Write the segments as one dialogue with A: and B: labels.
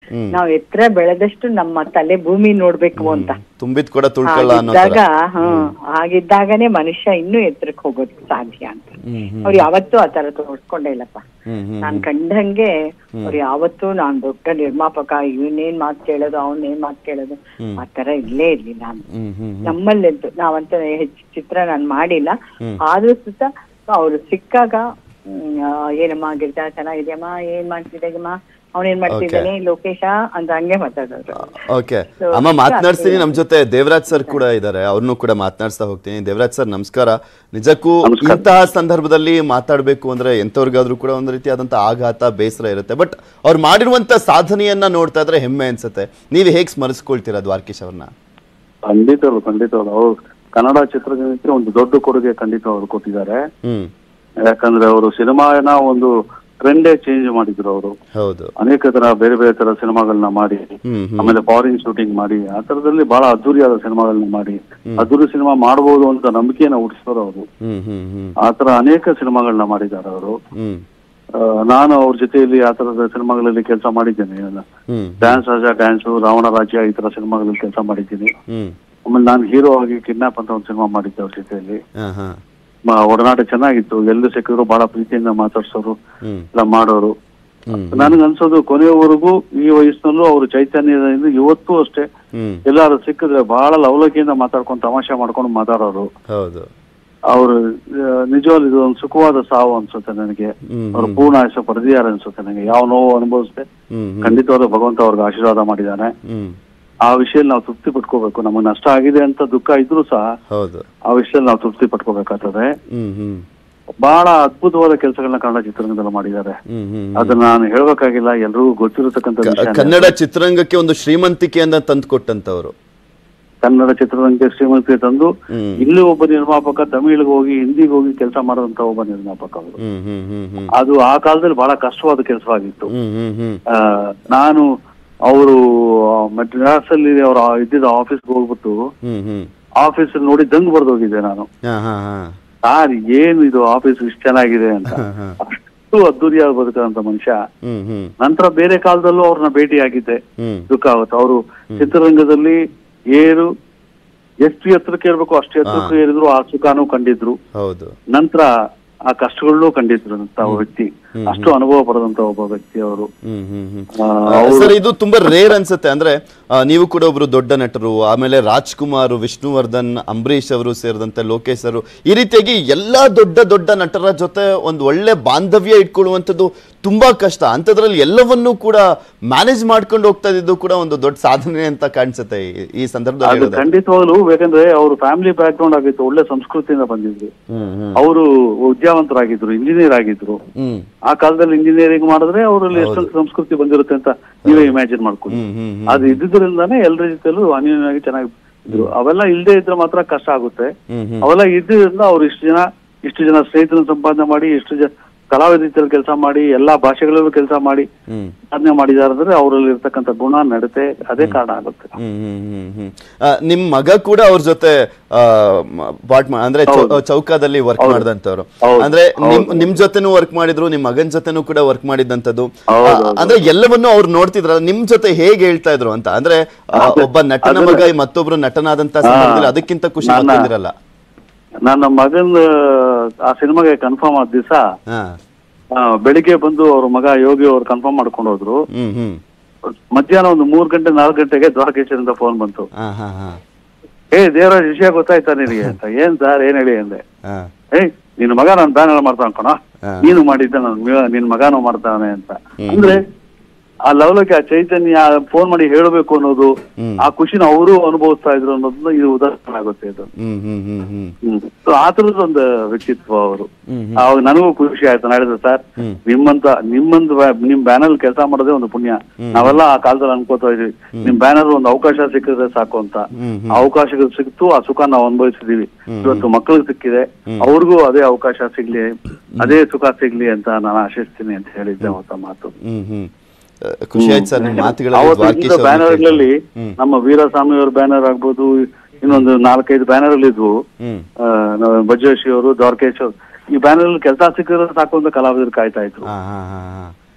A: ನಾವ್ ಎತ್ತರ ಬೆಳೆದಷ್ಟು ನಮ್ಮ ತಲೆ ಭೂಮಿ ನೋಡ್ಬೇಕು ಅಂತ
B: ತುಂಬಿದ್ ಕೂಡ ತುಳ್ಕೊಳ್ಳ ಅನ್ನೋ ತರ
A: ಹಾಗಿದ್ದಾಗ ಹ್ಮ್ ಹಾಗಿದ್ದಾಗನೇ ಮನುಷ್ಯ ಇನ್ನೂ ಎತ್ತರಕ್ಕೆ ಹೋಗೋದಕ್ಕೆ ಸಾಧ್ಯ ಅಂತ
B: ಹ್ಮ್
A: ಅವ್ರು ಯಾವತ್ತೂ ಆ ತರ ತೋರ್ಸ್ಕೊಂಡೇ ಇಲ್ಲಪ್ಪ
B: ಹ್ಮ್ ಹ್ಮ್
A: ನಾನ್ ಕಂಡಂಗೆ ಅವ್ರು ಯಾವತ್ತೂ ನಾನ್ ದೊಡ್ಡ ನಿರ್ಮಾಪಕ ಇವನೇನ್ ಮಾತ್ ಕೇಳೋದು ಅವನೇನ್ ಮಾತ್ ಕೇಳೋದು ಆ ತರ ಇಲ್ಲೇ ಇರ್ಲಿಲ್ಲ ಅಂತ
B: ಹ್ಮ್ ಹ್ಮ್
A: ನಮ್ಮಲ್ಲಂತೂ ನಾವಂತ ಹೆಚ್ಚು ಚಿತ್ರ ನಾನ್ ಮಾಡಿಲ್ಲ ಆದ್ರೂ ಸುತ್ತ ಅವ್ರು ಸಿಕ್ಕಾಗ ಹ್ಮ್, ಆ, ಏನಮ್ಮ ಗಿರ್ಜಾ ಚೆನ್ನಾಗಿದ್ಯಮ್ಮ ಏನ್ ಮಾಡ್ತಿದ್ದಾಗಮ್ಮ ಅವನೇನ್ ಮಾಡ್ತಿದ್ದಾನೆ ಲೋಕೇಶ ಅಂತ ಹಂಗೆ ಮಾತಾಡೋರು
B: ಓಕೆ ಅಮ್ಮ ಮಾತನಾಡ್ತೀನಿ ನಮ್ ಜೊತೆ ದೇವರಾಜ್ ಸರ್ ಕೂಡ ಇದ್ದಾರೆ ಅವ್ರನ್ನು ಕೂಡ ಮಾತನಾಡ್ಸ್ತಾ ಹೋಗ್ತೀನಿ ದೇವರಾಜ್ ಸರ್ ನಮಸ್ಕಾರ ನಿಜಕ್ಕೂ ಇಂತಹ ಸಂದರ್ಭದಲ್ಲಿ ಮಾತಾಡ್ಬೇಕು ಅಂದ್ರೆ ಎಂತವ್ರಿಗಾದ್ರೂ ಕೂಡ ಒಂದು ರೀತಿಯಾದಂತ ಆಘಾತ ಬೇಸರ ಇರುತ್ತೆ ಬಟ್ ಅವ್ರು ಮಾಡಿರುವಂತ ಸಾಧನೆಯನ್ನ ನೋಡ್ತಾ ಇದ್ರೆ ಹೆಮ್ಮೆ ಅನ್ಸುತ್ತೆ ನೀವು ಹೇಗ್ ಸ್ಮರಿಸ್ಕೊಳ್ತೀರಾ ದ್ವಾರಕೀಶ್ ಅವ್ರನ್ನ
C: ಖಂಡಿತವಾಗ್ಲು ಖಂಡಿತವಾಗ್ಲು ಅವ್ರು ಕನ್ನಡ ಚಿತ್ರರಂಗಕ್ಕೆ ಒಂದು ದೊಡ್ಡ ಕೊಡುಗೆ ಖಂಡಿತ ಅವರು ಕೊಟ್ಟಿದ್ದಾರೆ
B: ಹ್ಮ್
C: ಯಾಕಂದ್ರೆ ಅವರು ಸಿನಿಮಾನ ಒಂದು ಟ್ರೆಂಡೇ ಚೇಂಜ್ ಮಾಡಿದ್ರು ಅವರು
B: ಹೌದು
C: ಅನೇಕ ತರ ಬೇರೆ ಬೇರೆ ತರ ಸಿನಿಮಾಗಳನ್ನ ಮಾಡಿ
B: ಹ್ಮ್ ಹ್ಮ್
C: ಆಮೇಲೆ ಫಾರಿನ್ ಶೂಟಿಂಗ್ ಮಾಡಿ ಆ ತರದಲ್ಲಿ ಬಹಳ ಅದ್ದೂರಿಯಾದ ಸಿನಿಮಾಗಳನ್ನ ಮಾಡಿ ಅದ್ದೂರಿ ಸಿನಿಮಾ ಮಾಡಬಹುದು ಅಂತ ನಂಬಿಕೆಯನ್ನ ಹುಟ್ಟಿಸೋರು ಅವರು
B: ಹ್ಮ್ ಹ್ಮ್ ಹ್ಮ್
C: ಆ ತರ ಅನೇಕ ಸಿನಿಮಾಗಳನ್ನ ಮಾಡಿದ್ದಾರೆ ಅವರು
B: ಹ್ಮ್
C: ನಾನು ಅವ್ರ ಜೊತೆಯಲ್ಲಿ ಆ ತರದ ಸಿನಿಮಾಗಳಲ್ಲಿ ಕೆಲಸ ಮಾಡಿದ್ದೇನೆ
B: ಹ್ಮ್
C: ಡ್ಯಾನ್ಸ್ ರಾಜ ಡ್ಯಾನ್ಸು ರಾವಣ ರಾಜ್ಯ ಈ ತರ ಸಿನಿಮಾಗಳಲ್ಲಿ ಕೆಲಸ ಮಾಡಿದ್ದೀನಿ
B: ಹ್ಮ್
C: ಆಮೇಲೆ ನಾನು ಹೀರೋ ಆಗಿ ಕಿಡ್ನಾಪ್ ಅಂತ ಒಂದು ಸಿನಿಮಾ ಮಾಡಿದ್ದೆ ಅವ್ರ ಜೊತೆಯಲ್ಲಿ
B: ಹಾ ಹಾ
C: ಮ- ಒಡನಾಟ ಚೆನ್ನಾಗಿತ್ತು ಎಲ್ಲಿ ಸಿಕ್ಕಿದ್ರು ಬಹಳ ಪ್ರೀತಿಯಿಂದ ಮಾತಾಡ್ಸೋರು
B: ಹ್ಮ್
C: ಎಲ್ಲ ಮಾಡೋರು
B: ಹ್ಮ್
C: ನನಗೆ ಅನ್ಸೋದು ಕೊನೆಯವರೆಗೂ ಈ ವಯಸ್ಸಿನಲ್ಲೂ ಅವರು ಚೈತನ್ಯದಿಂದ ಇವತ್ತೂ ಅಷ್ಟೇ
B: ಹ್ಮ್
C: ಎಲ್ಲಾರು ಸಿಕ್ಕಿದ್ರೆ ಬಹಳ ಲವಲಕಿಯಿಂದ ಮಾತಾಡ್ಕೊಂಡು ತಮಾಷೆ ಮಾಡ್ಕೊಂಡು ಮಾತಾಡೋರು
B: ಹೌದು
C: ಅವರು ನಿಜವಾಗ್ಲೂ ಇದು ಒಂದು ಸುಖವಾದ ಸಾವು ಅನ್ಸುತ್ತೆ ನನಗೆ
B: ಹ್ಮ್
C: ಅವ್ರ ಪೂರ್ಣ ಆಯುಷ ಪಡೆದಿದ್ದಾರೆ ಅನ್ಸುತ್ತೆ ನನಗೆ ಯಾವ ನೋವು ಅನುಭವಿಸ್ದೆ
B: ಹ್ಮ್ ಹ್ಮ್
C: ಖಂಡಿತವಾದ ಭಗವಂತ ಅವ್ರಿಗೆ ಆಶೀರ್ವಾದ ಮಾಡಿದ್ದಾನೆ
B: ಹ್ಮ್
C: ಆ ವಿಷಯದಲ್ಲಿ ನಾವು ತೃಪ್ತಿ ಪಟ್ಕೋಬೇಕು ನಮಗೆ ನಷ್ಟ ಆಗಿದೆ ಅಂತ ದುಃಖ ಇದ್ರೂ ಸಹ
B: ಹೌದು
C: ಆ ವಿಷಯದಲ್ಲಿ ನಾವು ತೃಪ್ತಿ ಪಟ್ಕೋಬೇಕಾಗ್ತದೆ
B: ಹ್ಮ್ ಹ್ಮ್
C: ಬಹಳ ಅದ್ಭುತವಾದ ಕೆಲಸಗಳನ್ನ ಕನ್ನಡ ಚಿತ್ರರಂಗದಲ್ಲಿ ಮಾಡಿದ್ದಾರೆ
B: ಹ್ಮ್ ಹ್ಮ್
C: ಅದನ್ನ ನಾನು ಹೇಳ್ಬೇಕಾಗಿಲ್ಲ ಎಲ್ರಿಗೂ ಗೊತ್ತಿರತಕ್ಕಂಥ
B: ಕ-
C: ವಿಷಯ
B: ಕನ್ನಡ ಚಿತ್ರರಂಗಕ್ಕೆ ಒಂದು ಶ್ರೀಮಂತಿಕೆಯನ್ನ ತಂದು ಕೊಟ್ಟಂತವ್ರು
C: ಕನ್ನಡ ಚಿತ್ರರಂಗಕ್ಕೆ ಶ್ರೀಮಂತಿ ತಂದು
B: ಹ್ಮ್
C: ಇಲ್ಲಿ ಒಬ್ಬ ನಿರ್ಮಾಪಕ ತಮಿಳಿಗೆ ಹೋಗಿ ಹಿಂದಿಗೆ ಹೋಗಿ ಕೆಲಸ ಮಾಡುವಂತ ಒಬ್ಬ ನಿರ್ಮಾಪಕ ಅವರು
B: ಹ್ಮ್ ಹ್ಮ್ ಹ್ಮ್ ಹ್ಮ್
C: ಅದು ಆ ಕಾಲದಲ್ಲಿ ಬಹಳ ಕಷ್ಟವಾದ ಕೆಲಸವಾಗಿತ್ತು
B: ಹ್ಮ್ ಹ್ಮ್ ಹ್ಮ್
C: ಆ, ನಾನು ಅವರು ಮದ್ರಾಸ್ ಅಲ್ಲಿ ಅವ್ರ ಇದ್ದಿದ್ದ ಆಫೀಸ್ಗೆ ಹೋಗ್ಬಿಟ್ಟು
B: ಹ್ಮ್ ಹ್ಮ್
C: ಆಫೀಸ್ ನೋಡಿ ದಂಗ್ ಬರ್ದೋಗಿದ್ದೆ ನಾನು
B: ಹಾ ಹಾ ಹಾ
C: ಸಾರ್ ಏನು ಇದು ಆಫೀಸ್ ಇಷ್ಟು ಚೆನ್ನಾಗಿದೆ ಅಂತ
B: ಹಾ, ಹಾ.
C: ಅಷ್ಟು ಅದ್ದೂರಿಯಾಗಿ ಬದುಕಂತ ಮನುಷ್ಯ
B: ಹ್ಮ್ ಹ್ಮ್
C: ನಂತರ ಬೇರೆ ಕಾಲದಲ್ಲೂ ಅವ್ರನ್ನ ಭೇಟಿ ಆಗಿದ್ದೆ
B: ಹ್ಮ್
C: ದುಃಖ ಆಗುತ್ತೆ ಅವರು ಚಿತ್ರರಂಗದಲ್ಲಿ ಏರು ಎಷ್ಟು ಎತ್ತರಕ್ಕೆ ಇರ್ಬೇಕು ಅಷ್ಟು ಎತ್ತರಕ್ಕೆ ಏರಿದ್ರು ಆ ಸುಖನೂ ಕಂಡಿದ್ರು
B: ಹೌದು
C: ನಂತರ ಆ ಕಷ್ಟಗಳನ್ನೂ ಕಂಡಿದ್ರು ಅಂತ ವ್ಯಕ್ತಿ ಅಷ್ಟು ಅನುಭವ ಪಡೆದಂತ ಒಬ್ಬ ವ್ಯಕ್ತಿ ಅವರು
B: ಹ್ಮ್ ಹ್ಮ್ ಹ್ಮ್
C: ಆ,
B: ಸರ್ ಇದು ತುಂಬಾ ರೇರ್ ಅನ್ಸುತ್ತೆ ಅಂದ್ರೆ ಆ, ನೀವು ಕೂಡ ಒಬ್ರು ದೊಡ್ಡ ನಟರು ಆಮೇಲೆ ರಾಜ್ಕುಮಾರ್ ವಿಷ್ಣುವರ್ಧನ್ ಅಂಬರೀಷ್ ಅವರು ಸೇರಿದಂತೆ ಲೋಕೇಶ್ ಅವರು ಈ ರೀತಿಯಾಗಿ ಎಲ್ಲಾ ದೊಡ್ಡ ದೊಡ್ಡ ನಟರ ಜೊತೆ ಒಂದು ಒಳ್ಳೆ ಬಾಂಧವ್ಯ ಇಟ್ಕೊಳ್ಳುವಂಥದ್ದು ತುಂಬಾ ಕಷ್ಟ ಅಂಥದ್ರಲ್ಲಿ ಎಲ್ಲವನ್ನೂ ಕೂಡ ಮ್ಯಾನೇಜ್ ಮಾಡ್ಕೊಂಡು ಹೋಗ್ತಾ ಇದ್ದು ಕೂಡ ಒಂದು ದೊಡ್ಡ ಸಾಧನೆ ಅಂತ ಕಾಣಿಸುತ್ತೆ ಈ- ಈ ಸಂದರ್ಭದಲ್ಲಿ
C: ಅದು
B: ಹೇಳೋದಾದ್ರೆ.
C: ಖಂಡಿತವಾಗ್ಲು ಬೇಕಂದ್ರೆ ಅವ್ರ ಫ್ಯಾಮಿಲಿ ಬ್ಯಾಕ್ ಗ್ರೌಂಡ್ ಆಗಿತ್ತು ಒಳ್ಳೆ ಸಂಸ್ಕೃತಿಯಿಂದ ಬಂದಿದ್ರು
B: ಹ್ಮ್ ಹ್ಮ್
C: ಅವರು ವಿದ್ಯಾವಂತರಾಗಿದ್ರು ಇಂಜಿನಿಯರ್ ಆಗಿದ್ರು
B: ಹ್ಮ್
C: ಆ ಕಾಲದಲ್ಲಿ ಇಂಜಿನಿಯರಿಂಗ್ ಮಾಡಿದ್ರೆ ಅವರಲ್ಲಿ ಎಷ್ಟೊಂದು ಸಂಸ್ಕೃತಿ ಬಂದಿರುತ್ತೆ ಅಂತ ನೀವೇ ಇಮ್ಯಾಜಿನ್ ಮಾಡ್ಕೊಳ್ಳಿ
B: ಹ್ಮ್ ಹ್ಮ್ ಹ್ಮ್
C: ಅದು ಇದ್ದಿದ್ರಿಂದಾನೇ ಎಲ್ಲರ ಜೊತೆಲೂ ಅನ್ಯೋನ್ಯವಾಗಿ ಚೆನ್ನಾಗಿ ಇದ್ರು ಅವೆಲ್ಲ ಇಲ್ಲದೆ ಇದ್ರೆ ಮಾತ್ರ ಕಷ್ಟ ಆಗುತ್ತೆ
B: ಹ್ಮ್ ಹ್ಮ್
C: ಅವೆಲ್ಲ ಇದ್ದಿದ್ರಿಂದ ಅವ್ರು ಇಷ್ಟು ಜನ ಇಷ್ಟು ಜನ ಸ್ನೇಹಿತರನ್ನ ಸಂಪಾದನೆ ಮಾಡಿ ಇಷ್ಟು ಜನ ಕಲಾವಿದರಲ್ಲಿ ಕೆಲಸ ಮಾಡಿ ಎಲ್ಲಾ ಭಾಷೆಗಳಲ್ಲೂ ಕೆಲಸ ಮಾಡಿ
B: ಹ್ಮ್
C: ಸಾಧನೆ ಮಾಡಿದ್ದಾರೆ ಅಂದ್ರೆ ಅವರಲ್ಲಿ ಇರ್ತಕ್ಕಂಥ ಗುಣ ನಡತೆ ಅದೇ ಕಾರಣ ಆಗುತ್ತೆ
B: ಹ್ಮ್ ಹ್ಮ್ ಹ್ಮ್ ಹ್ಮ್ ಆ, ನಿಮ್ ಮಗ ಕೂಡ ಅವ್ರ ಜೊತೆ ಆ, ಮ- ಪಾಟ್ ಮಾ- ಅಂದ್ರೆ ಚೌ- ಚೌಕಾದಲ್ಲಿ ವರ್ಕ್ ಮಾಡಿದಂತವ್ರು
C: ಹೌದು.
B: ಅಂದ್ರೆ ನಿಮ್ ನಿಮ್ ಜೊತೆನೂ ವರ್ಕ್ ಮಾಡಿದ್ರು ನಿಮ್ ಮಗನ್ ಜೊತೆನೂ ಕೂಡ ವರ್ಕ್ ಮಾಡಿದಂತದ್ದು
C: ಹೌದು,
B: ಆ,
C: ಹೌದು.
B: ಅಂದ್ರೆ ಎಲ್ಲವನ್ನೂ ಅವ್ರು ನೋಡ್ತಿದ್ರ ನಿಮ್ ಜೊತೆ ಹೇಗೆ ಹೇಳ್ತಾ ಇದ್ರು ಅಂತ ಅಂದ್ರೆ ಆ, ಒಬ್ಬ ನಟನ ಮಗ ಮತ್ತೊಬ್ರು ನಟನಾದಂತ ಸಂದರ್ಭದಲ್ಲಿ ಅದಕ್ಕಿಂತ ಖುಷಿ
C: ನನ್ನ-
B: ಮತ್ತೊಂದಿರಲ್ಲ
C: ನನ್ನ ಮಗನ್ ಆ ಸಿನಿಮಾಗೆ ಕನ್ಫರ್ಮ್ ಆದ ದಿವಸ
B: ಹಾ
C: ಬೆಳಿಗ್ಗೆ ಬಂದು ಅವ್ರ ಮಗ ಯೋಗಿ ಅವ್ರು ಕನ್ಫರ್ಮ್ ಮಾಡ್ಕೊಂಡು ಹೋದ್ರು
B: ಹ್ಮ್ ಹ್ಮ್
C: ಮಧ್ಯಾಹ್ನ ಒಂದು ಮೂರ್ ಗಂಟೆ ನಾಲ್ಕು ಗಂಟೆಗೆ ದ್ವಾರಕೇಶ್ವರಿಂದ ಫೋನ್ ಬಂತು
B: ಹಾ ಹಾ ಹಾ
C: ಏ ದೇವರಾಜ್ ವಿಷಯ ಗೊತ್ತಾಯ್ತಾ ನಿನಗೆ ಅಂತ ಏನ್ ಸರ್ ಏನ್ ಹೇಳಿ ಅಂದೆ
B: ಹಾ
C: ಏಯ್ ನಿನ್ ಮಗ ನಾನು ಬ್ಯಾನರ್ ಮಾಡ್ತಾ ಅನ್ಕೋಣ
B: ಹಾ.
C: ನೀನು ಮಾಡಿದ್ದ ನನ್ ಮ- ನಿನ್ ಮಗನೂ ಮಾಡ್ತಾನೆ ಅಂತ ಅಂದ್ರೆ ಆ ಲವಲಕ್ಕೆ ಆ ಚೈತನ್ಯ ಫೋನ್ ಮಾಡಿ ಹೇಳಬೇಕು ಅನ್ನೋದು
B: ಹ್ಮ್.
C: ಆ ಖುಷಿನ ಅವರು ಅನುಭವಿಸ್ತಾ ಇದ್ರು ಅನ್ನೋದನ್ನ ಇದು ಉದಾಹರಣೆ ಆಗುತ್ತೆ ಇದು
B: ಹ್ಮ್ ಹ್ಮ್ ಹ್ಮ್ ಹ್ಮ್
C: ಹ್ಮ್ So ಆ ತರದ ಒಂದು ವ್ಯಕ್ತಿತ್ವ ಅವರು
B: ಹ್ಮ್ ಹ್ಮ್
C: ಅವಾಗ ನನಗೂ ಖುಷಿ ಆಯ್ತು ನಾಡಿದ್ರೆ ಸರ್
B: ಹ್ಮ್.
C: ನಿಮ್ಮಂತ ನಿಮ್ಮಂತ ಬ್ಯಾ- ನಿಮ್ ಬ್ಯಾನರ್ ಕೆಲಸ ಮಾಡೋದೇ ಒಂದು ಪುಣ್ಯ ನಾವೆಲ್ಲ ಆ ಕಾಲದಲ್ಲಿ ಅನ್ಕೋತಾ ಇದ್ವಿ ನಿಮ್ ಬ್ಯಾನರ್ ಒಂದು ಅವಕಾಶ ಸಿಕ್ಕಿದ್ರೆ ಸಾಕು ಅಂತ
B: ಹ್ಮ್ ಹ್ಮ್
C: ಆ ಅವಕಾಶಗಳು ಸಿಕ್ತು ಆ ಸುಖ ನಾವು ಅನುಭವಿಸಿದೀವಿ ಇವತ್ತು ಮಕ್ಕಳಿಗೆ ಸಿಕ್ಕಿದೆ ಅವ್ರಿಗೂ ಅದೇ ಅವಕಾಶ ಸಿಗ್ಲಿ ಅದೇ ಸುಖ ಸಿಗ್ಲಿ ಅಂತ ನಾನು ಆಶಿಸ್ತೀನಿ ಅಂತ ಹೇಳಿದ್ದೆ ಅವತ್ತ ಮಾತು
B: ಹ್ಮ್ ಹ್ಮ್ ಆ, ಖುಷಿ ಆಯ್ತು ಸರ್ ನಿಮ್ಮ ಮಾತುಗಳಲ್ಲಿ
C: ಅವತ್ತಿನ
B: ದ್ವಾರಕೀಶ್ ಅವ್ರನ್ನ
C: ಬ್ಯಾನರ್ಗಳಲ್ಲಿ
B: ಹ್ಮ್.
C: ನಮ್ಮ ವೀರಸ್ವಾಮಿ ಅವ್ರ ಬ್ಯಾನರ್ ಆಗ್ಬೋದು ಇನ್ನೊಂದು ನಾಲ್ಕೈದು ಬ್ಯಾನರ್ ಇದ್ವು
B: ಹ್ಮ್
C: ಆ, ನಾವು ಬಜ್ಜೋಶಿ ಅವರು ದ್ವಾರಕೇಶ್ ಅವರು ಈ ಬ್ಯಾನರ್ ಕೆಲಸ ಸಿಕ್ಕಿದ್ರೆ ಸಾಕು ಅಂತ ಕಲಾವಿದರು ಕಾಯ್ತಾ ಇದ್ರು
B: ಹಾ ಹಾ ಹಾ ಹಾ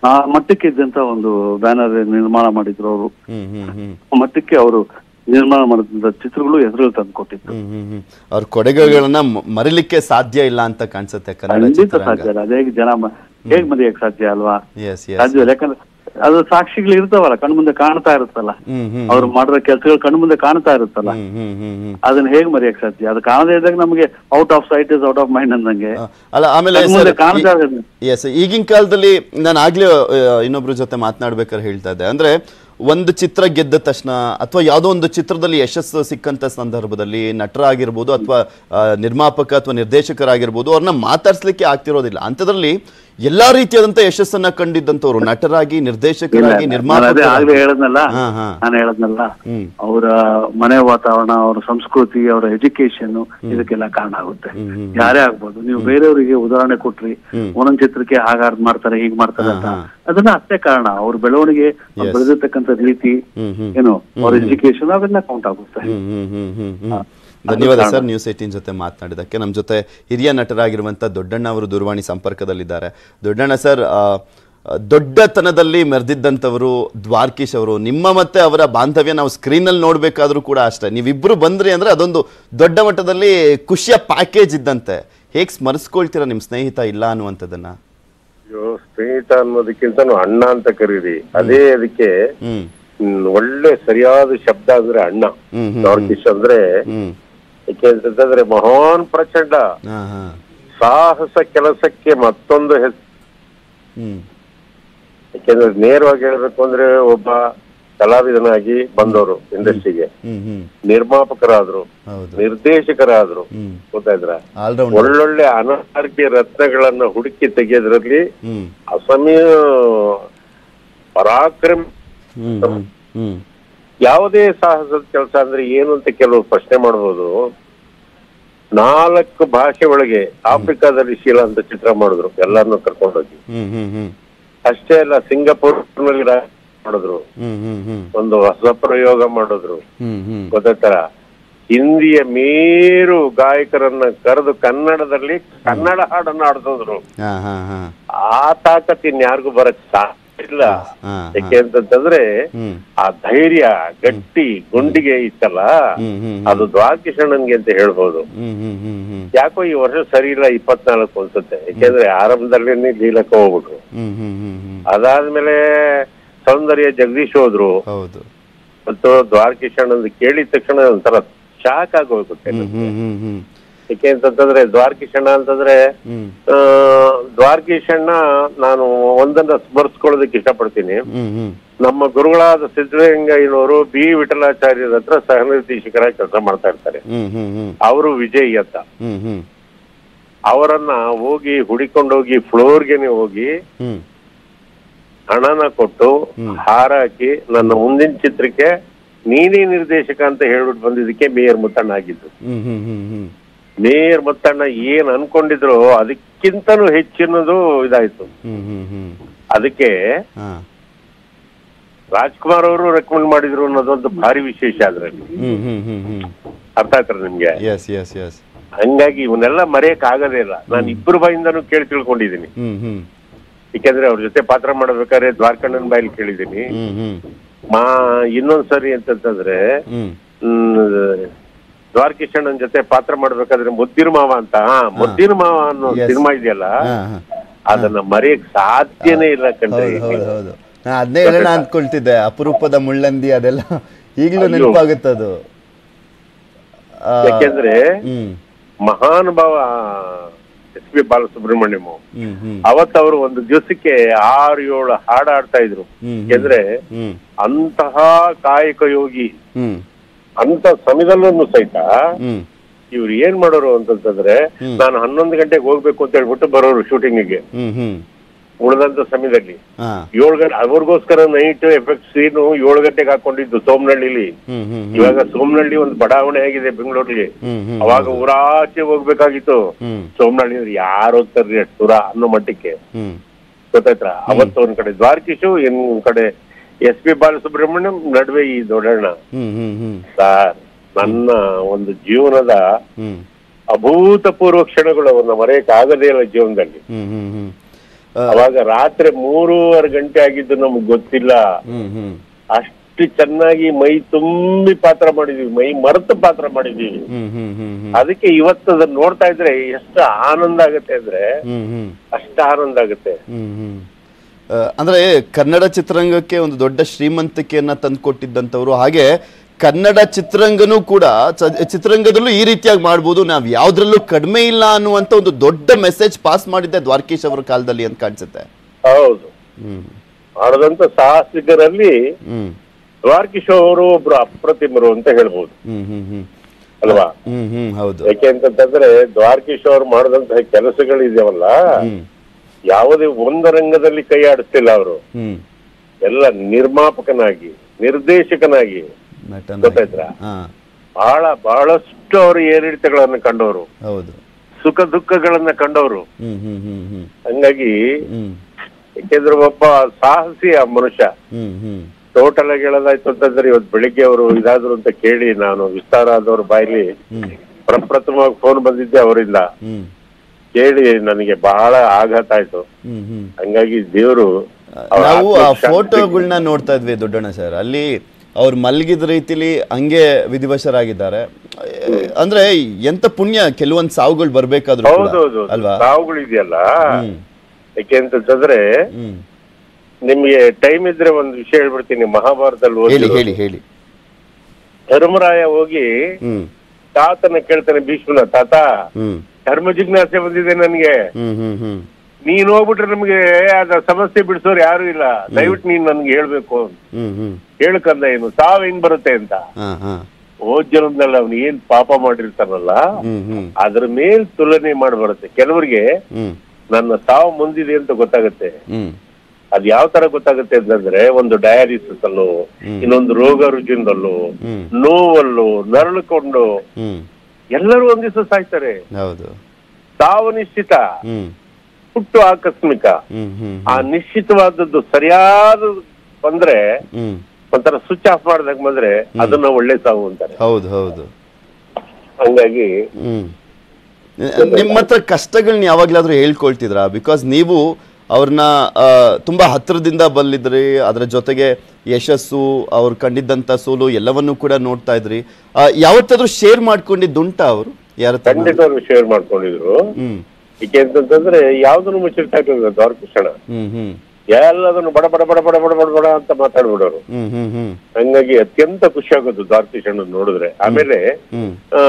C: ಆ ಮಟ್ಟಕ್ಕೆ ಇದ್ದಂತ ಒಂದು ಬ್ಯಾನರ್ ನಿರ್ಮಾಣ ಮಾಡಿದ್ರು ಅವರು
B: ಹ್ಮ್ ಹ್ಮ್ ಹ್ಮ್
C: ಮಟ್ಟಕ್ಕೆ ಅವರು ನಿರ್ಮಾಣ ಮಾಡಿದಂತ ಚಿತ್ರಗಳು ಹೆಸರು ತಂದು ಕೊಟ್ಟಿದ್ರು
B: ಹ್ಮ್ ಹ್ಮ್ ಹ್ಮ್ ಅವ್ರ ಕೊಡುಗೆಗಳನ್ನ ಮ- ಮರಿಲಿಕ್ಕೆ ಸಾಧ್ಯ ಇಲ್ಲ ಅಂತ ಕಾಣಿಸುತ್ತೆ ಕನ್ನಡ
C: ಖಂಡಿತ
B: ಚಿತ್ರರಂಗ
C: ಸಾಧ್ಯ ಇಲ್ಲ ಅದೇ ಜನ ಮ- ಹೇಗ್ ಮರೆಯಕ್ ಸಾಧ್ಯ ಅಲ್ವಾ
B: ಎಸ್ ಎಸ್
C: ಸಾಧ್ಯ ಇಲ್ಲ ಯಾಕಂದ್ರೆ ಅದು ಸಾಕ್ಷಿಗಳು ಇರ್ತಾವಲ್ಲ ಕಣ್ಮುಂದೆ ಕಾಣ್ತಾ ಇರುತ್ತಲ್ಲ
B: ಹ್ಮ್ ಹ್ಮ್
C: ಅವ್ರು ಮಾಡಿರೋ ಕೆಲಸಗಳು ಕಣ್ಮುಂದೆ ಕಾಣ್ತಾ ಇರುತ್ತಲ್ಲ
B: ಹ್ಮ್ ಹ್ಮ್ ಹ್ಮ್ ಹ್ಮ್
C: ಅದನ್ನ ಹೇಗ್ ಮರೆಯಕ್ ಸಾಧ್ಯ ಅದು ಕಾಣದೇ ಇದ್ದಾಗ ನಮಗೆ out of sight is out of mind ಅಂದಂಗೆ
B: ಆ, ಅಲ್ಲ ಆಮೇಲೆ
C: ಕಣ್ಮುಂದೆ
B: ಸರ್,
C: ಕಾಣ್ತಾ
B: ಈ-
C: ಇರೋದು.
B: ಎಸ್ ಈಗಿನ ಕಾಲದಲ್ಲಿ ನಾನು ಆಗ್ಲೇ ಆ, ಇನ್ನೊಬ್ರ ಜೊತೆ ಮಾತನಾಡ್ಬೇಕಾದ್ರೆ ಹೇಳ್ತಾ ಇದ್ದೆ ಅಂದ್ರೆ ಒಂದು ಚಿತ್ರ ಗೆದ್ದ ತಕ್ಷಣ ಅಥವಾ ಯಾವುದೋ ಒಂದು ಚಿತ್ರದಲ್ಲಿ ಯಶಸ್ಸು ಸಿಕ್ಕಂತ ಸಂದರ್ಭದಲ್ಲಿ ನಟರಾಗಿರ್ಬೋದು ಅಥವಾ ಆ, ನಿರ್ಮಾಪಕ ಅಥವಾ ನಿರ್ದೇಶಕರಾಗಿರ್ಬೋದು ಅವ್ರನ್ನ ಮಾತಾಡ್ಸ್ಲಿಕ್ಕೆ ಆಗ್ತಿರೋದಿಲ್ಲ ಅಂಥದ್ರಲ್ಲಿ ಎಲ್ಲಾ ರೀತಿಯಾದಂತ ಯಶಸ್ಸನ್ನ ಕಂಡಿದ್ದಂಥವ್ರು ನಟರಾಗಿ ನಿರ್ದೇಶಕರಾಗಿ
C: ನಾನು ಅದೇ ಆಗ್ಲೇ
B: ನಿರ್ಮಾಪಕ
C: ಹೇಳದ್ನಲ್ಲ
B: ಹಾ, ಹಾ.
C: ನಾನು ಹೇಳದ್ನಲ್ಲ
B: ಹ್ಮ್.
C: ಅವರ ಮನೆ ವಾತಾವರಣ ಅವರ ಸಂಸ್ಕೃತಿ ಅವರ ಎಜುಕೇಶನ್ ಇದಕ್ಕೆಲ್ಲ ಕಾರಣ ಆಗುತ್ತೆ ಯಾರೇ ಆಗ್ಬೋದು ನೀವು ಬೇರೆಯವರಿಗೆ ಉದಾಹರಣೆ ಕೊಟ್ರಿ ಒಂದೊಂದ್ ಚಿತ್ರಕ್ಕೆ ಹಾಗಾದ್ ಮಾಡ್ತಾರೆ ಹೀಗ್ ಮಾಡ್ತಾರೆ ಅಂತ ಅದನ್ನ ಅಷ್ಟೇ ಕಾರಣ ಅವ್ರ ಬೆಳವಣಿಗೆ ಅವ್ರು
B: Yes.
C: ಬೆಳೆದಿರ್ತಕ್ಕಂಥ ರೀತಿ
B: ಹ್ಮ್, ಹ್ಮ್.
C: ಏನು ಅವ್ರ ಎಜುಕೇಶನ್ ಅವೆಲ್ಲ ಕೌಂಟ್ ಆಗುತ್ತೆ
B: ಹ್ಮ್, ಹ್ಮ್, ಹಮ್, ಹಮ್, ಹಮ್. ಧನ್ಯವಾದ ಸರ್ ನ್ಯೂಸ್ ಏಟೀನ್ ಜೊತೆ ಮಾತನಾಡಿದಕ್ಕೆ ನಮ್ಮ ಜೊತೆ ಹಿರಿಯ ನಟರಾಗಿರುವಂಥ ದೊಡ್ಡಣ್ಣ ಅವರು ದೂರವಾಣಿ ಸಂಪರ್ಕದಲ್ಲಿದ್ದಾರೆ ದೊಡ್ಡಣ್ಣ ಸರ್ ಆ, ಆ, ದೊಡ್ಡತನದಲ್ಲಿ ಮೆರೆದಿದ್ದಂಥವರು ದ್ವಾರ್ಕೀಶ್ ಅವರು ನಿಮ್ಮ ಮತ್ತೆ ಅವರ ಬಾಂಧವ್ಯ ನಾವು ಸ್ಕ್ರೀನಲ್ಲಿ ನೋಡಬೇಕಾದ್ರೂ ಕೂಡ ಅಷ್ಟೇ ನೀವಿಬ್ಬರು ಬಂದ್ರಿ ಅಂದ್ರೆ ಅದೊಂದು ದೊಡ್ಡ ಮಟ್ಟದಲ್ಲಿ ಖುಷಿಯ ಪ್ಯಾಕೇಜ್ ಇದ್ದಂತೆ ಹೇಗೆ ಸ್ಮರಿಸ್ಕೊಳ್ತೀರಾ ನಿಮ್ಮ ಸ್ನೇಹಿತ ಇಲ್ಲ ಅನ್ನುವಂಥದ್ದನ್ನ
D: ಅಯ್ಯೋ ಸ್ನೇಹಿತ ಅನ್ನೋದಕ್ಕಿಂತನೂ ಅಣ್ಣ ಅಂತ ಕರೀರಿ ಅದೇ ಅದಕ್ಕೆ
B: ಹ್ಮ್
D: ಹ್ಮ್, ಒಳ್ಳೆ ಸರಿಯಾದ ಶಬ್ದ ಅಂದ್ರೆ ಅಣ್ಣ
B: ಹ್ಮ್, ಹ್ಮ್,
D: ನಾರ್ಕಿಶ್ ಅಂದ್ರೆ
B: ಹ್ಮ್
D: ಯಾಕೆ ಅಂತಂದ್ರೆ ಮಹಾನ್ ಪ್ರಚಂಡ
B: ಹಾ ಹಾ
D: ಸಾಹಸ ಕೆಲಸಕ್ಕೆ ಮತ್ತೊಂದು ಹೆಸರು
B: ಹ್ಮ್
D: ಯಾಕೆಂದ್ರೆ ನೇರವಾಗಿ ಹೇಳ್ಬೇಕು ಅಂದ್ರೆ ಒಬ್ಬ ಕಲಾವಿದನಾಗಿ ಬಂದವರು ಇಂಡಸ್ಟ್ರಿಗೆ
B: ಹ್ಮ್ ಹ್ಮ್
D: ನಿರ್ಮಾಪಕರಾದ್ರು
B: ಹೌದು
D: ನಿರ್ದೇಶಕರಾದ್ರು
B: ಹ್ಮ್
D: ಗೊತ್ತಾಯ್ದ್ರ
B: ಆಲ್ರೌಂಡರ್
D: ಒಳ್ಳೊಳ್ಳೆ ಅನಾರ್ಕಿ ರತ್ನಗಳನ್ನ ಹುಡುಕಿ ತೆಗೆಯೋದ್ರಲ್ಲಿ
B: ಹ್ಮ್
D: ಅಸಮಯ ಪರಾಕ್ರಮ
B: ಹ್ಮ್ ಹ್ಮ್ ಹ್ಮ್
D: ಯಾವುದೇ ಸಾಹಸದ ಕೆಲಸ ಅಂದ್ರೆ ಏನು ಅಂತ ಕೆಲವು ಪ್ರಶ್ನೆ ಮಾಡ್ಬೋದು ನಾಲ್ಕು ಭಾಷೆ ಒಳಗೆ ಆಫ್ರಿಕಾದಲ್ಲಿ ಶೀಲಾ ಅಂತ ಚಿತ್ರ ಮಾಡಿದ್ರು ಎಲ್ಲರನ್ನು ಕರ್ಕೊಂಡೋಗಿ
B: ಹ್ಮ್ ಹ್ಮ್ ಹ್ಮ್
D: ಅಷ್ಟೇ ಅಲ್ಲ ಸಿಂಗಾಪುರ್ನಲ್ಲಿ ರಾ- ಮಾಡಿದ್ರು
B: ಹ್ಮ್ ಹ್ಮ್ ಹ್ಮ್
D: ಒಂದು ಹೊಸ ಪ್ರಯೋಗ ಮಾಡಿದ್ರು
B: ಹ್ಮ್ ಹ್ಮ್
D: ಗೊತ್ತಾಯ್ತರ ಹಿಂದಿಯ ಮೇರು ಗಾಯಕರನ್ನ ಕರೆದು ಕನ್ನಡದಲ್ಲಿ ಕನ್ನಡ ಹಾಡನ್ನ ಹಾಡ್ತಿದ್ರು
B: ಹಾ ಹಾ ಹಾ
D: ಆ ತಾಕತ್ ಇನ್ಯಾರಿಗೂ ಬರಕ್ ಸಾಧ್ಯ ಇಲ್ಲ
B: ಹಾ
D: ಯಾಕೆ ಅಂತಂತಂದ್ರೆ
B: ಹ್ಮ್
D: ಆ ಧೈರ್ಯ ಗಟ್ಟಿ ಗುಂಡಿಗೆ ಇತ್ತಲ್ಲ
B: ಹ್ಮ್ ಹ್ಮ್
D: ಅದು ದ್ವಾರಕಿಶಣ್ಣನ್ಗೆ ಅಂತ ಹೇಳ್ಬೋದು
B: ಹ್ಮ್ ಹ್ಮ್ ಹ್ಮ್ ಹ್ಮ್
D: ಯಾಕೋ ಈ ವರ್ಷ ಸರಿ ಇಲ್ಲ ಇಪ್ಪತ್ನಾಲ್ಕು ಅನ್ಸುತ್ತೆ ಯಾಕೆಂದ್ರೆ ಆರಂಭದಲ್ಲಿ ಲೀಲಕ್ಕೆ ಹೋಗ್ಬಿಟ್ರು
B: ಹ್ಮ್ ಹ್ಮ್ ಹ್ಮ್ ಹ್ಮ್
D: ಅದಾದ್ಮೇಲೆ ಸೌಂದರ್ಯ ಜಗದೀಶ್ ಹೋದ್ರು
B: ಹೌದು
D: ಮತ್ತು ದ್ವಾರಕಿಶಣ್ಣಂದು ಕೇಳಿದ ತಕ್ಷಣ ಒಂಥರ ಶಾಕ್ ಆಗಿ ಹೋಗುತ್ತೆ
B: ಹ್ಮ್ ಹ್ಮ್ ಹ್ಮ್ ಹ್ಮ್
D: ಯಾಕೆ ಅಂತಂತಂದ್ರೆ ದ್ವಾರಕಿಶಣ್ಣ ಅಂತಂದ್ರೆ
B: ಹ್ಮ್
D: ಆ, ದ್ವಾರಕೀಶಣ್ಣ ನಾನು ಒಂದನ್ನ ಸ್ಮರಿಸ್ಕೊಳ್ಳೋದಕ್ಕೆ ಇಷ್ಟಪಡ್ತೀನಿ
B: ಹ್ಮ್ ಹ್ಮ್
D: ನಮ್ಮ ಗುರುಗಳಾದ ಸಿದ್ದಲಿಂಗಯ್ಯನವರು ಬಿ ವಿಠಲಾಚಾರ್ಯರ ಹತ್ರ ಸಹ ನಿರ್ದೇಶಕರಾಗಿ ಕೆಲಸ ಮಾಡ್ತಾ ಇರ್ತಾರೆ
B: ಹ್ಮ್ ಹ್ಮ್ ಹ್ಮ್
D: ಅವರು ವಿಜಯ್ ಅಂತ
B: ಹ್ಮ್ ಹ್ಮ್
D: ಅವರನ್ನ ಹೋಗಿ ಹುಡಿಕೊಂಡೋಗಿ ಫ್ಲೋರ್ಗೆನೆ ಹೋಗಿ
B: ಹ್ಮ್
D: ಹಣನ ಕೊಟ್ಟು ಹಾರ ಹಾಕಿ ನನ್ನ ಮುಂದಿನ ಚಿತ್ರಕ್ಕೆ ನೀನೇ ನಿರ್ದೇಶಕ ಅಂತ ಹೇಳ್ಬಿಟ್ಟು ಬಂದಿದ್ದಕ್ಕೆ ಮೇಯರ್ ಮುತ್ತಣ್ಣ ಆಗಿದ್ದು
B: ಹ್ಮ್ ಹ್ಮ್ ಹ್ಮ್ ಹ್ಮ್
D: ಮೇಯರ್ ಮುತ್ತಣ್ಣ ಏನ್ ಅನ್ಕೊಂಡಿದ್ರು ಅದಕ್ಕಿಂತನೂ ಹೆಚ್ಚಿನದು ಇದಾಯ್ತು
B: ಹ್ಮ್ ಹ್ಮ್ ಹ್ಮ್
D: ಅದಕ್ಕೆ
B: ಹಾ
D: ರಾಜ್ಕುಮಾರ್ ಅವರು ರೆಕಮೆಂಡ್ ಮಾಡಿದ್ರು ಅನ್ನೋದೊಂದು ಭಾರಿ ವಿಶೇಷ ಅದ್ರಲ್ಲಿ
B: ಹ್ಮ್ ಹ್ಮ್ ಹ್ಮ್ ಹ್ಮ್
D: ಅರ್ಥ ಆಯ್ತಾರೆ ನಿಮ್ಗೆ
B: ಎಸ್ ಎಸ್ ಎಸ್
D: ಹಂಗಾಗಿ ಇವನ್ನೆಲ್ಲ ಮರೆಯಕ್ ಆಗೋದೇ ಇಲ್ಲ ನಾನು ಇಬ್ಬರು ಬಾಯಿಂದನೂ ಕೇಳಿ ತಿಳ್ಕೊಂಡಿದ್ದೀನಿ
B: ಹ್ಮ್ ಹ್ಮ್
D: ಯಾಕೆಂದ್ರೆ ಅವ್ರ ಜೊತೆ ಪಾತ್ರ ಮಾಡ್ಬೇಕಾದ್ರೆ ದ್ವಾರಕಣ್ಣನ್ ಬಾಯಲ್ಲಿ ಕೇಳಿದ್ದೀನಿ
B: ಹ್ಮ್ ಹ್ಮ್
D: ಮಾ ಇನ್ನೊಂದ್ ಸರಿ ಅಂತಂತಂದ್ರೆ
B: ಹ್ಮ್
D: ಹ್ಮ್, ದ್ವಾರಕಿಶಣ್ಣನ್ ಜೊತೆ ಪಾತ್ರ ಮಾಡ್ಬೇಕಾದ್ರೆ ಮುದ್ದಿನ ಮಾವ ಅಂತ ಹಾ, ಮುದ್ದಿನ ಮಾವ ಅನ್ನೋ
B: Yes.
D: ಸಿನಿಮಾ ಇದೆಯಲ್ಲ
B: ಹಾ ಹಾ
D: ಅದನ್ನ ಮರೆಯಕ್ ಸಾಧ್ಯನೇ ಇಲ್ಲ ಕಣ್ರಿ
B: ಹೌದು ಹೌದು ಹೌದು ನಾ ಅದನ್ನೇ ಹೇಳೋಣ ಅಂದ್ಕೊಳ್ತಿದ್ದೆ ಅಪರೂಪದ ಮುಳ್ಳಂದಿ ಅದೆಲ್ಲ ಈಗಲೂ
D: ಅಯ್ಯೋ.
B: ನೆನಪಾಗುತ್ತದು ಆ,
D: ಯಾಕೆಂದ್ರೆ
B: ಹ್ಮ್
D: ಮಹಾನುಭಾವ ಎಸ್ ಪಿ ಬಾಲಸುಬ್ರಹ್ಮಣ್ಯಂ
B: ಹ್ಮ್ ಹ್ಮ್
D: ಅವತ್ತು ಅವರು ಒಂದು ದಿವಸಕ್ಕೆ ಆರು ಏಳು ಹಾಡು ಆಡ್ತಾ ಇದ್ರು
B: ಹ್ಮ್.
D: ಯಾಕೆಂದ್ರೆ
B: ಹ್ಮ್
D: ಅಂತಹ ಕಾಯಕ ಯೋಗಿ
B: ಹ್ಮ್
D: ಅಂತ ಸಮಯದಲ್ಲೂ ಸಹಿತ
B: ಹ್ಮ್
D: ಇವ್ರು ಏನ್ ಮಾಡೋರು ಅಂತಂತಂದ್ರೆ ನಾನು ಹನ್ನೊಂದು ಗಂಟೆಗೆ ಹೋಗ್ಬೇಕು ಅಂತ ಹೇಳ್ಬಿಟ್ಟು ಬರೋರು ಶೂಟಿಂಗಿಗೆ
B: ಹ್ಮ್ ಹ್ಮ್
D: ಉಳಿದಂತ ಸಮಯದಲ್ಲಿ
B: ಹಾ
D: ಏಳು ಗಂಟೆ ಅವ್ರಿಗೋಸ್ಕರ ನೈಟ್ ಎಫೆಕ್ಟ್ ಸೀನು ಏಳು ಗಂಟೆಗೆ ಹಾಕೊಂಡಿದ್ದು ಸೋಮನಹಳ್ಳಿಲಿ
B: ಹ್ಮ್ ಹ್ಮ್ ಹ್ಮ್
D: ಇವಾಗ ಸೋಮನಹಳ್ಳಿ ಒಂದು ಬಡಾವಣೆ ಆಗಿದೆ ಬೆಂಗಳೂರಿಗೆ
B: ಹ್ಮ್ ಹ್ಮ್
D: ಅವಾಗ ಊರಾಚೆ ಹೋಗ್ಬೇಕಾಗಿತ್ತು
B: ಹ್ಮ್
D: ಸೋಮನಹಳ್ಳಿ ಅಂದ್ರೆ ಯಾರು ಹೋಗ್ತಾರ್ರಿ ಅಷ್ಟು ದೂರ ಅನ್ನೋ ಮಟ್ಟಕ್ಕೆ
B: ಹ್ಮ್
D: ಗೊತ್ತಾಯ್ತಾ ಅವತ್ತು ಒಂದ್ ಕಡೆ ದ್ವಾರಕೀಶು ಇನ್ನೊಂದ್ ಕಡೆ ಎಸ್ ಪಿ ಬಾಲಸುಬ್ರಹ್ಮಣ್ಯಂ ನಡುವೆ ಈ ದೊಡ್ಡಣ್ಣ
B: ಹ್ಮ್ ಹ್ಮ್ ಹ್ಮ್
D: ಸಾರ್ ನನ್ನ ಒಂದು ಜೀವನದ
B: ಹ್ಮ್
D: ಅಭೂತಪೂರ್ವ ಕ್ಷಣಗಳು ಅವನ್ನ ಮರೆಯಕ್ ಆಗದೇ ಇಲ್ಲ ಜೀವನದಲ್ಲಿ
B: ಹ್ಮ್ ಹ್ಮ್ ಹ್ಮ್
D: ಅವಾಗ ರಾತ್ರಿ ಮೂರುವರೆ ಗಂಟೆ ಆಗಿದ್ದು ನಮ್ಗೆ ಗೊತ್ತಿಲ್ಲ
B: ಹ್ಮ್ ಹ್ಮ್
D: ಅಷ್ಟು ಚೆನ್ನಾಗಿ ಮೈ ತುಂಬಿ ಪಾತ್ರ ಮಾಡಿದೀವಿ ಮೈ ಮರೆತು ಪಾತ್ರ ಮಾಡಿದೀವಿ
B: ಹ್ಮ್ ಹ್ಮ್ ಹ್ಮ್ ಹ್ಮ್
D: ಅದಕ್ಕೆ ಇವತ್ತು ಅದನ್ನ ನೋಡ್ತಾ ಇದ್ರೆ ಎಷ್ಟು ಆನಂದ ಆಗುತ್ತೆ ಅಂದ್ರೆ
B: ಹ್ಮ್ ಹ್ಮ್
D: ಅಷ್ಟು ಆನಂದ ಆಗುತ್ತೆ
B: ಹ್ಮ್ ಹ್ಮ್ ಆ, ಅಂದ್ರೆ ಕನ್ನಡ ಚಿತ್ರರಂಗಕ್ಕೆ ಒಂದು ದೊಡ್ಡ ಶ್ರೀಮಂತಿಕೆಯನ್ನ ತಂದುಕೊಟ್ಟಿದ್ದಂಥವ್ರು ಹಾಗೆ ಕನ್ನಡ ಚಿತ್ರರಂಗನೂ ಕೂಡ ಚ- ಚಿತ್ರರಂಗದಲ್ಲೂ ಈ ರೀತಿಯಾಗಿ ಮಾಡ್ಬೋದು ನಾವ್ ಯಾವ್ದ್ರಲ್ಲೂ ಕಡಿಮೆ ಇಲ್ಲ ಅನ್ನುವಂತ ಒಂದು ದೊಡ್ಡ ಮೆಸೇಜ್ ಪಾಸ್ ಮಾಡಿದ್ದೆ ದ್ವಾರಕೀಶ್ ಅವರ ಕಾಲದಲ್ಲಿ ಅಂತ ಕಾಣಿಸುತ್ತೆ
D: ಹೌದು
B: ಹ್ಮ್
D: ಮಾಡಿದಂತ ಸಾಹಸಿಗರಲ್ಲಿ
B: ಹ್ಮ್
D: ದ್ವಾರಕೀಶ್ ಅವರು ಒಬ್ರು ಅಪ್ರತಿಮರು ಅಂತ ಹೇಳ್ಬೋದು
B: ಹ್ಮ್ ಹ್ಮ್ ಹ್ಮ್
D: ಅಲ್ವಾ
B: ಹ್ಮ್ ಹ್ಮ್ ಹೌದು
D: ಯಾಕೆ ಅಂತಂತಂದ್ರೆ ದ್ವಾರಕೀಶ್ ಅವರು ಮಾಡಿದಂತಹ ಕೆಲಸಗಳಿದೆಯಲ್ಲ
B: ಹ್ಮ್
D: ಯಾವುದೇ ಒಂದು ರಂಗದಲ್ಲಿ ಕೈ ಆಡಿಸ್ತಿಲ್ಲ ಅವರು
B: ಹ್ಮ್
D: ಎಲ್ಲ ನಿರ್ಮಾಪಕನಾಗಿ ನಿರ್ದೇಶಕನಾಗಿ
B: ನಟನ
D: ಗೊತ್ತಾಯ್ತಾ
B: ಹಾ
D: ಬಹಳ ಬಹಳಷ್ಟು ಅವರು ಏರಿಳಿತಗಳನ್ನ ಕಂಡವರು
B: ಹೌದು
D: ಸುಖ ದುಃಖಗಳನ್ನ ಕಂಡವರು
B: ಹ್ಮ್ ಹ್ಮ್ ಹ್ಮ್ ಹ್ಮ್
D: ಹಂಗಾಗಿ
B: ಹ್ಮ್
D: ಯಾಕೆಂದ್ರೆ ಒಬ್ಬ ಸಾಹಸಿ ಆ ಮನುಷ್ಯ
B: ಹ್ಮ್ ಹ್ಮ್
D: ಟೋಟಲ್ ಆಗಿ ಹೇಳೋದಾಯ್ತು ಅಂತಂದ್ರೆ ಇವತ್ತು ಬೆಳಿಗ್ಗೆ ಅವರು ಇದಾದ್ರು ಅಂತ ಕೇಳಿ ನಾನು ವಿಸ್ತಾರ ಆದವ್ರ ಬಾಯಲ್ಲಿ
B: ಹ್ಮ್
D: ಪ್ರಪ್ರಥಮವಾಗಿ ಫೋನ್ ಬಂದಿದ್ದೆ ಅವರಿಂದ
B: ಹ್ಮ್
D: ಕೇಳಿ ನನಗೆ ಬಹಳ ಆಘಾತ ಆಯ್ತು
B: ಹ್ಮ್ ಹ್ಮ್
D: ಹಂಗಾಗಿ ದೇವರು
B: ನಾವು ಆ ಫೋಟೋಗಳನ್ನ ನೋಡ್ತಾ ಇದ್ವಿ ದೊಡ್ಡಣ್ಣ ಸರ್ ಅಲ್ಲಿ ಅವ್ರು ಮಲಗಿದ ರೀತಿಲಿ ಹಂಗೆ ವಿಧಿವಶರಾಗಿದ್ದಾರೆ ಅಂದ್ರೆ ಎಂತ ಪುಣ್ಯ ಕೆಲವೊಂದ್ ಸಾವುಗಳು ಬರ್ಬೇಕಾದ್ರು ಕೂಡ,
D: ಹೌದೌದು
B: ಅಲ್ವಾ
D: ಸಾವುಗಳಿದೆಯಲ್ಲ
B: ಹ್ಮ್
D: ಯಾಕೆ ಅಂತಂದ್ರೆ
B: ಹ್ಮ್
D: ನಿಮ್ಗೆ ಟೈಮ್ ಇದ್ರೆ ಒಂದು ವಿಷಯ ಹೇಳ್ಬಿಡ್ತೀನಿ ಮಹಾಭಾರತದಲ್ಲಿ
B: ಹೇಳಿ
D: ಓದಿ
B: ಹೇಳಿ ಹೇಳಿ
D: ಧರ್ಮರಾಯ ಹೋಗಿ
B: ಹ್ಮ್
D: ತಾತನ ಕೇಳ್ತಾನೆ ಭೀಷ್ಮನ ತಾತ
B: ಹ್ಮ್
D: ಧರ್ಮ ಜಿಜ್ಞಾಸೆ ಬಂದಿದೆ ನನ್ಗೆ
B: ಹ್ಮ್ ಹ್ಮ್ ಹ್ಮ್
D: ನೀನ್ ಹೋಗ್ಬಿಟ್ರೆ ನಮ್ಗೆ ಅದ ಸಮಸ್ಯೆ ಬಿಡಿಸೋರು ಯಾರು ಇಲ್ಲ ದಯವಿಟ್ಟು ನೀನ್ ನನ್ಗೆ ಹೇಳ್ಬೇಕು
B: ಹ್ಮ್ ಹ್ಮ್
D: ಹೇಳ್ಕಂದ ಏನು ಸಾವ್ ಹೆಂಗ್ ಬರುತ್ತೆ ಅಂತ
B: ಹಾ ಹಾ
D: ಹೋದ್ ಜನ್ಮದಲ್ಲಿ ಅವ್ನು ಏನ್ ಪಾಪ ಮಾಡಿರ್ತಾನಲ್ಲ
B: ಹ್ಮ್ ಹ್ಮ್
D: ಅದ್ರ ಮೇಲ್ ತುಲನೆ ಮಾಡಿ ಬರುತ್ತೆ ಕೆಲವರಿಗೆ
B: ಹ್ಮ್
D: ನನ್ನ ಸಾವು ಮುಂದಿದೆ ಅಂತ ಗೊತ್ತಾಗುತ್ತೆ
B: ಹ್ಮ್
D: ಅದ್ ಯಾವ ತರ ಗೊತ್ತಾಗುತ್ತೆ ಅಂತಂದ್ರೆ ಒಂದು ಡಯಾಲಿಸಿಸ್ ಅಲ್ಲೋ ಇನ್ನೊಂದು ರೋಗ ರುಜಿನದಲ್ಲೋ
B: ಹ್ಮ್
D: ನೋವಲ್ಲೋ ನರಳುಕೊಂಡು
B: ಹ್ಮ್
D: ಎಲ್ಲರೂ ಒಂದ್ ದಿವಸ ಸಾಯ್ತಾರೆ
B: ಹೌದು
D: ಸಾವು ನಿಶ್ಚಿತ
B: ಹ್ಮ್
D: ಹುಟ್ಟು ಆಕಸ್ಮಿಕ
B: ಹ್ಮ್ ಹ್ಮ್
D: ಆ ನಿಶ್ಚಿತವಾದದ್ದು ಸರಿಯಾದ ಬಂದ್ರೆ
B: ಹ್ಮ್
D: ಒಂಥರ ಸ್ವಿಚ್ ಆಫ್ ಮಾಡ್ದಾಗ ಬಂದ್ರೆ ಅದನ್ನ ಒಳ್ಳೆ ಸಾವು ಅಂತಾರೆ
B: ಹೌದು ಹೌದು
D: ಹಂಗಾಗಿ
B: ಹ್ಮ್ ನಿಮ್ಮ ಹತ್ರ ಕಷ್ಟಗಳನ್ನ ಯಾವಾಗ್ಲಾದ್ರೂ ಹೇಳ್ಕೊಳ್ತಿದ್ರಾ ಬಿಕಾಸ್ ನೀವು ಅವ್ರನ್ನ ಆ, ತುಂಬಾ ಹತ್ರದಿಂದ ಬಲ್ಲಿದ್ರಿ ಅದರ ಜೊತೆಗೆ ಯಶಸ್ಸು ಅವ್ರು ಕಂಡಿದ್ದಂತ ಸೋಲು ಎಲ್ಲವನ್ನೂ ಕೂಡ ನೋಡ್ತಾ ಇದ್ರಿ ಆ, ಯಾವತ್ತಾದ್ರೂ ಶೇರ್ ಮಾಡ್ಕೊಂಡಿದ್ದುಂಟ ಅವರು ಯಾರ ಹತ್ರ?
D: ಖಂಡಿತವಾಗ್ಲೂ ಶೇರ್ ಮಾಡ್ಕೊಂಡಿದ್ರು
B: ಹ್ಮ್
D: ಏಕೆ ಅಂತಂತಂದ್ರೆ ಯಾವ್ದನ್ನು ಮುಚ್ಚಿರ್ತಾ ಇರ್ಲಿಲ್ಲ ದ್ವಾರಕೃಷ್ಣ
B: ಹ್ಮ್ ಹ್ಮ್
D: ಎಲ್ಲದನ್ನು ಬಡ ಬಡ ಬಡ ಬಡ ಬಡ ಬಡ ಬಡ ಅಂತ ಮಾತಾಡ್ಬಿಡೋರು
B: ಹ್ಮ್ ಹ್ಮ್ ಹ್ಮ್
D: ಹಂಗಾಗಿ ಅತ್ಯಂತ ಖುಷಿ ಆಗೋದು ದ್ವಾರಕೃಷ್ಣ ನೋಡಿದ್ರೆ ಆಮೇಲೆ
B: ಹ್ಮ್
D: ಆ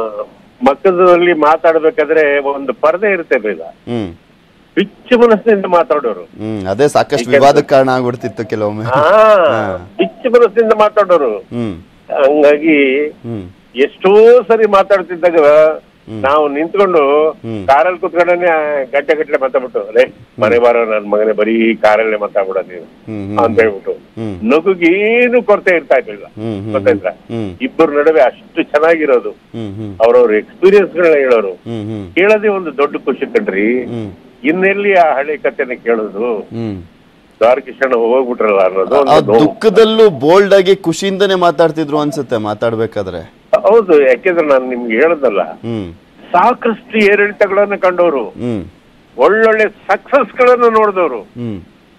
D: ಮಕ್ಕಳಲ್ಲಿ ಮಾತಾಡ್ಬೇಕಾದ್ರೆ ಒಂದು ಪರದೆ ಇರುತ್ತೆ ಬೇಗ
B: ಹ್ಮ್
D: ಬಿಚ್ಚು ಮನಸ್ಸಿನಿಂದ ಮಾತಾಡೋರು
B: ಹ್ಮ್ ಅದೇ ಸಾಕಷ್ಟು ವಿವಾದಕ್ಕೆ ಕಾರಣ ಆಗ್ಬಿಡ್ತಿತ್ತು ಕೆಲವೊಮ್ಮೆ
D: ಹಾ ಬಿಚ್ಚು ಮನಸ್ಸಿನಿಂದ ಮಾತಾಡೋರು
B: ಹ್ಮ್
D: ಹಂಗಾಗಿ
B: ಹ್ಮ್
D: ಎಷ್ಟೋ ಸರಿ ಮಾತಾಡ್ತಿದ್ದಾಗ ನಾವು ನಿಂತ್ಕೊಂಡು ಕಾರಲ್ಲಿ ಕುತ್ಕೊಂಡೇ ಗಂಟೆ ಗಟ್ಟಲೆ ಮಾತಾಡ್ಬಿಟ್ಟು ಅದೇ ಮನೆ ಬಾರೋ ನನ್ ಮಗನೇ ಬರೀ ಕಾರಲ್ಲೇ ಮಾತಾಡ್ಬಿಡ ನೀನು
B: ಹ್ಮ್
D: ಅಂತ ಹೇಳ್ಬಿಟ್ಟು
B: ಹ್ಮ್
D: ನಗುಗೇನು ಕೊರತೆ ಇರ್ತಾ ಇರ್ಲಿಲ್ಲ
B: ಹ್ಮ್ ಹ್ಮ್
D: ಗೊತ್ತಾಯ್ತಾ
B: ಹ್ಮ್
D: ಇಬ್ಬರ ನಡುವೆ ಅಷ್ಟು ಚೆನ್ನಾಗಿರೋದು
B: ಹ್ಮ್ ಹ್ಮ್
D: ಅವ್ರವ್ರ ಎಕ್ಸ್ಪೀರಿಯನ್ಸ್ ಗಳನ್ನ ಹೇಳೋರು
B: ಹ್ಮ್ ಹ್ಮ್
D: ಕೇಳೋದೇ ಒಂದು ದೊಡ್ಡ ಖುಷಿ ಕಣ್ರಿ
B: ಹ್ಮ್
D: ಇನ್ನೆಲ್ಲಿ ಆ ಹಳೆ ಕಥೆನ ಕೇಳೋದು
B: ಹ್ಮ್
D: ದ್ವಾರಕಿಶಣ ಹೋಗ್ಬಿಟ್ರಲ್ಲ ಅನ್ನೋದು
B: ಆ
D: ಒಂದು ನೋವು.
B: ದುಃಖದಲ್ಲೂ ಬೋಲ್ಡ್ ಆಗಿ ಖುಷಿಯಿಂದನೇ ಮಾತಾಡ್ತಿದ್ರು ಅನ್ಸುತ್ತೆ ಮಾತಾಡ್ಬೇಕಾದ್ರೆ
D: ಹೌದು ಯಾಕೆಂದ್ರೆ ನಾನು ನಿಮ್ಗೆ ಹೇಳದಲ್ಲ
B: ಹ್ಮ್
D: ಸಾಕಷ್ಟು ಏರಿಳಿತಗಳನ್ನ ಕಂಡವರು
B: ಹ್ಮ್
D: ಒಳ್ಳೊಳ್ಳೆ ಸಕ್ಸಸ್ ಗಳನ್ನ ನೋಡಿದವರು
B: ಹ್ಮ್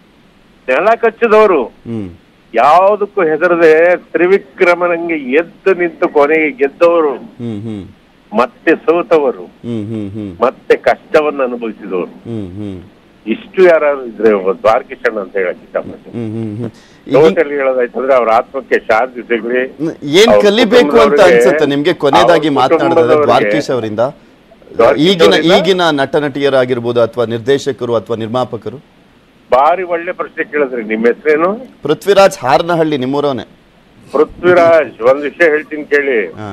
D: ನೆಲ ಕಚ್ಚಿದವರು
B: ಹ್ಮ್
D: ಯಾವುದಕ್ಕೂ ಹೆದರದೆ ತ್ರಿವಿಕ್ರಮನಂಗೆ ಎದ್ದು ನಿಂತು ಕೊನೆಗೆ ಗೆದ್ದವರು
B: ಹ್ಮ್ ಹ್ಮ್
D: ಮತ್ತೆ ಸೋತವರು
B: ಹ್ಮ್ ಹ್ಮ್ ಹ್ಮ್
D: ಮತ್ತೆ ಕಷ್ಟವನ್ನ ಅನುಭವಿಸಿದವರು
B: ಹ್ಮ್ ಹ್ಮ್
D: ಇಷ್ಟು ಯಾರು ಇದ್ರೆ ಒಬ್ಬ ದ್ವಾರಕಿಶಣ್ಣ ಅಂತ ಹೇಳಕ್ ಇಷ್ಟಪಡ್ತೀನಿ
B: ಹ್ಮ್ ಹ್ಮ್ ಹ್ಮ್ ಈಗ
D: ಟೋಟಲ್ ಹೇಳೋದಾಯ್ತಂದ್ರೆ ಅವ್ರ ಆತ್ಮಕ್ಕೆ ಶಾಂತಿ ಸಿಗ್ಲಿ
B: ಏನ್
D: ಅವ್ರ
B: ಕಲಿಬೇಕು ಅಂತ
D: ಕುಟುಂಬದವ್ರಿಗೆ-
B: ಅನ್ಸುತ್ತೆ ನಿಮ್ಗೆ ಕೊನೆಯದಾಗಿ
D: ಅವ್ರ
B: ಮಾತನಾಡಿದ್ರೆ
D: ಕುಟುಂಬದವ್ರಿಗೆ-
B: ದ್ವಾರಕೀಶ್ ಅವರಿಂದ
D: ದ್ವಾರಕೀಶ್
B: ಈಗಿನ
D: ಅವರಿಂದ?
B: ಈಗಿನ ನಟ ನಟಿಯರಾಗಿರ್ಬೋದು ಅಥವಾ ನಿರ್ದೇಶಕರು ಅಥವಾ ನಿರ್ಮಾಪಕರು
D: ಬಾರಿ ಒಳ್ಳೆ ಪ್ರಶ್ನೆ ಕೇಳಿದ್ರಿ ನಿಮ್ಮ ಹೆಸರೇನು
B: ಪೃಥ್ವಿರಾಜ್ ಹಾರನಹಳ್ಳಿ ನಿಮ್ಮೂರವನೇ
D: ಪೃಥ್ವಿರಾಜ್ ಒಂದ್ ವಿಷಯ ಹೇಳ್ತೀನಿ ಕೇಳಿ
B: ಹಾ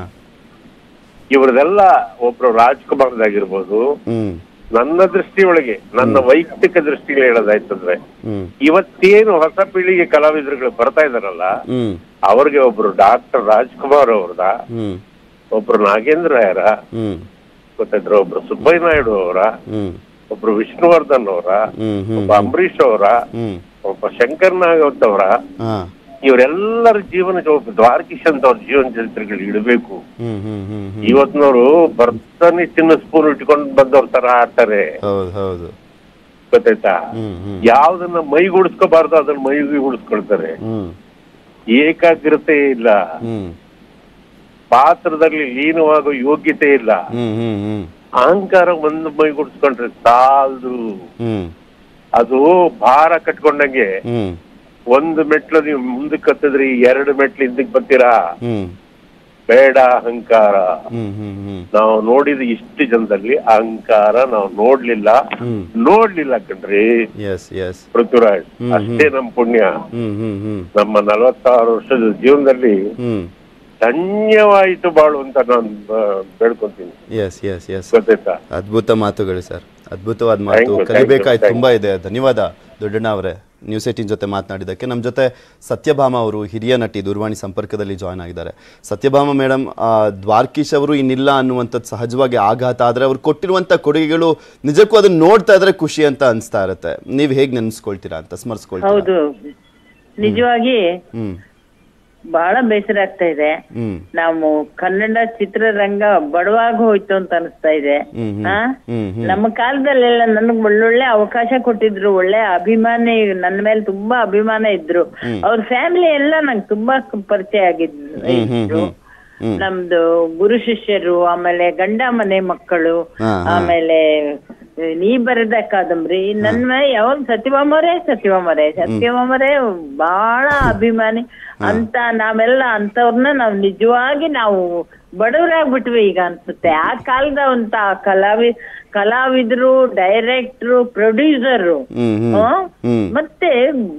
D: ಇವ್ರದೆಲ್ಲ ಒಬ್ರು ರಾಜ್ಕುಮಾರ್ದಾಗಿರ್ಬೋದು
B: ಹ್ಮ್
D: ನನ್ನ ದೃಷ್ಟಿಯೊಳಗೆ ನನ್ನ ವೈಯಕ್ತಿಕ ದೃಷ್ಟಿಗೆ ಹೇಳೋದಾಯ್ತಂದ್ರೆ
B: ಹ್ಮ್
D: ಇವತ್ತೇನು ಹೊಸ ಪೀಳಿಗೆ ಕಲಾವಿದರುಗಳು ಬರ್ತಾ ಇದಾರಲ್ಲ
B: ಹ್ಮ್
D: ಅವ್ರಿಗೆ ಒಬ್ರು ಡಾಕ್ಟರ್ ರಾಜ್ಕುಮಾರ್ ಅವ್ರದ
B: ಹ್ಮ್
D: ಒಬ್ರು ನಾಗೇಂದ್ರ ರಾಯರ
B: ಹ್ಮ್
D: ಗೊತ್ತಾಯ್ತ್ರ ಒಬ್ರು ಸುಬ್ಬಯ್ಯ ನಾಯ್ಡು ಅವರ
B: ಹ್ಮ್
D: ಒಬ್ರು ವಿಷ್ಣುವರ್ಧನ್ ಅವರ
B: ಹ್ಮ್ ಹ್ಮ್
D: ಒಬ್ಬ ಅಂಬರೀಷ್ ಅವರ
B: ಹ್ಮ್
D: ಒಬ್ಬ ಶಂಕರ್ ನಾಗವತ್ ಅವರ
B: ಹಾ
D: ಇವರೆಲ್ಲರ ಜೀವನ ಒಬ್ಬ ದ್ವಾರಕೀಶ್ ಅಂತ ಅವ್ರ ಜೀವನ ಚರಿತ್ರೆಗಳು ಇಡಬೇಕು
B: ಹ್ಮ್ ಹ್ಮ್ ಹ್ಮ್ ಹ್ಮ್
D: ಇವತ್ನವರು ಬರ್ತಾನೆ ಚಿನ್ನ ಸ್ಪೂನ್ ಇಟ್ಕೊಂಡು ಬಂದವ್ರ ತರ ಆಡ್ತಾರೆ
B: ಹೌದು ಹೌದು
D: ಗೊತ್ತಾಯ್ತಾ
B: ಹ್ಮ್ ಹ್ಮ್
D: ಯಾವ್ದನ್ನ ಮೈಗೂಡಿಸ್ಕೋಬಾರ್ದು ಅದನ್ನ ಮೈಗೂಡಿಸ್ಕೊಳ್ತಾರೆ
B: ಹ್ಮ್
D: ಏಕಾಗ್ರತೆ ಇಲ್ಲ
B: ಹ್ಮ್
D: ಪಾತ್ರದಲ್ಲಿ ಲೀನವಾಗೋ ಯೋಗ್ಯತೆ ಇಲ್ಲ
B: ಹ್ಮ್ ಹ್ಮ್ ಹ್ಮ್
D: ಅಹಂಕಾರ ಒಂದು ಮೈಗೂಡಿಸ್ಕೊಂಡ್ರೆ ಸಾಲದು
B: ಹ್ಮ್
D: ಅದು ಭಾರ ಕಟ್ಕೊಂಡಂಗೆ
B: ಹ್ಮ್
D: ಒಂದು ಮೆಟ್ಲು ನೀವು ಮುಂದಕ್ಕೆ ಹತ್ತಿದ್ರಿ ಎರಡು ಮೆಟ್ಲು ಹಿಂದಕ್ಕೆ ಬರ್ತೀರಾ
B: ಹ್ಮ್
D: ಬೇಡ ಅಹಂಕಾರ
B: ಹ್ಮ್ ಹ್ಮ್ ಹ್ಮ್
D: ನಾವು ನೋಡಿದ ಇಷ್ಟು ಜನದಲ್ಲಿ ಅಹಂಕಾರ ನಾವು ನೋಡ್ಲಿಲ್ಲ
B: ಹ್ಮ್
D: ನೋಡ್ಲಿಲ್ಲ ಕಣ್ರಿ
B: ಎಸ್ ಎಸ್
D: ಪೃಥ್ವಿರಾಜ್
B: ಹ್ಮ್,
D: ಅಷ್ಟೇ ನಮ್ ಪುಣ್ಯ
B: ಹ್ಮ್ ಹ್ಮ್ ಹ್ಮ್
D: ನಮ್ಮ ನಲವತ್ತಾರು ವರ್ಷದ ಜೀವನದಲ್ಲಿ
B: ಹ್ಮ್
D: ಧನ್ಯವಾಯಿತು ಬಾಳು ಅಂತ ನಾನು ಬೇಡ್ಕೊಂತೀನಿ
B: ಎಸ್ ಎಸ್ ಎಸ್
D: ಗೊತ್ತಾಯ್ತಾ
B: ಅದ್ಭುತ ಮಾತುಗಳು ಸರ್ ಅದ್ಭುತವಾದ
D: Thank
B: ಮಾತು
D: you, thank
B: ಕಲಿಬೇಕಾಯ್ತು
D: you, thank
B: ತುಂಬಾ ಇದೆ ಧನ್ಯವಾದ ದೊಡ್ಡಣ್ಣ ಅವರೇ ನ್ಯೂಸ್ ಏಟಿನ್ ಜೊತೆ ಮಾತನಾಡಿದ್ದಕ್ಕೆ ನಮ್ಮ ಜೊತೆ ಸತ್ಯಭಾಮ ಅವರು ಹಿರಿಯ ನಟಿ ದೂರವಾಣಿ ಸಂಪರ್ಕದಲ್ಲಿ ಜಾಯ್ನ್ ಆಗಿದ್ದಾರೆ ಸತ್ಯಭಾಮ ಮೇಡಮ್ ದ್ವಾರ್ಕೀಶ್ ಅವರು ಇನ್ನಿಲ್ಲ ಅನ್ನುವಂಥದ್ದು ಸಹಜವಾಗಿ ಆಘಾತ ಆದರೆ ಅವ್ರು ಕೊಟ್ಟಿರುವಂಥ ಕೊಡುಗೆಗಳು ನಿಜಕ್ಕೂ ಅದನ್ನ ನೋಡ್ತಾ ಇದ್ರೆ ಖುಷಿ ಅಂತ ಅನಿಸ್ತಾ ಇರುತ್ತೆ ನೀವು ಹೇಗೆ ನೆನೆಸ್ಕೊಳ್ತೀರಾ ಅಂತ ಸ್ಮರಿಸ್ಕೊಳ್ತೀರಾ
E: ಹೌದು ನಿಜವಾಗಿ
B: ಹ್ಮ್
E: ಬಹಳ ಬೇಸರ ಆಗ್ತಾ ಇದೆ
B: ಹ್ಮ್
E: ನಾವು ಕನ್ನಡ ಚಿತ್ರರಂಗ ಬಡವಾಗಿ ಹೋಯ್ತು ಅಂತ ಅನಿಸ್ತಾ ಇದೆ
B: ಹ್ಮ್ ಹ್ಮ್
E: ಆ?
B: ಹ್ಮ್ ಹ್ಮ್
E: ನಮ್ಮ ಕಾಲದಲ್ಲೆಲ್ಲ ನನಗ್ ಒಳ್ಳೊಳ್ಳೆ ಅವಕಾಶ ಕೊಟ್ಟಿದ್ರು ಒಳ್ಳೆ ಅಭಿಮಾನಿ ನನ್ನ ಮೇಲೆ ತುಂಬಾ ಅಭಿಮಾನ ಇದ್ರು ಅವ್ರ ಫ್ಯಾಮಿಲಿ ಎಲ್ಲ ನಂಗೆ ತುಂಬಾ ಪರಿಚಯ ಆಗಿದ್ರು
B: ಹ್ಮ್ ಹ್ಮ್
E: ಇದ್ರು.
B: ಹ್ಮ್ ಹ್ಮ್
E: ನಮ್ದು ಗುರು ಶಿಷ್ಯರು ಆಮೇಲೆ ಗಂಡ ಮನೆ ಮಕ್ಕಳು
B: ಹಾ, ಹಾ.
E: ಆಮೇಲೆ ನೀ ಬರೆದ ಕಾದಂಬರಿ ನನ್ ಮೇಲೆ ಯಾವಾಗ ಸತ್ಯಭಾಮರೇ ಸತ್ಯಭಾಮರೇ ಸತ್ಯಭಾಮರೇ ಬಹಳ ಅಭಿಮಾನಿ ಅಂತ ನಾವೆಲ್ಲ ಅಂತವ್ರನ್ನ ನಾವು ನಿಜವಾಗಿ ನಾವು ಬಡವರಾಗ್ಬಿಟ್ವಿ ಈಗ ಅನ್ಸುತ್ತೆ ಆ ಕಾಲದ ಅಂತ ಕಲಾವಿ ಕಲಾವಿದ್ರು ಡೈರೆಕ್ಟ್ರು ಪ್ರೊಡ್ಯೂಸರು
B: ಹ್ಮ್ ಹ್ಮ್ ಹ್ಮ್
E: ಮತ್ತೆ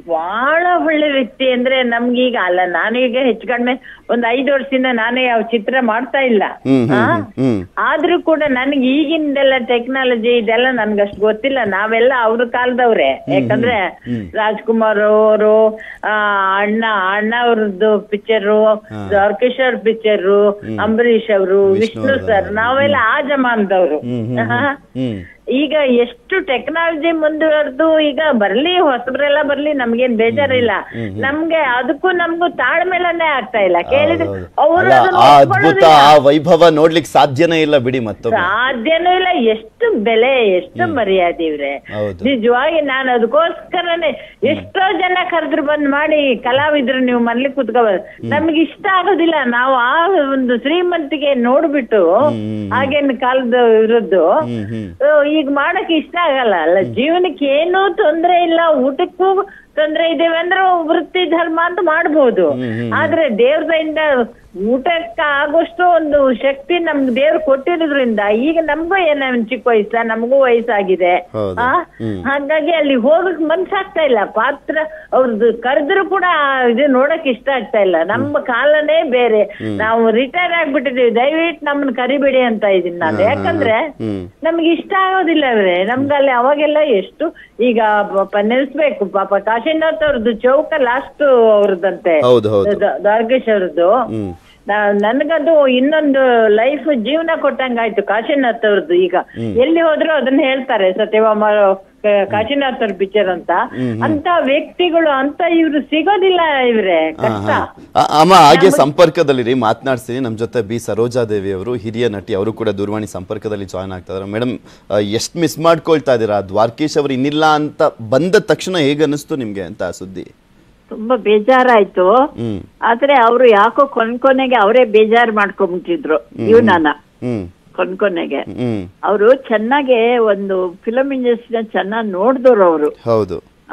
E: ಬಹಳ ಒಳ್ಳೆ ವ್ಯಕ್ತಿ ಅಂದ್ರೆ ನಮ್ಗೀಗ ಅಲ್ಲ ನಾನೀಗ ಹೆಚ್ಚು ಕಡಿಮೆ ಒಂದ್ ಐದು ವರ್ಷದಿಂದ ನಾನೇ ಯಾವ ಚಿತ್ರ ಮಾಡ್ತಾ ಇಲ್ಲ
B: ಹ್ಮ್
E: ಆ?
B: ಹ್ಮ್ ಹ್ಮ್
E: ಆದ್ರೂ ಕೂಡ ನನ್ಗೆ ಈಗಿಂದೆಲ್ಲ ಟೆಕ್ನಾಲಜಿ ಇದೆಲ್ಲ ನನ್ಗೆ ಅಷ್ಟು ಗೊತ್ತಿಲ್ಲ ನಾವೆಲ್ಲ ಅವ್ರ ಕಾಲದವ್ರೆ ಯಾಕಂದ್ರೆ ರಾಜ್ಕುಮಾರ್ ಅವರು ಆ ಅಣ್ಣ ಅಣ್ಣ ಅವ್ರದ್ದು ಪಿಕ್ಚರು ಕಿಶೋರ್ ಪಿಕ್ಚರು ಅಂಬರೀಷ್ ಅವರು ವಿಷ್ಣು ಸರ್ ನಾವೆಲ್ಲ ಆ ಜಮಾನದವ್ರು ಆಹಾ.
B: ಹ್ಮ್
E: ಈಗ ಎಷ್ಟು ಟೆಕ್ನಾಲಜಿ ಮುಂದುವರೆದು ಈಗ ಬರ್ಲಿ ಹೊಸಬ್ರೆಲ್ಲ ಬರ್ಲಿ ನಮ್ಗೇನ್ ಬೇಜಾರಿಲ್ಲ ನಮ್ಗೆ ಅದಕ್ಕೂ ನಮ್ಗೂ ತಾಳ್ಮೆಲನೇ ಆಗ್ತಾ ಇಲ್ಲ ಕೇಳಿದ್ರೆ
B: ಹೌದು.
E: ಅವ್ರು
B: ಅಲ್ಲ,
E: ಅದನ್ನ
B: ಆ ಅದ್ಭುತ
E: ಒಪ್ಕೊಳ್ಳೋದಿಲ್ಲ.
B: ಆ ವೈಭವ ನೋಡ್ಲಿಕ್ಕೆ ಸಾಧ್ಯನೇ ಇಲ್ಲ ಬಿಡಿ ಮತ್ತೊಮ್ಮೆ
E: ಸಾಧ್ಯನೂ ಇಲ್ಲ ಎಷ್ಟು ಬೆಲೆ ಎಷ್ಟು ಮರ್ಯಾದೆ ಇವ್ರೆ
B: ಹೌದು.
E: ನಿಜವಾಗಿ ನಾನು ಅದಕ್ಕೋಸ್ಕರನೇ ಎಷ್ಟೋ ಜನ ಕರೆದ್ರು ಬಂದ್ ಮಾಡಿ ಕಲಾವಿದ್ರು ನೀವು ಮನೇಲಿ ಕುತ್ಕೋಬೋದು ನಮ್ಗೆ ಇಷ್ಟ ಆಗೋದಿಲ್ಲ ನಾವು ಆ ಒಂದು ಶ್ರೀಮಂತಿಗೆ ನೋಡ್ಬಿಟ್ಟು ಆಗಿನ ಕಾಲದ ಇರೋದು
B: ಹ್ಮ್ ಹ್ಮ್
E: ಆ, ಈಗ ಮಾಡಕ್ ಇಷ್ಟ ಆಗಲ್ಲ ಅಲ್ಲ ಜೀವನಕ್ಕೆ ಏನೂ ತೊಂದ್ರೆ ಇಲ್ಲ ಊಟಕ್ಕೂ ತೊಂದ್ರೆ ಇದೇವೆ ಅಂದ್ರೆ ವೃತ್ತಿ ಧರ್ಮ ಅಂತ ಮಾಡ್ಬೋದು ಆದ್ರೆ ದೇವ್ರದಿಂದ ಊಟಕ್ಕೆ ಆಗೋಷ್ಟು ಒಂದು ಶಕ್ತಿ ನಮ್ಗೆ ದೇವ್ರು ಕೊಟ್ಟಿರೋದ್ರಿಂದ ಈಗ ನಮ್ಗೂ ಏನ ಚಿಕ್ಕ ವಯಸ್ಸ ನಮಗೂ ವಯಸ್ಸಾಗಿದೆ
B: ಹೌದು.
E: ಆ ಹಾಗಾಗಿ ಅಲ್ಲಿ ಹೋಗಕ್ ಮನ್ಸಾಗ್ತಾ ಇಲ್ಲ ಪಾತ್ರ ಅವ್ರದ್ದು ಕರೆದ್ರು ಕೂಡ ಇದು ನೋಡಕ್ ಇಷ್ಟ ಆಗ್ತಾ ಇಲ್ಲ ನಮ್ಮ ಕಾಲನೇ ಬೇರೆ ನಾವು ರಿಟೈರ್ ಆಗ್ಬಿಟ್ಟಿದೀವಿ ದಯವಿಟ್ಟು ನಮ್ಮನ್ನ ಕರಿಬೇಡಿ ಅಂತ ಇದೀನಿ ನಾನು ಯಾಕಂದ್ರೆ
B: ಹ್ಮ್
E: ನಮ್ಗೆ ಇಷ್ಟ ಆಗೋದಿಲ್ಲ ಅವ್ರೆ ನಮ್ಗೆ ಅಲ್ಲಿ ಅವಾಗೆಲ್ಲ ಎಷ್ಟು ಈಗ ಪಾಪ ನೆನ್ಸ್ಬೇಕು ಪಾಪ ಕಾಶಿನಾಥ್ ಅವ್ರದ್ದು ಚೌಕ ಲಾಸ್ಟ್ ಅವ್ರದ್ದಂತೆ
B: ಹೌದು ಹೌದು
E: ದ್ವಾರಕೇಶ್ ಅವ್ರದ್ದು
B: ಹ್ಮ್
E: ನಾ- ನನ್ಗದು ಇನ್ನೊಂದು ಲೈಫ್ ಜೀವನ ಕೊಟ್ಟಂಗಾಯ್ತು ಕಾಶಿನಾಥ್ ಅವ್ರದ್ದು ಈಗ ಎಲ್ಲಿ ಹೋದ್ರು ಅದನ್ನ ಹೇಳ್ತಾರೆ ಸತ್ಯಭಾಮ ಕ- ಕಾಶಿನಾಥ್ ಅವ್ರ ಪಿಕ್ಚರ್ ಅಂತ ಅಂತ ವ್ಯಕ್ತಿಗಳು ಅಂತ ಇವ್ರು ಸಿಗೋದಿಲ್ಲ ಇವ್ರೆ ಕಷ್ಟ
B: ಆ, ಅಮ್ಮ ಹಾಗೆ ಸಂಪರ್ಕದಲ್ಲಿರಿ ಮಾತನಾಡ್ತೀನಿ ನಮ್ಮ ಜೊತೆ ಬಿ ಸರೋಜಾದೇವಿ ಅವರು ಹಿರಿಯ ನಟಿ ಅವರು ಕೂಡ ದೂರವಾಣಿ ಸಂಪರ್ಕದಲ್ಲಿ ಜಾಯ್ನ್ ಆಗ್ತಾ ಇದ್ದಾರೆ ಮೇಡಮ್ ಎಷ್ಟು ಮಿಸ್ ಮಾಡ್ಕೊಳ್ತಾ ಇದ್ದೀರಾ ದ್ವಾರಕೀಶ್ ಅವರು ಇನ್ನಿಲ್ಲ ಅಂತ ಬಂದ ತಕ್ಷಣ ಹೇಗೆ ಅನ್ನಿಸ್ತು ನಿಮ್ಗೆ ಅಂತ ಆ ಸುದ್ದಿ
F: ತುಂಬಾ ಬೇಜಾರಾಯ್ತು
B: ಹ್ಮ್
F: ಆದ್ರೆ ಅವ್ರು ಯಾಕೋ ಕೊನೆಗೆ ಅವರೇ ಬೇಜಾರ್ ಮಾಡ್ಕೊಂಡ್ಬಿಟ್ಟಿದ್ರು ಇವನನ್ನ
B: ಹ್ಮ್
F: ಕೊನೆಗೆ
B: ಹ್ಮ್
F: ಅವರು ಚೆನ್ನಾಗೆ ಒಂದು ಫಿಲಂ ಇಂಡಸ್ಟ್ರಿನ ಚೆನ್ನಾಗಿ ನೋಡಿದವ್ರು ಅವರು
B: ಹೌದು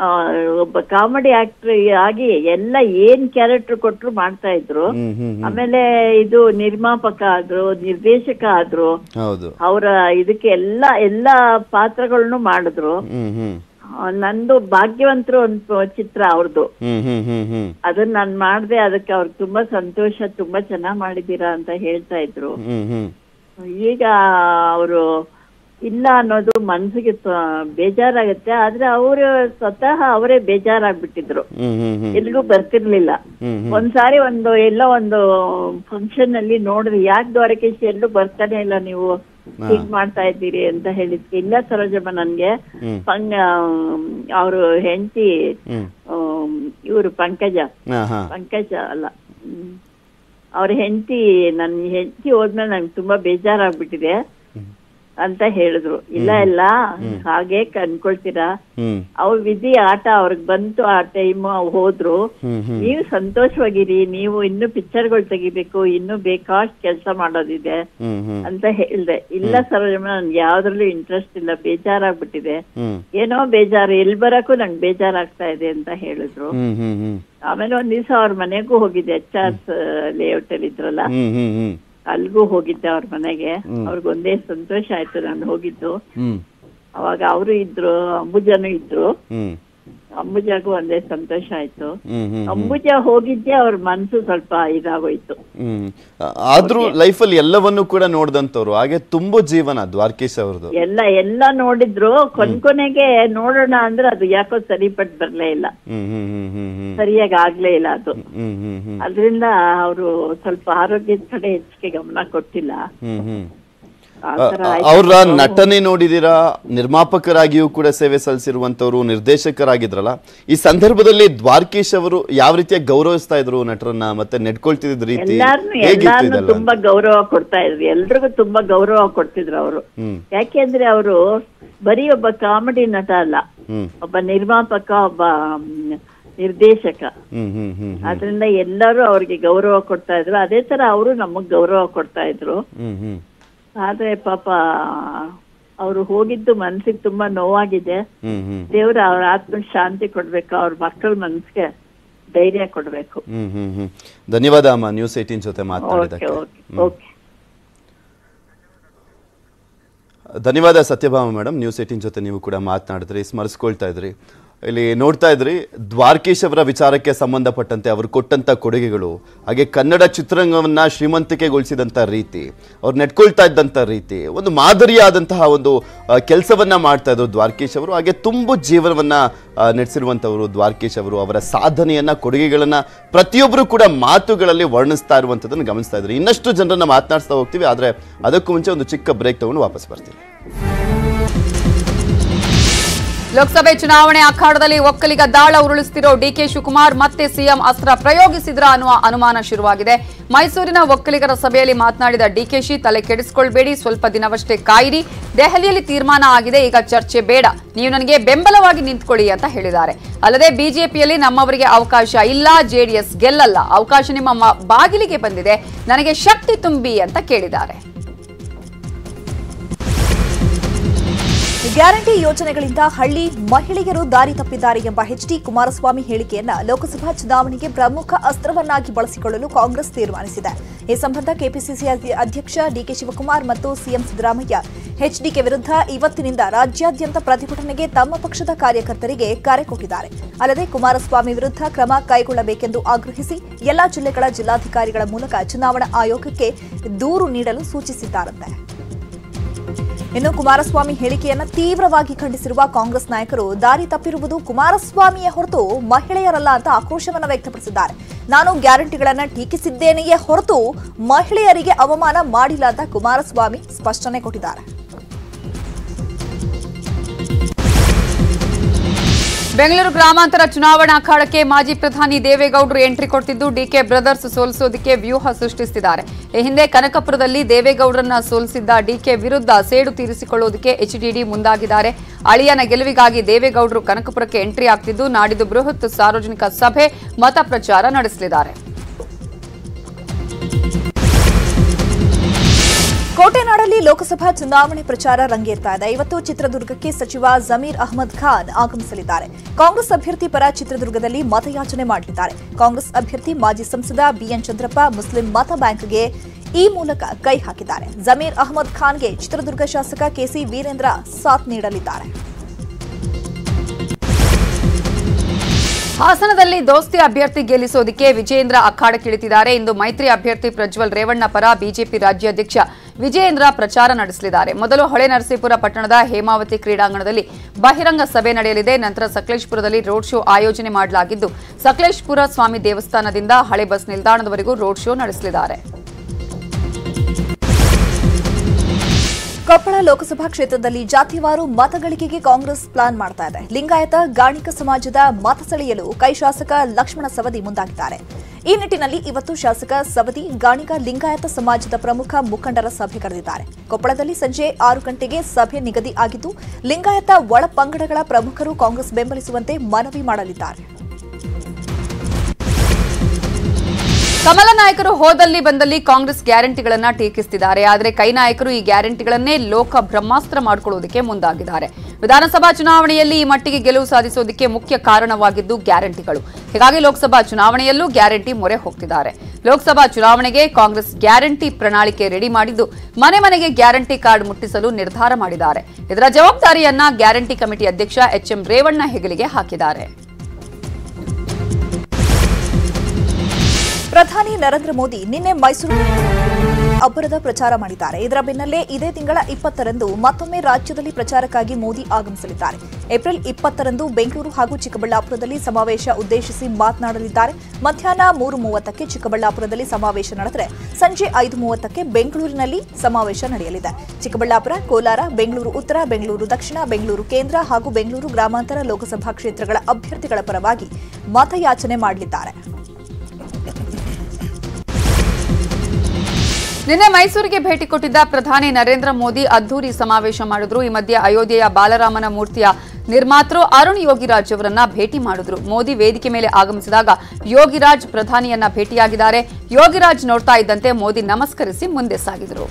F: ಒಬ್ಬ ಕಾಮಿಡಿ ಆಕ್ಟರ್ ಆಗಿ ಎಲ್ಲ ಏನ್ ಕ್ಯಾರೆಕ್ಟರ್ ಕೊಟ್ರು ಮಾಡ್ತಾ ಇದ್ರು
B: ಹ್ಮ್ ಹ್ಮ್ ಹ್ಮ್.
F: ಆಮೇಲೆ ಇದು ನಿರ್ಮಾಪಕ ಆದ್ರು ನಿರ್ದೇಶಕ ಆದ್ರು
B: ಹೌದು
F: ಅವರ ಇದಕ್ಕೆ ಎಲ್ಲಾ ಎಲ್ಲಾ ಪಾತ್ರಗಳನ್ನು ಮಾಡಿದ್ರು
B: ಹ್ಮ್ ಹ್ಮ್
F: ಆ, ನಂದು ಭಾಗ್ಯವಂತರು ಒಂದು ಚಿತ್ರ ಅವ್ರದ್ದು
B: ಹ್ಮ್ ಹ್ಮ್ ಹ್ಮ್ ಹ್ಮ್
F: ಅದನ್ನ ನಾನ್ ಮಾಡ್ದೆ ಅದಕ್ಕೆ ಅವ್ರಿಗೆ ತುಂಬಾ ಸಂತೋಷ ತುಂಬಾ ಚೆನ್ನಾಗ್ ಮಾಡಿದೀರಾ ಅಂತ ಹೇಳ್ತಾ ಇದ್ರು
B: ಹ್ಮ್ ಹ್ಮ್
F: ಈಗ ಅವರು ಇಲ್ಲ ಅನ್ನೋದು ಮನ್ಸಿಗೆ ತ- ಬೇಜಾರಾಗತ್ತೆ ಆದ್ರೆ ಅವರು ಸ್ವತಃ ಅವರೇ ಬೇಜಾರಾಗ್ಬಿಟ್ಟಿದ್ರು
B: ಹ್ಮ್ ಹ್ಮ್ ಹ್ಮ್
F: ಎಲ್ಗೂ ಬರ್ತಿರ್ಲಿಲ್ಲ
B: ಹ್ಮ್ ಹ್ಮ್
F: ಒಂದ್ಸಾರಿ ಒಂದು ಎಲ್ಲ ಒಂದು ಫಂಕ್ಷನ್ ಅಲ್ಲಿ ನೋಡ್ರಿ ಯಾಕೆ ದ್ವಾರಕೇಶ್ ಎಲ್ಲೂ ಬರ್ತಾನೆ ಇಲ್ಲ ನೀವು ಹೀಗ್ ಮಾಡ್ತಾ ಇದ್ದೀರಿ ಅಂತ ಹೇಳಿದ್ಕೆ ಇಲ್ಲ ಸರೋಜಮ್ಮ ನನ್ಗೆ
B: ಹ್ಮ್.
F: ಪಂಗ ಅವರು ಹೆಂಡತಿ
B: ಹ್ಮ್
F: ಇವರು ಪಂಕಜ
B: ಹಾ ಹಾ
F: ಪಂಕಜ ಅಲ್ಲ ಹ್ಮ್. ಅವ್ರ ಹೆಂಡತಿ ನನ್ ಹೆಂಡತಿ ಹೋದ್ಮೇಲೆ ನಂಗೆ ತುಂಬಾ ಬೇಜಾರಾಗ್ಬಿಟ್ಟಿದೆ ಅಂತ ಹೇಳಿದ್ರು ಇಲ್ಲ ಇಲ್ಲ ಹಾಗೆ ಅನ್ಕೊಳ್ತೀರಾ
B: ಹ್ಮ್
F: ಅವ್ರ ವಿಧಿ ಆಟ ಅವ್ರಿಗೆ ಬಂತು ಆ ಟೈಮ್ ಹೋದ್ರು
B: ಹ್ಮ್ ಹ್ಮ್
F: ನೀವು ಸಂತೋಷವಾಗಿರಿ ನೀವು ಇನ್ನು ಪಿಕ್ಚರ್ಗಳು ತೆಗಿಬೇಕು ಇನ್ನು ಬೇಕಾಷ್ಟು ಕೆಲಸ ಮಾಡೋದಿದೆ
B: ಹ್ಮ್ ಹ್ಮ್
F: ಅಂತ ಹೇಳ್ದೆ ಇಲ್ಲ ಸರೋಜಮ್ಮ ನನ್ಗೆ ಯಾವ್ದ್ರಲ್ಲೂ ಇಂಟ್ರೆಸ್ಟ್ ಇಲ್ಲ ಬೇಜಾರಾಗ್ಬಿಟ್ಟಿದೆ
B: ಹ್ಮ್
F: ಏನೋ ಬೇಜಾರು ಎಲ್ ಬರಕ್ಕೂ ನಂಗೆ ಬೇಜಾರಾಗ್ತಾ ಇದೆ ಅಂತ ಹೇಳಿದ್ರು
B: ಹ್ಮ್ ಹ್ಮ್ ಹ್ಮ್
F: ಆಮೇಲೆ ಒಂದ್ ದಿವಸ ಅವ್ರ ಮನೆಗೂ ಹೋಗಿದ್ದೆ ಎಚ್ ಆರ್ ಲೇಔಟ್ ಅಲ್ಲಿ ಇದ್ರಲ್ಲ
B: ಹ್ಮ್ ಹ್ಮ್ ಹ್ಮ್
F: ಅಲ್ಗೂ ಹೋಗಿದ್ದೆ ಅವ್ರ ಮನೆಗೆ ಅವ್ರಿಗೆ ಒಂದೇ ಸಂತೋಷ ಆಯ್ತು ನಾನು ಹೋಗಿದ್ದು
B: ಹ್ಮ್
F: ಅವಾಗ ಅವರು ಇದ್ರು ಅಂಬುಜನು ಇದ್ರು
B: ಹ್ಮ್
F: ಅಂಬುಜಾಗೂ ಒಂದೇ ಸಂತೋಷ ಆಯ್ತು
B: ಹ್ಮ್ ಹ್ಮ್
F: ಅಂಬುಜ ಹೋಗಿದ್ದೆ ಅವ್ರ ಮನ್ಸು ಸ್ವಲ್ಪ ಇದಾಗೋಯ್ತು
B: ಹ್ಮ್ ಆ- ಆದ್ರೂ ಲೈಫಲ್ಲಿ ಎಲ್ಲವನ್ನೂ ಕೂಡ ನೋಡ್ದಂತವ್ರು ಹಾಗೆ ತುಂಬು ಜೀವನ ದ್ವಾರಕೀಶ್ ಅವ್ರದ್ದು
F: ಎಲ್ಲ ಎಲ್ಲ ನೋಡಿದ್ರು ಕೊನ್ ಕೊನೆಗೆ ನೋಡೋಣ ಅಂದ್ರೆ ಅದು ಯಾಕೋ ಸರಿಪಟ್ ಬರ್ಲೇ ಇಲ್ಲ
B: ಹ್ಮ್ ಹ್ಮ್ ಹ್ಮ್ ಹ್ಮ್ ಹ್ಮ್
F: ಸರಿಯಾಗಿ ಆಗ್ಲೇ ಇಲ್ಲ ಅದು
B: ಹ್ಮ್ ಹ್ಮ್ ಹ್ಮ್
F: ಅದ್ರಿಂದ ಅವರು ಸ್ವಲ್ಪ ಆರೋಗ್ಯದ ಕಡೆ ಹೆಚ್ಚಿಗೆ ಗಮನ ಕೊಟ್ಟಿಲ್ಲ
B: ಹ್ಮ್ ಹ್ಮ್
F: ಆ ತರ ಆಯ್ತು.
B: ಅವರ ನಟನೆ ನೋಡಿದೀರಾ ನಿರ್ಮಾಪಕರಾಗಿಯೂ ಕೂಡ ಸೇವೆ ಸಲ್ಲಿಸಿರುವಂತವ್ರು ನಿರ್ದೇಶಕರಾಗಿದ್ರಲ್ಲ ಈ ಸಂದರ್ಭದಲ್ಲಿ ದ್ವಾರಕೀಶ್ ಅವರು ಯಾವ ರೀತಿಯ ಗೌರವಿಸ್ತಾ ಇದ್ರು ನಟರನ್ನ ಮತ್ತೆ ನೆಡ್ಕೊಳ್ತಿದ್ದ ರೀತಿ
F: ಎಲ್ಲಾರ್ನು
B: ಹೇಗಿತ್ತು
F: ಎಲ್ಲಾರ್ನು
B: ಇದೆಲ್ಲ
F: ತುಂಬಾ ಗೌರವ ಕೊಡ್ತಾ ಇದ್ರು ಎಲ್ರಿಗೂ ತುಂಬಾ ಗೌರವ ಕೊಡ್ತಿದ್ರು ಅವರು
B: ಹ್ಮ್
F: ಯಾಕೆಂದ್ರೆ ಅವರು ಬರೀ ಒಬ್ಬ ಕಾಮಿಡಿ ನಟ ಅಲ್ಲ
B: ಹ್ಮ್
F: ಒಬ್ಬ ನಿರ್ಮಾಪಕ ಒಬ್ಬ ಮ್, ನಿರ್ದೇಶಕ
B: ಹ್ಮ್ ಹ್ಮ್ ಹ್ಮ್
F: ಅದರಿಂದ ಎಲ್ಲರೂ ಅವ್ರಿಗೆ ಗೌರವ ಕೊಡ್ತಾ ಇದ್ರು ಅದೇ ತರ ಅವರು ನಮಗ್ ಗೌರವ ಕೊಡ್ತಾ ಇದ್ರು
B: ಹ್ಮ್ ಹ್ಮ್
F: ಆದ್ರೆ ಪಾಪ ಅವರು ಹೋಗಿದ್ದು ಮನ್ಸಿಗೆ ತುಂಬಾ ನೋವಾಗಿದೆ
B: ಹ್ಮ್ ಹ್ಮ್
F: ದೇವ್ರ ಅವ್ರ ಆತ್ಮ ಶಾಂತಿ ಕೊಡ್ಬೇಕು ಅವ್ರ ಮಕ್ಕಳ ಮನ್ಸಿಗೆ ಧೈರ್ಯ ಕೊಡ್ಬೇಕು
B: ಹ್ಮ್ ಹ್ಮ್ ಹ್ಮ್ ಧನ್ಯವಾದ ಅಮ್ಮ ನ್ಯೂಸ್ ಏಟೀನ್ ಜೊತೆ
F: ಓಕೆ
B: ಮಾತನಾಡಿದಕ್ಕೆ
F: ಓಕೆ ಓಕೆ
B: ಧನ್ಯವಾದ ಸತ್ಯಭಾಮ ಮೇಡಮ್ ನ್ಯೂಸ್ ಏಟೀನ್ ಜೊತೆ ನೀವು ಕೂಡ ಮಾತನಾಡಿದ್ರಿ ಸ್ಮರಿಸ್ಕೊಳ್ತಾ ಇದ್ರಿ ಇಲ್ಲಿ ನೋಡ್ತಾ ಇದ್ರಿ ದ್ವಾರಕೀಶ್ ಅವರ ವಿಚಾರಕ್ಕೆ ಸಂಬಂಧಪಟ್ಟಂತೆ ಅವರು ಕೊಟ್ಟಂತ ಕೊಡುಗೆಗಳು ಹಾಗೆ ಕನ್ನಡ ಚಿತ್ರರಂಗವನ್ನ ಶ್ರೀಮಂತಿಕೆಗೊಳಿಸಿದಂಥ ರೀತಿ ಅವ್ರು ನೆಟ್ಕೊಳ್ತಾ ಇದ್ದಂಥ ರೀತಿ ಒಂದು ಮಾದರಿಯಾದಂತಹ ಒಂದು ಕೆಲಸವನ್ನ ಮಾಡ್ತಾ ಇದ್ರು ದ್ವಾರಕೀಶ್ ಅವರು ಹಾಗೆ ತುಂಬು ಜೀವನವನ್ನ ಆ, ನಡೆಸಿರುವಂಥವರು ದ್ವಾರಕೀಶ್ ಅವರು ಅವರ ಸಾಧನೆಯನ್ನ ಕೊಡುಗೆಗಳನ್ನ ಪ್ರತಿಯೊಬ್ಬರು ಕೂಡ ಮಾತುಗಳಲ್ಲಿ ವರ್ಣಿಸ್ತಾ ಇರುವಂಥದ್ದನ್ನು ಗಮನಿಸ್ತಾ ಇದ್ರಿ ಇನ್ನಷ್ಟು ಜನರನ್ನ ಮಾತನಾಡಿಸ್ತಾ ಹೋಗ್ತೀವಿ ಆದ್ರೆ ಅದಕ್ಕೂ ಮುಂಚೆ ಒಂದು ಚಿಕ್ಕ ಬ್ರೇಕ್ ತಗೊಂಡು ವಾಪಸ್ ಬರ್ತೀವಿ
G: ಲೋಕಸಭೆ ಚುನಾವಣೆ ಅಖಾಡದಲ್ಲಿ ಒಕ್ಕಲಿಗ ದಾಳ ಉರುಳಿಸುತ್ತಿರೋ ಡಿಕೆ ಶಿವಕುಮಾರ್ ಮತ್ತೆ ಸಿಎಂ ಅಸ್ತ್ರ ಪ್ರಯೋಗಿಸಿದ್ರ ಅನ್ನುವ ಅನುಮಾನ ಶುರುವಾಗಿದೆ ಮೈಸೂರಿನ ಒಕ್ಕಲಿಗರ ಸಭೆಯಲ್ಲಿ ಮಾತನಾಡಿದ ಡಿಕೆಶಿ ತಲೆ ಕೆಡಿಸಿಕೊಳ್ಬೇಡಿ ಸ್ವಲ್ಪ ದಿನವಷ್ಟೇ ಕಾಯಿರಿ ದೆಹಲಿಯಲ್ಲಿ ತೀರ್ಮಾನ ಆಗಿದೆ ಈಗ ಚರ್ಚೆ ಬೇಡ ನೀವು ನನಗೆ ಬೆಂಬಲವಾಗಿ ನಿಂತ್ಕೊಳ್ಳಿ ಅಂತ ಹೇಳಿದ್ದಾರೆ ಅಲ್ಲದೆ ಬಿಜೆಪಿಯಲ್ಲಿ ನಮ್ಮವರಿಗೆ ಅವಕಾಶ ಇಲ್ಲ ಜೆಡಿಎಸ್ ಗೆಲ್ಲಲ್ಲ ಅವಕಾಶ ನಿಮ್ಮ ಮ- ಬಾಗಿಲಿಗೆ ಬಂದಿದೆ ನನಗೆ ಶಕ್ತಿ ತುಂಬಿ ಅಂತ ಕೇಳಿದ್ದಾರೆ
H: ಗ್ಯಾರಂಟಿ ಯೋಜನೆಗಳಿಂದ ಹಳ್ಳಿ ಮಹಿಳೆಯರು ದಾರಿ ತಪ್ಪಿದ್ದಾರೆ ಎಂಬ ಎಚ್ ಡಿ ಕುಮಾರಸ್ವಾಮಿ ಹೇಳಿಕೆಯನ್ನ ಲೋಕಸಭಾ ಚುನಾವಣೆಗೆ ಪ್ರಮುಖ ಅಸ್ತ್ರವನ್ನಾಗಿ ಬಳಸಿಕೊಳ್ಳಲು ಕಾಂಗ್ರೆಸ್ ತೀರ್ಮಾನಿಸಿದೆ ಈ ಸಂಬಂಧ ಕೆಪಿಸಿಸಿ ಅಧ್ಯ- ಅಧ್ಯಕ್ಷ ಡಿಕೆ ಶಿವಕುಮಾರ್ ಮತ್ತು ಸಿಎಂ ಸಿದ್ದರಾಮಯ್ಯ ಎಚ್ಡಿಕೆ ವಿರುದ್ಧ ಇವತ್ತಿನಿಂದ ರಾಜ್ಯಾದ್ಯಂತ ಪ್ರತಿಭಟನೆಗೆ ತಮ್ಮ ಪಕ್ಷದ ಕಾರ್ಯಕರ್ತರಿಗೆ ಕರೆ ಕೊಟ್ಟಿದ್ದಾರೆ ಅಲ್ಲದೆ ಕುಮಾರಸ್ವಾಮಿ ವಿರುದ್ಧ ಕ್ರಮ ಕೈಗೊಳ್ಳಬೇಕೆಂದು ಆಗ್ರಹಿಸಿ ಎಲ್ಲಾ ಜಿಲ್ಲೆಗಳ ಜಿಲ್ಲಾಧಿಕಾರಿಗಳ ಮೂಲಕ ಚುನಾವಣಾ ಆಯೋಗಕ್ಕೆ ದೂರು ನೀಡಲು ಸೂಚಿಸಿದ್ದಾರಂತೆ ಇನ್ನು ಕುಮಾರಸ್ವಾಮಿ ಹೇಳಿಕೆಯನ್ನ ತೀವ್ರವಾಗಿ ಖಂಡಿಸಿರುವ ಕಾಂಗ್ರೆಸ್ ನಾಯಕರು ದಾರಿ ತಪ್ಪಿರುವುದು ಕುಮಾರಸ್ವಾಮಿಯೇ ಹೊರತು ಮಹಿಳೆಯರಲ್ಲ ಅಂತ ಆಕ್ರೋಶವನ್ನ ವ್ಯಕ್ತಪಡಿಸಿದ್ದಾರೆ ನಾನು ಗ್ಯಾರಂಟಿಗಳನ್ನ ಟೀಕಿಸಿದ್ದೇನೆಯೇ ಹೊರತು ಮಹಿಳೆಯರಿಗೆ ಅವಮಾನ ಮಾಡಿಲ್ಲ ಅಂತ ಕುಮಾರಸ್ವಾಮಿ ಸ್ಪಷ್ಟನೆ ಕೊಟ್ಟಿದ್ದಾರೆ
G: ಬೆಂಗಳೂರು ಗ್ರಾಮಾಂತರ ಚುನಾವಣಾ ಅಖಾಡಕ್ಕೆ ಮಾಜಿ ಪ್ರಧಾನಿ ದೇವೇಗೌಡರು ಎಂಟ್ರಿ ಕೊಡ್ತಿದ್ದು ಡಿಕೆ ಬ್ರದರ್ಸ್ ಸೋಲಿಸೋದಕ್ಕೆ ವ್ಯೂಹ ಸೃಷ್ಟಿಸಿದ್ದಾರೆ ಈ ಹಿಂದೆ ಕನಕಪುರದಲ್ಲಿ ದೇವೇಗೌಡರನ್ನ ಸೋಲಿಸಿದ್ದ ಡಿಕೆ ವಿರುದ್ಧ ಸೇಡು ತೀರಿಸಿಕೊಳ್ಳುವುದಕ್ಕೆ ಎಚ್ಡಿಡಿ ಮುಂದಾಗಿದ್ದಾರೆ ಅಳಿಯನ ಗೆಲುವಿಗಾಗಿ ದೇವೇಗೌಡರು ಕನಕಪುರಕ್ಕೆ ಎಂಟ್ರಿ ಆಗ್ತಿದ್ದು ನಾಡಿದ್ದು ಬೃಹತ್ ಸಾರ್ವಜನಿಕ ಸಭೆ ಮತ ಪ್ರಚಾರ ನಡೆಸಲಿದ್ದಾರೆ
H: ಕೋಟೆನಾಡಲ್ಲಿ ಲೋಕಸಭಾ ಚುನಾವಣೆ ಪ್ರಚಾರ ರಂಗೇರ್ತಾ ಇದೆ ಇವತ್ತು ಚಿತ್ರದುರ್ಗಕ್ಕೆ ಸಚಿವ ಜಮೀರ್ ಅಹಮದ್ ಖಾನ್ ಆಗಮಿಸಲಿದ್ದಾರೆ ಕಾಂಗ್ರೆಸ್ ಅಭ್ಯರ್ಥಿ ಪರ ಚಿತ್ರದುರ್ಗದಲ್ಲಿ ಮತಯಾಚನೆ ಮಾಡಲಿದ್ದಾರೆ ಕಾಂಗ್ರೆಸ್ ಅಭ್ಯರ್ಥಿ ಮಾಜಿ ಸಂಸದ ಬಿಎನ್ ಚಂದ್ರಪ್ಪ ಮುಸ್ಲಿಂ ಮತ ಬ್ಯಾಂಕ್ಗೆ ಈ ಮೂಲಕ ಕೈ ಹಾಕಿದ್ದಾರೆ ಜಮೀರ್ ಅಹಮದ್ ಖಾನ್ಗೆ ಚಿತ್ರದುರ್ಗ ಶಾಸಕ ಕೆಸಿ ವೀರೇಂದ್ರ ಸಾಥ್ ನೀಡಲಿದ್ದಾರೆ
G: ಹಾಸನದಲ್ಲಿ ದೋಸ್ತಿ ಅಭ್ಯರ್ಥಿ ಗೆಲ್ಲಿಸೋದಕ್ಕೆ ವಿಜಯೇಂದ್ರ ಅಖಾಡಕ್ಕಿಳಿತಿದ್ದಾರೆ ಇಂದು ಮೈತ್ರಿ ಅಭ್ಯರ್ಥಿ ಪ್ರಜ್ವಲ್ ರೇವಣ್ಣ ಪರ ಬಿಜೆಪಿ ರಾಜ್ಯಾಧ್ಯಕ್ಷ ವಿಜಯೇಂದ್ರ ಪ್ರಚಾರ ನಡೆಸಲಿದ್ದಾರೆ ಮೊದಲು ಹೊಳೆ ನರಸೀಪುರ ಪಟ್ಟಣದ ಹೇಮಾವತಿ ಕ್ರೀಡಾಂಗಣದಲ್ಲಿ ಬಹಿರಂಗ ಸಭೆ ನಡೆಯಲಿದೆ ನಂತರ ಸಕಲೇಶ್ಪುರದಲ್ಲಿ ರೋಡ್ ಶೋ ಆಯೋಜನೆ ಮಾಡಲಾಗಿದ್ದು ಸಕಲೇಶ್ಪುರ ಸ್ವಾಮಿ ದೇವಸ್ಥಾನದಿಂದ ಹಳೆ ಬಸ್ ನಿಲ್ದಾಣದವರೆಗೂ ರೋಡ್ ಶೋ ನಡೆಸಲಿದ್ದಾರೆ
H: ಕೊಪ್ಪಳ ಲೋಕಸಭಾ ಕ್ಷೇತ್ರದಲ್ಲಿ ಜಾತಿವಾರು ಮತಗಳಿಕೆಗೆ ಕಾಂಗ್ರೆಸ್ ಪ್ಲಾನ್ ಮಾಡ್ತಾ ಇದೆ ಲಿಂಗಾಯತ ಗಾಣಿಕ ಸಮಾಜದ ಮತ ಸೆಳೆಯಲು ಕೈ ಶಾಸಕ ಲಕ್ಷ್ಮಣ ಸವದಿ ಮುಂದಾಗಿದ್ದಾರೆ ಈ ನಿಟ್ಟಿನಲ್ಲಿ ಇವತ್ತು ಶಾಸಕ ಸವದಿ ಗಾಣಿಗ ಲಿಂಗಾಯತ ಸಮಾಜದ ಪ್ರಮುಖ ಮುಖಂಡರ ಸಭೆ ಕರೆದಿದ್ದಾರೆ ಕೊಪ್ಪಳದಲ್ಲಿ ಸಂಜೆ ಆರು ಗಂಟೆಗೆ ಸಭೆ ನಿಗದಿ ಆಗಿದ್ದು ಲಿಂಗಾಯತ ಒಳ ಪಂಗಡಗಳ ಪ್ರಮುಖರು ಕಾಂಗ್ರೆಸ್ ಬೆಂಬಲಿಸುವಂತೆ ಮನವಿ ಮಾಡಲಿದ್ದಾರೆ
G: ಕಮಲ ನಾಯಕರು ಹೋದಲ್ಲಿ ಬಂದಲ್ಲಿ ಕಾಂಗ್ರೆಸ್ ಗ್ಯಾರಂಟಿಗಳನ್ನ ಟೀಕಿಸುತ್ತಿದ್ದಾರೆ ಆದರೆ ಕೈ ನಾಯಕರು ಈ ಗ್ಯಾರಂಟಿಗಳನ್ನೇ ಲೋಕ ಬ್ರಹ್ಮಾಸ್ತ್ರ ಮಾಡಿಕೊಳ್ಳುವುದಕ್ಕೆ ಮುಂದಾಗಿದ್ದಾರೆ ವಿಧಾನಸಭಾ ಚುನಾವಣೆಯಲ್ಲಿ ಈ ಮಟ್ಟಿಗೆ ಗೆಲುವು ಸಾಧಿಸೋದಕ್ಕೆ ಮುಖ್ಯ ಕಾರಣವಾಗಿದ್ದು ಗ್ಯಾರಂಟಿಗಳು ಹೀಗಾಗಿ ಲೋಕಸಭಾ ಚುನಾವಣೆಯಲ್ಲೂ ಗ್ಯಾರಂಟಿ ಮೊರೆ ಹೋಗ್ತಿದ್ದಾರೆ ಲೋಕಸಭಾ ಚುನಾವಣೆಗೆ ಕಾಂಗ್ರೆಸ್ ಗ್ಯಾರಂಟಿ ಪ್ರಣಾಳಿಕೆ ರೆಡಿ ಮಾಡಿದ್ದು ಮನೆ ಮನೆಗೆ ಗ್ಯಾರಂಟಿ ಕಾರ್ಡ್ ಮುಟ್ಟಿಸಲು ನಿರ್ಧಾರ ಮಾಡಿದ್ದಾರೆ ಇದರ ಜವಾಬ್ದಾರಿಯನ್ನ ಗ್ಯಾರಂಟಿ ಕಮಿಟಿ ಅಧ್ಯಕ್ಷ ಎಚ್ಎಂ ರೇವಣ್ಣ ಹೆಗಲಿಗೆ ಹಾಕಿದ್ದಾರೆ
H: ಪ್ರಧಾನಿ ನರೇಂದ್ರ ಮೋದಿ ನಿನ್ನೆ ಮೈಸೂರು ಅಬ್ಬರದ ಪ್ರಚಾರ ಮಾಡಿದ್ದಾರೆ ಇದರ ಬೆನ್ನಲ್ಲೇ ಇದೇ ತಿಂಗಳ ಇಪ್ಪತ್ತರಂದು ಮತ್ತೊಮ್ಮೆ ರಾಜ್ಯದಲ್ಲಿ ಪ್ರಚಾರಕ್ಕಾಗಿ ಮೋದಿ ಆಗಮಿಸಲಿದ್ದಾರೆ ಏಪ್ರಿಲ್ ಇಪ್ಪತ್ತರಂದು ಬೆಂಗಳೂರು ಹಾಗೂ ಚಿಕ್ಕಬಳ್ಳಾಪುರದಲ್ಲಿ ಸಮಾವೇಶ ಉದ್ದೇಶಿಸಿ ಮಾತನಾಡಲಿದ್ದಾರೆ ಮಧ್ಯಾಹ್ನ ಮೂರು ಮೂವತ್ತಕ್ಕೆ ಚಿಕ್ಕಬಳ್ಳಾಪುರದಲ್ಲಿ ಸಮಾವೇಶ ನಡೆದರೆ ಸಂಜೆ ಐದು ಮೂವತ್ತಕ್ಕೆ ಬೆಂಗಳೂರಿನಲ್ಲಿ ಸಮಾವೇಶ ನಡೆಯಲಿದೆ ಚಿಕ್ಕಬಳ್ಳಾಪುರ ಕೋಲಾರ ಬೆಂಗಳೂರು ಉತ್ತರ ಬೆಂಗಳೂರು ದಕ್ಷಿಣ ಬೆಂಗಳೂರು ಕೇಂದ್ರ ಹಾಗೂ ಬೆಂಗಳೂರು ಗ್ರಾಮಾಂತರ ಲೋಕಸಭಾ ಕ್ಷೇತ್ರಗಳ ಅಭ್ಯರ್ಥಿಗಳ ಪರವಾಗಿ ಮತಯಾಚನೆ ಮಾಡಲಿದ್ದಾರೆ
G: ನಿನ್ನೆ ಮೈಸೂರಿಗೆ ಭೇಟಿ ಕೊಟ್ಟಿದ್ದ ಪ್ರಧಾನಿ ನರೇಂದ್ರ ಮೋದಿ ಅದ್ದೂರಿ ಸಮಾವೇಶ ಮಾಡಿದ್ರು ಈ ಮಧ್ಯೆ ಅಯೋಧ್ಯೆಯ ಬಾಲರಾಮನ ಮೂರ್ತಿಯ ನಿರ್ಮಾತೃ ಅರುಣ್ ಯೋಗಿರಾಜ್ ಅವರನ್ನ ಭೇಟಿ ಮಾಡಿದ್ರು ಮೋದಿ ವೇದಿಕೆ ಮೇಲೆ ಆಗಮಿಸಿದಾಗ ಯೋಗಿರಾಜ್ ಪ್ರಧಾನಿಯನ್ನ ಭೇಟಿಯಾಗಿದ್ದಾರೆ ಯೋಗಿರಾಜ್ ನೋಡ್ತಾ ಇದ್ದಂತೆ ಮೋದಿ ನಮಸ್ಕರಿಸಿ ಮುಂದೆ ಸಾಗಿದರು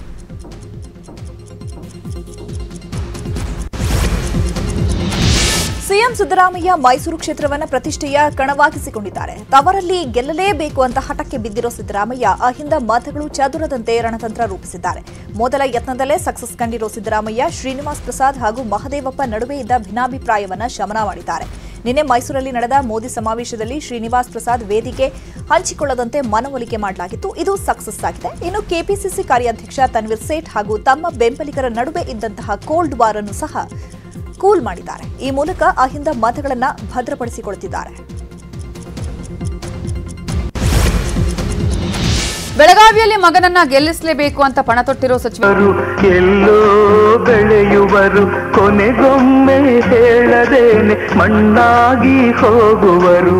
H: ಸಿಎಂ ಸಿದ್ದರಾಮಯ್ಯ ಮೈಸೂರು ಕ್ಷೇತ್ರವನ್ನ ಪ್ರತಿಷ್ಠೆಯ ಕಣವಾಗಿಸಿಕೊಂಡಿದ್ದಾರೆ ತವರಲ್ಲಿ ಗೆಲ್ಲಲೇಬೇಕು ಅಂತ ಹಠಕ್ಕೆ ಬಿದ್ದಿರೋ ಸಿದ್ದರಾಮಯ್ಯ ಅಹಿಂದ ಮತಗಳು ಚದುರದಂತೆ ರಣತಂತ್ರ ರೂಪಿಸಿದ್ದಾರೆ ಮೊದಲ ಯತ್ನದಲ್ಲೇ ಸಕ್ಸಸ್ ಕಂಡಿರೋ ಸಿದ್ದರಾಮಯ್ಯ ಶ್ರೀನಿವಾಸ್ ಪ್ರಸಾದ್ ಹಾಗೂ ಮಹದೇವಪ್ಪ ನಡುವೆ ಇದ್ದ ಭಿನ್ನಾಭಿಪ್ರಾಯವನ್ನ ಶಮನ ಮಾಡಿದ್ದಾರೆ ನಿನ್ನೆ ಮೈಸೂರಲ್ಲಿ ನಡೆದ ಮೋದಿ ಸಮಾವೇಶದಲ್ಲಿ ಶ್ರೀನಿವಾಸ್ ಪ್ರಸಾದ್ ವೇದಿಕೆ ಹಂಚಿಕೊಳ್ಳದಂತೆ ಮನವೊಲಿಕೆ ಮಾಡಲಾಗಿತ್ತು ಇದು ಸಕ್ಸಸ್ ಆಗಿದೆ ಇನ್ನು ಕೆಪಿಸಿಸಿ ಕಾರ್ಯಾಧ್ಯಕ್ಷ ತನ್ವೀರ್ ಸೇಠ್ ಹಾಗೂ ತಮ್ಮ ಬೆಂಬಲಿಗರ ನಡುವೆ ಇದ್ದಂತಹ ಕೋಲ್ಡ್ ವಾರ್ ಅನ್ನು ಸಹ ಕೂಲ್ ಮಾಡಿದ್ದಾರೆ ಈ ಮೂಲಕ ಅಹಿಂದ ಮತಗಳನ್ನ ಭದ್ರಪಡಿಸಿಕೊಳ್ಳುತ್ತಿದ್ದಾರೆ
G: ಬೆಳಗಾವಿಯಲ್ಲಿ ಮಗನನ್ನ ಗೆಲ್ಲಿಸಲೇಬೇಕು ಅಂತ ಪಣ ತೊಟ್ಟಿರೋ ಸಚಿವ
I: ಎಲ್ಲೋ ಬೆಳೆಯುವರು ಕೊನೆಗೊಮ್ಮೆ ಹೇಳದೇನೆ ಮಣ್ಣಾಗಿ ಹೋಗುವರು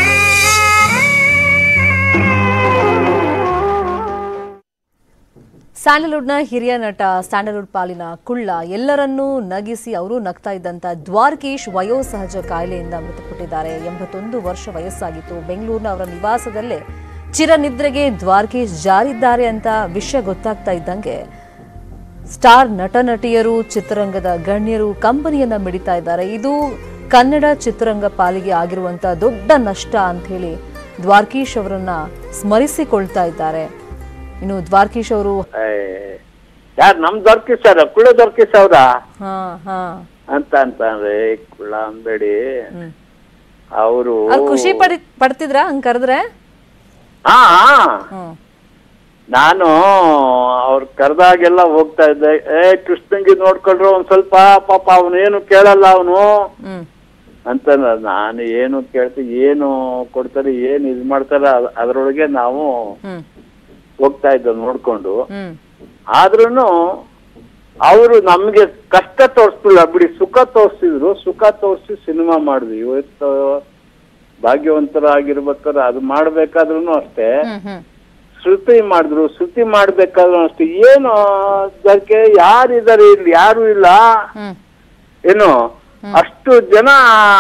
J: ಸ್ಯಾಂಡಲ್ವುಡ್ನ ಹಿರಿಯ ನಟ ಸ್ಯಾಂಡಲ್ವುಡ್ ಪಾಲಿನ ಕುಳ್ಳ ಎಲ್ಲರನ್ನೂ ನಗಿಸಿ ಅವರು ನಗ್ತಾ ಇದ್ದಂತ ದ್ವಾರಕೀಶ್ ವಯೋಸಹಜ ಕಾಯಿಲೆಯಿಂದ ಮೃತಪಟ್ಟಿದ್ದಾರೆ ಎಂಬತ್ತೊಂದು ವರ್ಷ ವಯಸ್ಸಾಗಿತ್ತು ಬೆಂಗಳೂರಿನ ಅವರ ನಿವಾಸದಲ್ಲೇ ಚಿರನಿದ್ರೆಗೆ ದ್ವಾರಕೀಶ್ ಜಾರಿದ್ದಾರೆ ಅಂತ ವಿಷಯ ಗೊತ್ತಾಗ್ತಾ ಇದ್ದಂಗೆ ಸ್ಟಾರ್ ನಟ ನಟಿಯರು ಚಿತ್ರರಂಗದ ಗಣ್ಯರು ಕಂಪನಿಯನ್ನ ಮಿಡಿತಾ ಇದ್ದಾರೆ ಇದು ಕನ್ನಡ ಚಿತ್ರರಂಗ ಪಾಲಿಗೆ ಆಗಿರುವಂತ ದೊಡ್ಡ ನಷ್ಟ ಅಂತ ಹೇಳಿ ದ್ವಾರಕೀಶ್ ಅವರನ್ನ ಸ್ಮರಿಸಿಕೊಳ್ತಾ ಇದ್ದಾರೆ ಇನ್ನು ದ್ವಾರಕೀಶ್ ಅವರು
K: ಯಾರು ನಮ್ ದೊರಕಿ ಸರ್ ಕುಳ್ಳ ದೊರಕಿ ಸೌದಾ
J: ಹಾ ಹಾ
K: ಅಂತ ಅಂತಂದ್ರೆ ಕುಳ್ಳ ಅನ್ಬೇಡಿ ಅವರು
J: ಅವ್ರು ಖುಷಿ ಪಡಿ ಪಡ್ತಿದ್ರ ಹಂಗ್ ಕರೆದ್ರೆ
K: ಹಾ
J: ಹ್ಮ್
K: ನಾನು ಅವ್ರ ಕರೆದಾಗೆಲ್ಲ ಹೋಗ್ತಾ ಇದ್ದೆ ಏ ಕೃಷ್ಣಂಗಿ ನೋಡ್ಕೊಳ್ರು ಒಂದ್ ಸ್ವಲ್ಪ ಪಾಪ ಅವನೇನು ಕೇಳಲ್ಲ ಅವನು
J: ಹ್ಮ್
K: ಅಂತ ನಾನು ಏನು ಕೇಳ್ತೀನಿ ಏನು ಕೊಡ್ತಾರೆ ಏನ್ ಇದ್ ಮಾಡ್ತಾರ ಅದ್- ಅದ್ರೊಳಗೆ ನಾವು
J: ಹ್ಮ್
K: ಹೋಗ್ತಾ ಇದ್ದ ನೋಡ್ಕೊಂಡು
J: ಹ್ಮ್
K: ಆದ್ರೂನು ಅವರು ನಮ್ಗೆ ಕಷ್ಟ ತೋರಿಸ್ತಿಲ್ಲ ಬಿಡಿ ಸುಖ ತೋರಿಸಿದ್ರು ಸುಖ ತೋರಿಸಿ ಸಿನಿಮಾ ಮಾಡಿದ್ವಿ ಇವತ್ತು ಭಾಗ್ಯವಂತರಾಗಿರ್ಬೇಕಾದ್ರೆ ಅದು ಮಾಡ್ಬೇಕಾದ್ರೂ ಅಷ್ಟೇ
J: ಹ್ಮ್ ಹ್ಮ್
K: ಶ್ರುತಿ ಮಾಡಿದ್ರು ಶ್ರುತಿ ಮಾಡ್ಬೇಕಾದ್ರೂ ಅಷ್ಟೇ ಏನು ಅದಕ್ಕೆ ಯಾರಿದ್ದಾರೆ ಇಲ್ಲಿ ಯಾರು ಇಲ್ಲ
J: ಹ್ಮ್
K: ಏನು ಅಷ್ಟು ಜನ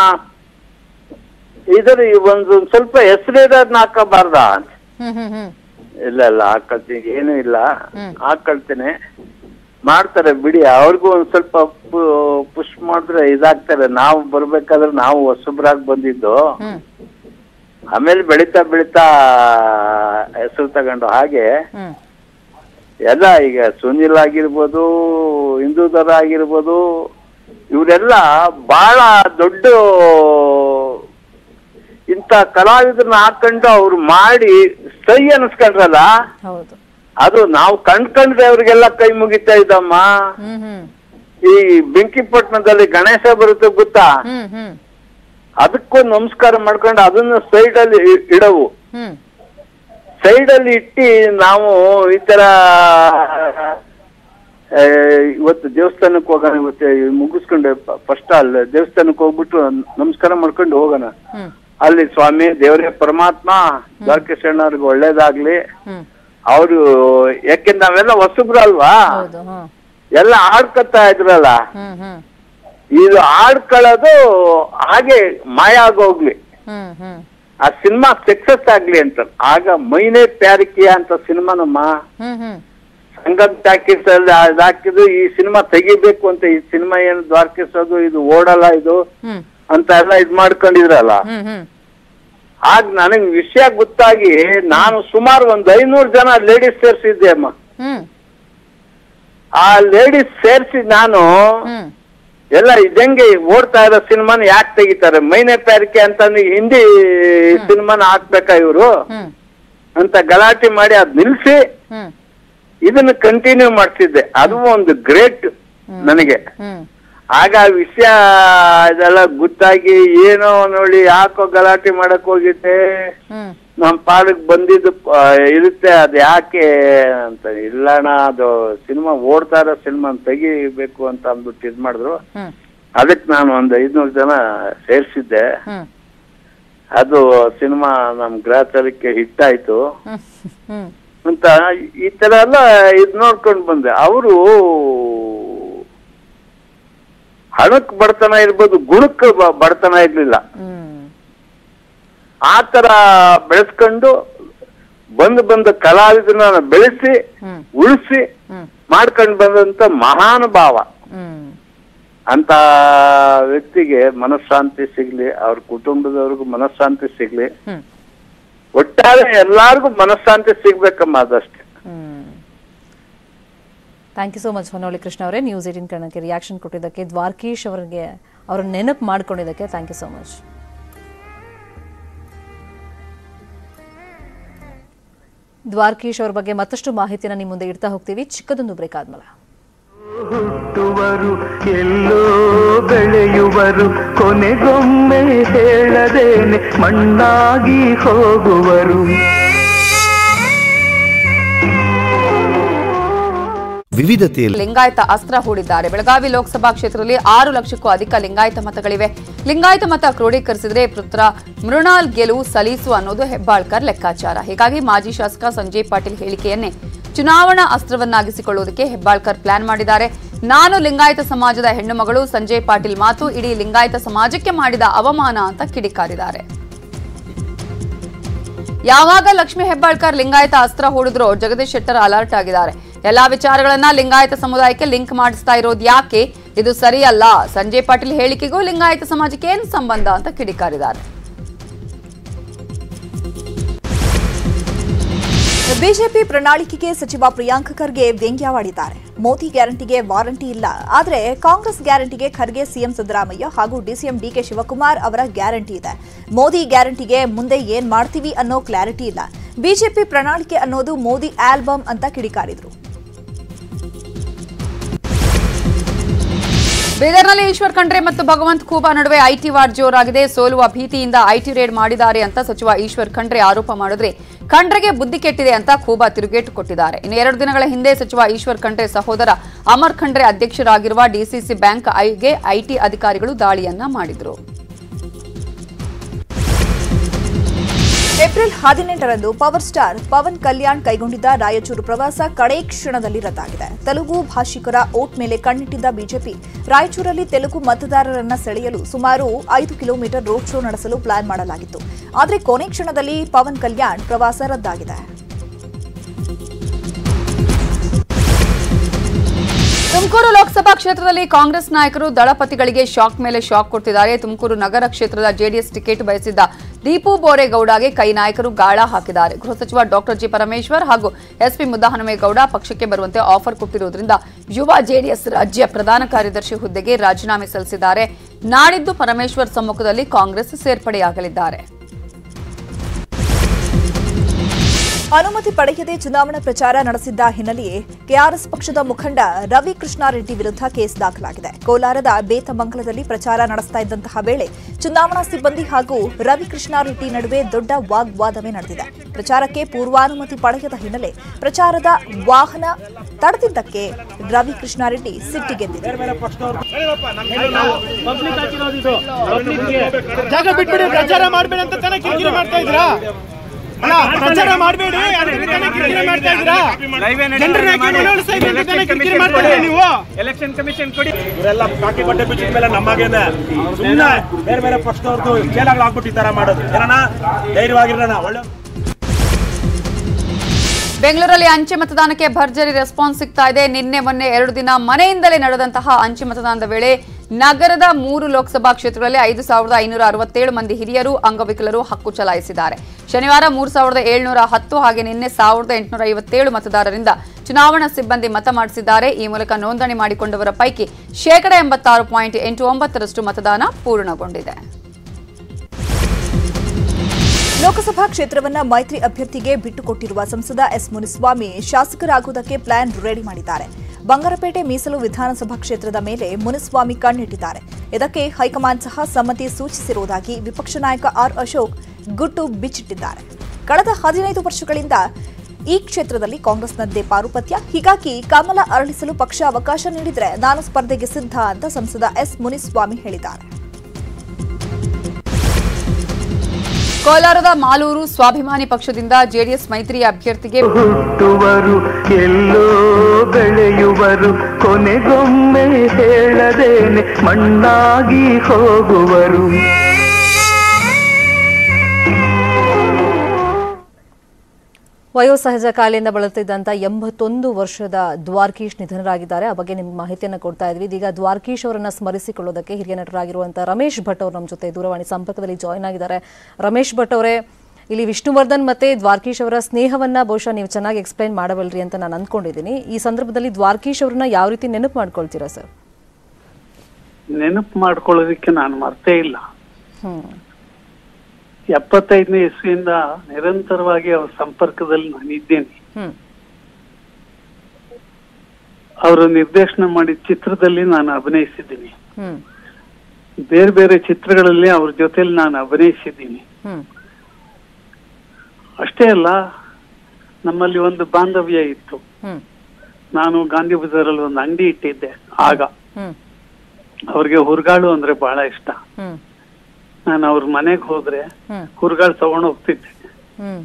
K: ಇದ್ರ ಒಂದು ಸ್ವಲ್ಪ ಹೆಸರಿರೋದ್ನ ಹಾಕಬಾರ್ದ ಅಂತ
J: ಹ್ಮ್ ಹ್ಮ್ ಹ್ಮ್
K: ಇಲ್ಲ ಇಲ್ಲ ಹಾಕಳ್ತೀನಿ ಏನು ಇಲ್ಲ ಹಾಕಳ್ತೀನಿ ಮಾಡ್ತಾರೆ ಬಿಡಿ ಅವ್ರಿಗೂ ಒಂದ್ ಸ್ವಲ್ಪ ಪುಷ್ ಮಾಡಿದ್ರೆ ಇದಾಗ್ತಾರೆ ನಾವು ಬರ್ಬೇಕಾದ್ರೆ ನಾವು ಹೊಸಬ್ರಾಗ್ ಬಂದಿದ್ದು
J: ಹ್ಮ್
K: ಆಮೇಲೆ ಬೆಳಿತಾ ಬೆಳಿತಾ ಹೆಸರು ತಗೊಂಡು ಹಾಗೆ
J: ಹ್ಮ್
K: ಎಲ್ಲ ಈಗ ಸುನಿಲ್ ಆಗಿರ್ಬೋದು ಹಿಂದೂದರ ಆಗಿರ್ಬೋದು ಇವರೆಲ್ಲ ಬಹಳ ದೊಡ್ಡ ಇಂಥ ಕಲಾವಿದರನ್ನ ಹಾಕೊಂಡು ಅವ್ರು ಮಾಡಿ ಸೈ ಅನ್ಸ್ಕೊಂಡ್ರಲ್ಲ
J: ಹೌದು
K: ಅದು ನಾವು ಕಂಡ್ಕಂಡ್ರೆ ಅವ್ರಿಗೆಲ್ಲ ಕೈ ಮುಗಿತಾ ಇದ್ದಮ್ಮ
J: ಹ್ಮ್ ಹ್ಮ್
K: ಈ ಬೆಂಕಿಪಟ್ಟಣದಲ್ಲಿ ಗಣೇಶ ಬರುತ್ತೆ ಗೊತ್ತಾ
J: ಹ್ಮ್ ಹ್ಮ್
K: ಅದಕ್ಕೂ ನಮಸ್ಕಾರ ಮಾಡ್ಕೊಂಡು ಅದನ್ನ ಸೈಡ್ ಅಲ್ಲಿ ಇ- ಇಡವು
J: ಹ್ಮ್
K: ಸೈಡ್ ಅಲ್ಲಿ ಇಟ್ಟು ನಾವು ಈ ತರ ಆ, ಇವತ್ತು ದೇವಸ್ಥಾನಕ್ಕೆ ಹೋಗೋಣ ಇವತ್ತು ಮುಗಿಸ್ಕೊಂಡು ಫಸ್ಟ್ ಅಲ್ಲಿ ದೇವಸ್ಥಾನಕ್ಕೆ ಹೋಗ್ಬಿಟ್ಟು ನಮಸ್ಕಾರ ಮಾಡ್ಕೊಂಡು ಹೋಗೋಣ
J: ಹ್ಮ್
K: ಅಲ್ಲಿ ಸ್ವಾಮಿ ದೇವರೇ ಪರಮಾತ್ಮ ದ್ವಾರಕೇಶಣ್ಣವ್ರಿಗೆ ಒಳ್ಳೇದಾಗ್ಲಿ
J: ಹ್ಮ್
K: ಅವರು ಯಾಕೆ ನಾವೆಲ್ಲ ಹೊಸಬ್ರು ಅಲ್ವಾ
J: ಹೌದು ಹ್ಮ್
K: ಎಲ್ಲ ಆಡ್ಕೊತಾ ಇದ್ರಲ್ಲ
J: ಹ್ಮ್ ಹ್ಮ್
K: ಇದು ಆಡ್ಕೊಳ್ಳೋದು ಹಾಗೆ ಮಾಯ ಆಗೋಗ್ಲಿ
J: ಹ್ಮ್ ಹ್ಮ್
K: ಆ ಸಿನಿಮಾ ಸಕ್ಸಸ್ ಆಗ್ಲಿ ಅಂತ ಆಗ ಮೈನೇ ಪ್ಯಾರಿಕಿಯ ಅಂತ ಸಿನಿಮಾನಮ್ಮ
J: ಹ್ಮ್ ಹ್ಮ್
K: ಸಂಗಮ್ ಟಾಕೀಸ್ ಅಲ್ಲಿ ಅದ್ ಹಾಕಿದ್ರು ಈ ಸಿನಿಮಾ ತೆಗಿಬೇಕು ಅಂತ ಈ ಸಿನಿಮಾ ಏನು ದ್ವಾರಕಿಸೋದು ಇದು ಓಡಲ್ಲ ಇದು
J: ಹ್ಮ್
K: ಅಂತ ಎಲ್ಲ ಇದ್ ಮಾಡ್ಕೊಂಡಿದ್ರಲ್ಲ
J: ಹ್ಮ್ ಹ್ಮ್
K: ಆಗ ನನಗ್ ವಿಷಯ ಗೊತ್ತಾಗಿ ನಾನು ಸುಮಾರು ಒಂದ್ ಐನೂರು ಜನ ಲೇಡೀಸ್ ಸೇರ್ಸಿದ್ದೆ ಅಮ್ಮ
J: ಹ್ಮ್
K: ಆ ಲೇಡೀಸ್ ಸೇರ್ಸಿ ನಾನು
J: ಹ್ಮ್
K: ಎಲ್ಲ ಇದಂಗೆ ಓಡ್ತಾ ಇರೋ ಸಿನಿಮಾನ ಯಾಕೆ ತೆಗಿತಾರೆ ಮೈನೆ ಪ್ಯಾರಿಕೆ ಅಂತ ಹಿಂದಿ ಸಿನಿಮಾನ ಹಾಕ್ಬೇಕಾ ಇವರು
J: ಹ್ಮ್
K: ಅಂತ ಗಲಾಟೆ ಮಾಡಿ ಅದ್ ನಿಲ್ಸಿ
J: ಹ್ಮ್
K: ಇದನ್ನ ಕಂಟಿನ್ಯೂ ಮಾಡ್ತಿದ್ದೆ ಅದು ಒಂದು ಗ್ರೇಟ್ ನನಗೆ
J: ಹ್ಮ್
K: ಆಗ ಆ ವಿಷಯ ಇದೆಲ್ಲ ಗೊತ್ತಾಗಿ ಏನೋ ನೋಡಿ ಯಾಕೋ ಗಲಾಟೆ ಮಾಡಕ್ ಹೋಗಿದ್ದೆ
J: ಹ್ಮ್
K: ನಮ್ ಪಾಡಕ್ ಬಂದಿದ್ದು ಆ, ಇರುತ್ತೆ ಅದ್ ಯಾಕೆ ಅಂತ ಇಲ್ಲಣ್ಣ ಅದು ಸಿನಿಮಾ ಓಡ್ತಾ ಇರೋ ಸಿನಿಮಾ ತೆಗಿಬೇಕು ಅಂತ ಅಂದ್ಬಿಟ್ಟು ಇದ್ ಮಾಡಿದ್ರು
J: ಹ್ಮ್
K: ಅದಕ್ಕೆ ನಾನು ಒಂದ್ ಐದ್ನೂರು ಜನ ಸೇರ್ಸಿದ್ದೆ
J: ಹ್ಮ್
K: ಅದು ಸಿನಿಮಾ ನಮ್ ಗ್ರಾಚಾರಕ್ಕೆ ಹಿಟ್ ಆಯ್ತು
J: ಹ್ಮ್ ಹ್ಮ್
K: ಅಂತ ಈ ತರ ಎಲ್ಲ ಇದ್ ನೋಡ್ಕೊಂಡ್ ಬಂದೆ ಅವರು ಹಣಕ್ ಬಡತನ ಇರ್ಬೋದು ಗುಣಕ್ಕೆ ಬ- ಬಡತನ ಇರ್ಲಿಲ್ಲ
J: ಹ್ಮ್
K: ಆ ತರ ಬೆಳೆಸ್ಕೊಂಡು ಬಂದು ಬಂದ ಕಲಾವಿದರನ್ನ ಬೆಳೆಸಿ
J: ಹ್ಮ್
K: ಉಳಿಸಿ
J: ಹ್ಮ್
K: ಮಾಡ್ಕೊಂಡು ಬಂದಂತ ಮಹಾನುಭಾವ
J: ಹ್ಮ್
K: ಅಂತ ವ್ಯಕ್ತಿಗೆ ಮನಃಶಾಂತಿ ಸಿಗ್ಲಿ ಅವ್ರ ಕುಟುಂಬದವ್ರಿಗೂ ಮನಃಶಾಂತಿ ಸಿಗ್ಲಿ
J: ಹ್ಮ್
K: ಒಟ್ಟಾರೆ ಎಲ್ಲಾರ್ಗು ಮನಃಶಾಂತಿ ಸಿಗ್ಬೇಕಮ್ಮ ಅದಷ್ಟೇ
J: ಹ್ಮ್ thank you so much Honnoli Krishna ಅವರೇ ನ್ಯೂಸ್ ಏಟಿನ್ ಕನ್ನಡಕ್ಕೆ ರಿಯಾಕ್ಷನ್ ಕೊಟ್ಟಿದ್ದಕ್ಕೆ ದ್ವಾರಕೀಶ್ ಅವರಿಗೆ ಅವರ ನೆನಪು ಮಾಡ್ಕೊಂಡಿದ್ದಕ್ಕೆ thank you so much Dwarakish ಅವ್ರ ಬಗ್ಗೆ ಮತ್ತಷ್ಟು ಮಾಹಿತಿನ ನಿಮ್ಮ ಮುಂದೆ ಇಡ್ತಾ ಹೋಗ್ತೀವಿ ಚಿಕ್ಕದೊಂದು ಬ್ರೇಕ್ ಆದ್ಮೇಲೆ
I: ಹುಟ್ಟುವರು ಎಲ್ಲೋ ಬೆಳೆಯುವರು ಕೊನೆಗೊಮ್ಮೆ ಹೇಳದೇನೆ ಮಣ್ಣಾಗಿ ಹೋಗುವರು
L: ವಿವಿಧತೆಯಲ್ಲಿ
G: ಲಿಂಗಾಯತ ಅಸ್ತ್ರ ಹೂಡಿದ್ದಾರೆ ಬೆಳಗಾವಿ ಲೋಕಸಭಾ ಕ್ಷೇತ್ರದಲ್ಲಿ ಆರು ಲಕ್ಷಕ್ಕೂ ಅಧಿಕ ಲಿಂಗಾಯತ ಮತಗಳಿವೆ ಲಿಂಗಾಯತ ಮತ ಕ್ರೋಢೀಕರಿಸಿದ್ರೆ ಪುತ್ರ ಮೃಣಾಲ್ ಗೆಲುವು ಸಲೀಸು ಅನ್ನೋದು ಹೆಬ್ಬಾಳ್ಕರ್ ಲೆಕ್ಕಾಚಾರ ಹೀಗಾಗಿ ಮಾಜಿ ಶಾಸಕ ಸಂಜಯ್ ಪಾಟೀಲ್ ಹೇಳಿಕೆಯನ್ನೇ ಚುನಾವಣಾ ಅಸ್ತ್ರವನ್ನಾಗಿಸಿಕೊಳ್ಳುವುದಕ್ಕೆ ಹೆಬ್ಬಾಳ್ಕರ್ ಪ್ಲಾನ್ ಮಾಡಿದ್ದಾರೆ ನಾನು ಲಿಂಗಾಯತ ಸಮಾಜದ ಹೆಣ್ಣು ಮಗಳು ಸಂಜಯ್ ಪಾಟೀಲ್ ಮಾತು ಇಡೀ ಲಿಂಗಾಯತ ಸಮಾಜಕ್ಕೆ ಮಾಡಿದ ಅವಮಾನ ಅಂತ ಕಿಡಿಕಾರಿದ್ದಾರೆ ಯಾವಾಗ ಲಕ್ಷ್ಮೀ ಹೆಬ್ಬಾಳ್ಕರ್ ಲಿಂಗಾಯತ ಅಸ್ತ್ರ ಹೂಡಿದ್ರೋ ಜಗದೀಶ್ ಶೆಟ್ಟರ್ ಅಲರ್ಟ್ ಆಗಿದ್ದಾರೆ ಎಲ್ಲಾ ವಿಚಾರಗಳನ್ನ ಲಿಂಗಾಯತ ಸಮುದಾಯಕ್ಕೆ ಲಿಂಕ್ ಮಾಡಿಸ್ತಾ ಇರೋದು ಯಾಕೆ ಇದು ಸರಿಯಲ್ಲ ಸಂಜಯ್ ಪಾಟೀಲ್ ಹೇಳಿಕೆಗೂ ಲಿಂಗಾಯತ ಸಮಾಜಕ್ಕೆ ಏನು ಸಂಬಂಧ ಅಂತ ಕಿಡಿಕಾರಿದ್ದಾರೆ
H: ಬಿಜೆಪಿ ಪ್ರಣಾಳಿಕೆಗೆ ಸಚಿವ ಪ್ರಿಯಾಂಕ್ ಖರ್ಗೆ ವ್ಯಂಗ್ಯವಾಡಿದ್ದಾರೆ ಮೋದಿ ಗ್ಯಾರಂಟಿಗೆ ವಾರಂಟಿ ಇಲ್ಲ ಆದರೆ ಕಾಂಗ್ರೆಸ್ ಗ್ಯಾರಂಟಿಗೆ ಖರ್ಗೆ ಸಿಎಂ ಸಿದ್ದರಾಮಯ್ಯ ಹಾಗೂ ಡಿಸಿಎಂ ಡಿಕೆ ಶಿವಕುಮಾರ್ ಅವರ ಗ್ಯಾರಂಟಿ ಇದೆ ಮೋದಿ ಗ್ಯಾರಂಟಿಗೆ ಮುಂದೆ ಏನ್ ಮಾಡ್ತೀವಿ ಅನ್ನೋ ಕ್ಲಾರಿಟಿ ಇಲ್ಲ ಬಿಜೆಪಿ ಪ್ರಣಾಳಿಕೆ ಅನ್ನೋದು ಮೋದಿ ಆಲ್ಬಮ್ ಅಂತ ಕಿಡಿಕಾರಿದ್ರು
G: ಬೀದರ್ನಲ್ಲಿ ಈಶ್ವರ್ ಖಂಡ್ರೆ ಮತ್ತು ಭಗವಂತ್ ಖೂಬಾ ನಡುವೆ ಐಟಿ ವಾರ್ ಜೋರಾಗಿದೆ ಸೋಲುವ ಭೀತಿಯಿಂದ ಐಟಿ ರೇಡ್ ಮಾಡಿದ್ದಾರೆ ಅಂತ ಸಚಿವ ಈಶ್ವರ್ ಖಂಡ್ರೆ ಆರೋಪ ಮಾಡಿದ್ರೆ ಖಂಡ್ರೆಗೆ ಬುದ್ಧಿ ಕೆಟ್ಟಿದೆ ಅಂತ ಖೂಬಾ ತಿರುಗೇಟು ಕೊಟ್ಟಿದ್ದಾರೆ ಇನ್ನು ಎರಡು ದಿನಗಳ ಹಿಂದೆ ಸಚಿವ ಈಶ್ವರ್ ಖಂಡ್ರೆ ಸಹೋದರ ಅಮರ್ ಖಂಡ್ರೆ ಅಧ್ಯಕ್ಷರಾಗಿರುವ ಡಿಸಿಸಿ ಬ್ಯಾಂಕ್ ಐಗೆ ಐಟಿ ಅಧಿಕಾರಿಗಳು ದಾಳಿಯನ್ನ ಮಾಡಿದ್ರು
H: ಏಪ್ರಿಲ್ ಹದಿನೆಂಟರಂದು ಪವರ್ ಸ್ಟಾರ್ ಪವನ್ ಕಲ್ಯಾಣ್ ಕೈಗೊಂಡಿದ್ದ ರಾಯಚೂರು ಪ್ರವಾಸ ಕಡೇ ಕ್ಷಣದಲ್ಲಿ ರದ್ದಾಗಿದೆ ತೆಲುಗು ಭಾಷಿಕರ ಓಟ್ ಮೇಲೆ ಕಣ್ಣಿಟ್ಟಿದ್ದ ಬಿಜೆಪಿ ರಾಯಚೂರಲ್ಲಿ ತೆಲುಗು ಮತದಾರರನ್ನ ಸೆಳೆಯಲು ಸುಮಾರು ಐದು ಕಿಲೋಮೀಟರ್ ರೋಡ್ ಶೋ ನಡೆಸಲು ಪ್ಲಾನ್ ಮಾಡಲಾಗಿತ್ತು ಆದರೆ ಕೊನೆ ಕ್ಷಣದಲ್ಲಿ ಪವನ್ ಕಲ್ಯಾಣ್ ಪ್ರವಾಸ ರದ್ದಾಗಿದೆ
G: ತುಮಕೂರು ಲೋಕಸಭಾ ಕ್ಷೇತ್ರದಲ್ಲಿ ಕಾಂಗ್ರೆಸ್ ನಾಯಕರು ದಳಪತಿಗಳಿಗೆ ಶಾಕ್ ಮೇಲೆ ಶಾಕ್ ಕೊಡ್ತಿದ್ದಾರೆ ತುಮಕೂರು ನಗರ ಕ್ಷೇತ್ರದ ಜೆಡಿಎಸ್ ಟಿಕೆಟ್ ಬಯಸಿದ್ದ ದೀಪು ಬೋರೇಗೌಡಗೆ ಕೈ ನಾಯಕರು ಗಾಳ ಹಾಕಿದ್ದಾರೆ ಗೃಹ ಸಚಿವ ಡಾಕ್ಟರ್ ಜಿ ಪರಮೇಶ್ವರ್ ಹಾಗೂ ಎಸ್ಪಿ ಮುದ್ದಹನುಮೇಗೌಡ ಪಕ್ಷಕ್ಕೆ ಬರುವಂತೆ ಆಫರ್ ಕೊಟ್ಟಿರುವುದರಿಂದ ಯುವ ಜೆಡಿಎಸ್ ರಾಜ್ಯ ಪ್ರಧಾನ ಕಾರ್ಯದರ್ಶಿ ಹುದ್ದೆಗೆ ರಾಜೀನಾಮೆ ಸಲ್ಲಿಸಿದ್ದಾರೆ ನಾಡಿದ್ದು ಪರಮೇಶ್ವರ್ ಸಮ್ಮುಖದಲ್ಲಿ ಕಾಂಗ್ರೆಸ್ ಸೇರ್ಪಡೆಯಾಗಲಿದ್ದಾರೆ
H: ಅನುಮತಿ ಪಡೆಯದೆ ಚುನಾವಣಾ ಪ್ರಚಾರ ನಡೆಸಿದ್ದ ಹಿನ್ನೆಲೆಯೇ ಕೆಆರ್ಎಸ್ ಪಕ್ಷದ ಮುಖಂಡ ರವಿ ಕೃಷ್ಣಾರೆಡ್ಡಿ ವಿರುದ್ಧ ಕೇಸ್ ದಾಖಲಾಗಿದೆ ಕೋಲಾರದ ಬೇತಮಂಗಲದಲ್ಲಿ ಪ್ರಚಾರ ನಡೆಸ್ತಾ ಇದ್ದಂತಹ ವೇಳೆ ಚುನಾವಣಾ ಸಿಬ್ಬಂದಿ ಹಾಗೂ ರವಿ ಕೃಷ್ಣಾರೆಡ್ಡಿ ನಡುವೆ ದೊಡ್ಡ ವಾಗ್ವಾದವೇ ನಡೆದಿದೆ ಪ್ರಚಾರಕ್ಕೆ ಪೂರ್ವಾನುಮತಿ ಪಡೆಯದ ಹಿನ್ನೆಲೆ ಪ್ರಚಾರದ ವಾಹನ ತಡೆದಿದ್ದಕ್ಕೆ ರವಿ ಕೃಷ್ಣಾರೆಡ್ಡಿ ಸಿಟ್ಟಿಗೆದ್ದಿದ್ದಾರೆ
M: ಜಾಗ ಬಿಟ್ಬಿಡಿ ಪ್ರಚಾರ ಮಾಡ್ಬೇಡಿ ಅಂತ ತಾನೇ ಕಿರಿಕಿರಿ ಮಾಡ್ತಾ ಇದ್ರಾ ಅಲ್ಲ ಪ್ರಚಾರ ಮಾಡಬೇಡಿ ಅದಕ್ಕೆ ತಾನೇ ಕಿರಿಕಿರಿ ಮಾಡ್ತಾ ಇದ್ರಾ ಜನರನ್ನ ಯಾಕೆ ಮನವೊಲಿಸ್ತಾ ಇದ್ದೀರಿ ಅಂತ ತಾನೇ ಕಿರಿಕಿರಿ ಮಾಡ್ತಾ ಇದ್ದೀರಾ ನೀವು ಎಲೆಕ್ಷನ್ ಕಮಿಷನ್ ಕೊಡಿ ಇವರೆಲ್ಲ ಕಾಕಿ ಬಟ್ಟೆ ಬಿಚ್ಚಿದ ಮೇಲೆ ನಮ್ಮಾಗೇನೆ ಸುಮ್ಮನೆ ಬೇರೆ ಬೇರೆ ಪಕ್ಷದವ್ರದ್ದು ಜೇಲಾಗ್ಲು ಹಾಕ್ಬಿಟ್ಟು ಈ ತರ ಮಾಡೋದು ಏನಣ್ಣ ಧೈರ್ಯವಾಗಿರೋಣ ಒಳ್ಳೆ
G: ಬೆಂಗಳೂರಲ್ಲಿ ಅಂಚೆ ಮತದಾನಕ್ಕೆ ಭರ್ಜರಿ ರೆಸ್ಪಾನ್ಸ್ ಸಿಗ್ತಾ ಇದೆ ನಿನ್ನೆ ಮೊನ್ನೆ ಎರಡು ದಿನ ಮನೆಯಿಂದಲೇ ನಡೆದಂತಹ ಅಂಚೆ ಮತದಾನದ ವೇಳೆ ನಗರದ ಮೂರು ಲೋಕಸಭಾ ಕ್ಷೇತ್ರಗಳಲ್ಲಿ ಐದು ಸಾವಿರದ ಐನೂರ ಅರವತ್ತೇಳು ಮಂದಿ ಹಿರಿಯರು ಅಂಗವಿಕಲರು ಹಕ್ಕು ಚಲಾಯಿಸಿದ್ದಾರೆ ಶನಿವಾರ ಮೂರು ಸಾವಿರದ ಏಳ್ನೂರ ಹತ್ತು ಹಾಗೆ ನಿನ್ನೆ ಸಾವಿರದ ಎಂಟುನೂರ ಐವತ್ತೇಳು ಮತದಾರರಿಂದ ಚುನಾವಣಾ ಸಿಬ್ಬಂದಿ ಮತ ಮಾಡಿಸಿದ್ದಾರೆ ಈ ಮೂಲಕ ನೋಂದಣಿ ಮಾಡಿಕೊಂಡವರ ಪೈಕಿ ಶೇಕಡ ಎಂಬತ್ತಾರು ಪಾಯಿಂಟ್ ಎಂಟು ಒಂಬತ್ತರಷ್ಟು ಮತದಾನ ಪೂರ್ಣಗೊಂಡಿದೆ
H: ಲೋಕಸಭಾ ಕ್ಷೇತ್ರವನ್ನ ಮೈತ್ರಿ ಅಭ್ಯರ್ಥಿಗೆ ಬಿಟ್ಟುಕೊಟ್ಟಿರುವ ಸಂಸದ ಎಸ್ ಮುನಿಸ್ವಾಮಿ ಶಾಸಕರಾಗುವುದಕ್ಕೆ ಪ್ಲಾನ್ ರೆಡಿ ಮಾಡಿದ್ದಾರೆ ಬಂಗಾರಪೇಟೆ ಮೀಸಲು ವಿಧಾನಸಭಾ ಕ್ಷೇತ್ರದ ಮೇಲೆ ಮುನಿಸ್ವಾಮಿ ಕಣ್ಣಿಟ್ಟಿದ್ದಾರೆ ಇದಕ್ಕೆ ಹೈಕಮಾಂಡ್ ಸಹ ಸಮ್ಮತಿ ಸೂಚಿಸಿರುವುದಾಗಿ ವಿಪಕ್ಷ ನಾಯಕ ಆರ್ ಅಶೋಕ್ ಗುಟ್ಟು ಬಿಚ್ಚಿಟ್ಟಿದ್ದಾರೆ ಕಳೆದ ಹದಿನೈದು ವರ್ಷಗಳಿಂದ ಈ ಕ್ಷೇತ್ರದಲ್ಲಿ ಕಾಂಗ್ರೆಸ್ನದ್ದೇ ಪಾರುಪತ್ಯ ಹೀಗಾಗಿ ಕಮಲ ಅರಳಿಸಲು ಪಕ್ಷ ಅವಕಾಶ ನೀಡಿದರೆ ನಾನು ಸ್ಪರ್ಧೆಗೆ ಸಿದ್ಧ ಅಂತ ಸಂಸದ ಎಸ್ ಮುನಿಸ್ವಾಮಿ ಹೇಳಿದ್ದಾರೆ
G: ಕೋಲಾರದ ಮಾಲೂರು ಸ್ವಾಭಿಮಾನಿ ಪಕ್ಷದಿಂದ ಜೆಡಿಎಸ್ ಮೈತ್ರಿ ಅಭ್ಯರ್ಥಿಗೆ
I: ಹುಟ್ಟುವರು ಎಲ್ಲೋ ಬೆಳೆಯುವರು ಕೊನೆಗೊಮ್ಮೆ ಹೇಳದೇನೆ ಮಣ್ಣಾಗಿ ಹೋಗುವರು
J: ವಯೋಸಹಜ ಕಾಯಿಲೆಯಿಂದ ಬಳಲ್ತಿದ್ದಂಥ ಎಂಬತ್ತೊಂದು ವರ್ಷದ ದ್ವಾರ್ಕೀಶ್ ನಿಧನರಾಗಿದ್ದಾರೆ ಆ ಬಗ್ಗೆ ನಿಮ್ಗೆ ಮಾಹಿತಿಯನ್ನು ಕೊಡ್ತಾ ಇದ್ವಿ ಇದೀಗ ದ್ವಾರ್ಕೀಶ್ ಅವರನ್ನ ಸ್ಮರಿಸಿಕೊಳ್ಳೋದಕ್ಕೆ ಹಿರಿಯ ನಟರಾಗಿರುವಂತಹ ರಮೇಶ್ ಭಟ್ ಅವರು ನಮ್ಮ ಜೊತೆ ದೂರವಾಣಿ ಸಂಪರ್ಕದಲ್ಲಿ ಜಾಯ್ನ್ ಆಗಿದ್ದಾರೆ ರಮೇಶ್ ಭಟ್ ಅವರೇ ಇಲ್ಲಿ ವಿಷ್ಣುವರ್ಧನ್ ಮತ್ತೆ ದ್ವಾರ್ಕೀಶ್ ಅವರ ಸ್ನೇಹವನ್ನ ಬಹುಶಃ ನೀವು ಚೆನ್ನಾಗಿ ಎಕ್ಸ್ಪ್ಲೈನ್ ಮಾಡಬಲ್ರಿ ಅಂತ ನಾನು ಅಂದ್ಕೊಂಡಿದ್ದೀನಿ ಈ ಸಂದರ್ಭದಲ್ಲಿ ದ್ವಾರ್ಕೀಶ್ ಅವ್ರನ್ನ ಯಾವ ರೀತಿ ನೆನಪು ಮಾಡ್ಕೊಳ್ತೀರಾ ಸರ್
C: ನೆನಪು ಮಾಡ್ಕೊಳ್ಳೋದಕ್ಕೆ ನಾನು ಮರ್ತೇ ಇಲ್ಲ
J: ಹ್ಮ್
C: ಎಪ್ಪತ್ತೈದನೇ ಇಸ್ವಿಯಿಂದ ನಿರಂತರವಾಗಿ ಅವ್ರ ಸಂಪರ್ಕದಲ್ಲಿ ನಾನು ಇದ್ದೇನೆ
J: ಹ್ಮ್
C: ಅವರು ನಿರ್ದೇಶನ ಮಾಡಿದ ಚಿತ್ರದಲ್ಲಿ ನಾನು ಅಭಿನಯಿಸಿದ್ದೀನಿ
J: ಹ್ಮ್
C: ಬೇರೆ ಬೇರೆ ಚಿತ್ರಗಳಲ್ಲಿ ಅವ್ರ ಜೊತೆಲಿ ನಾನು ಅಭಿನಯಿಸಿದ್ದೀನಿ
J: ಹ್ಮ್
C: ಅಷ್ಟೇ ಅಲ್ಲ ನಮ್ಮಲ್ಲಿ ಒಂದು ಬಾಂಧವ್ಯ ಇತ್ತು
J: ಹ್ಮ್
C: ನಾನು ಗಾಂಧಿ ಬಜಾರಲ್ಲಿ ಒಂದು ಅಂಗಡಿ ಇಟ್ಟಿದ್ದೆ ಆಗ
J: ಹ್ಮ್
C: ಅವ್ರಿಗೆ ಹುರ್ಗಾಳು ಅಂದ್ರೆ ಬಹಳ ಇಷ್ಟ
J: ಹ್ಮ್
C: ನಾನು ಅವ್ರ ಮನೆಗೆ ಹೋದ್ರೆ
J: ಹ್ಮ್
C: ಹುರ್ಗಾಳು ತಗೊಂಡು ಹೋಗ್ತಿದ್ದೆ
J: ಹ್ಮ್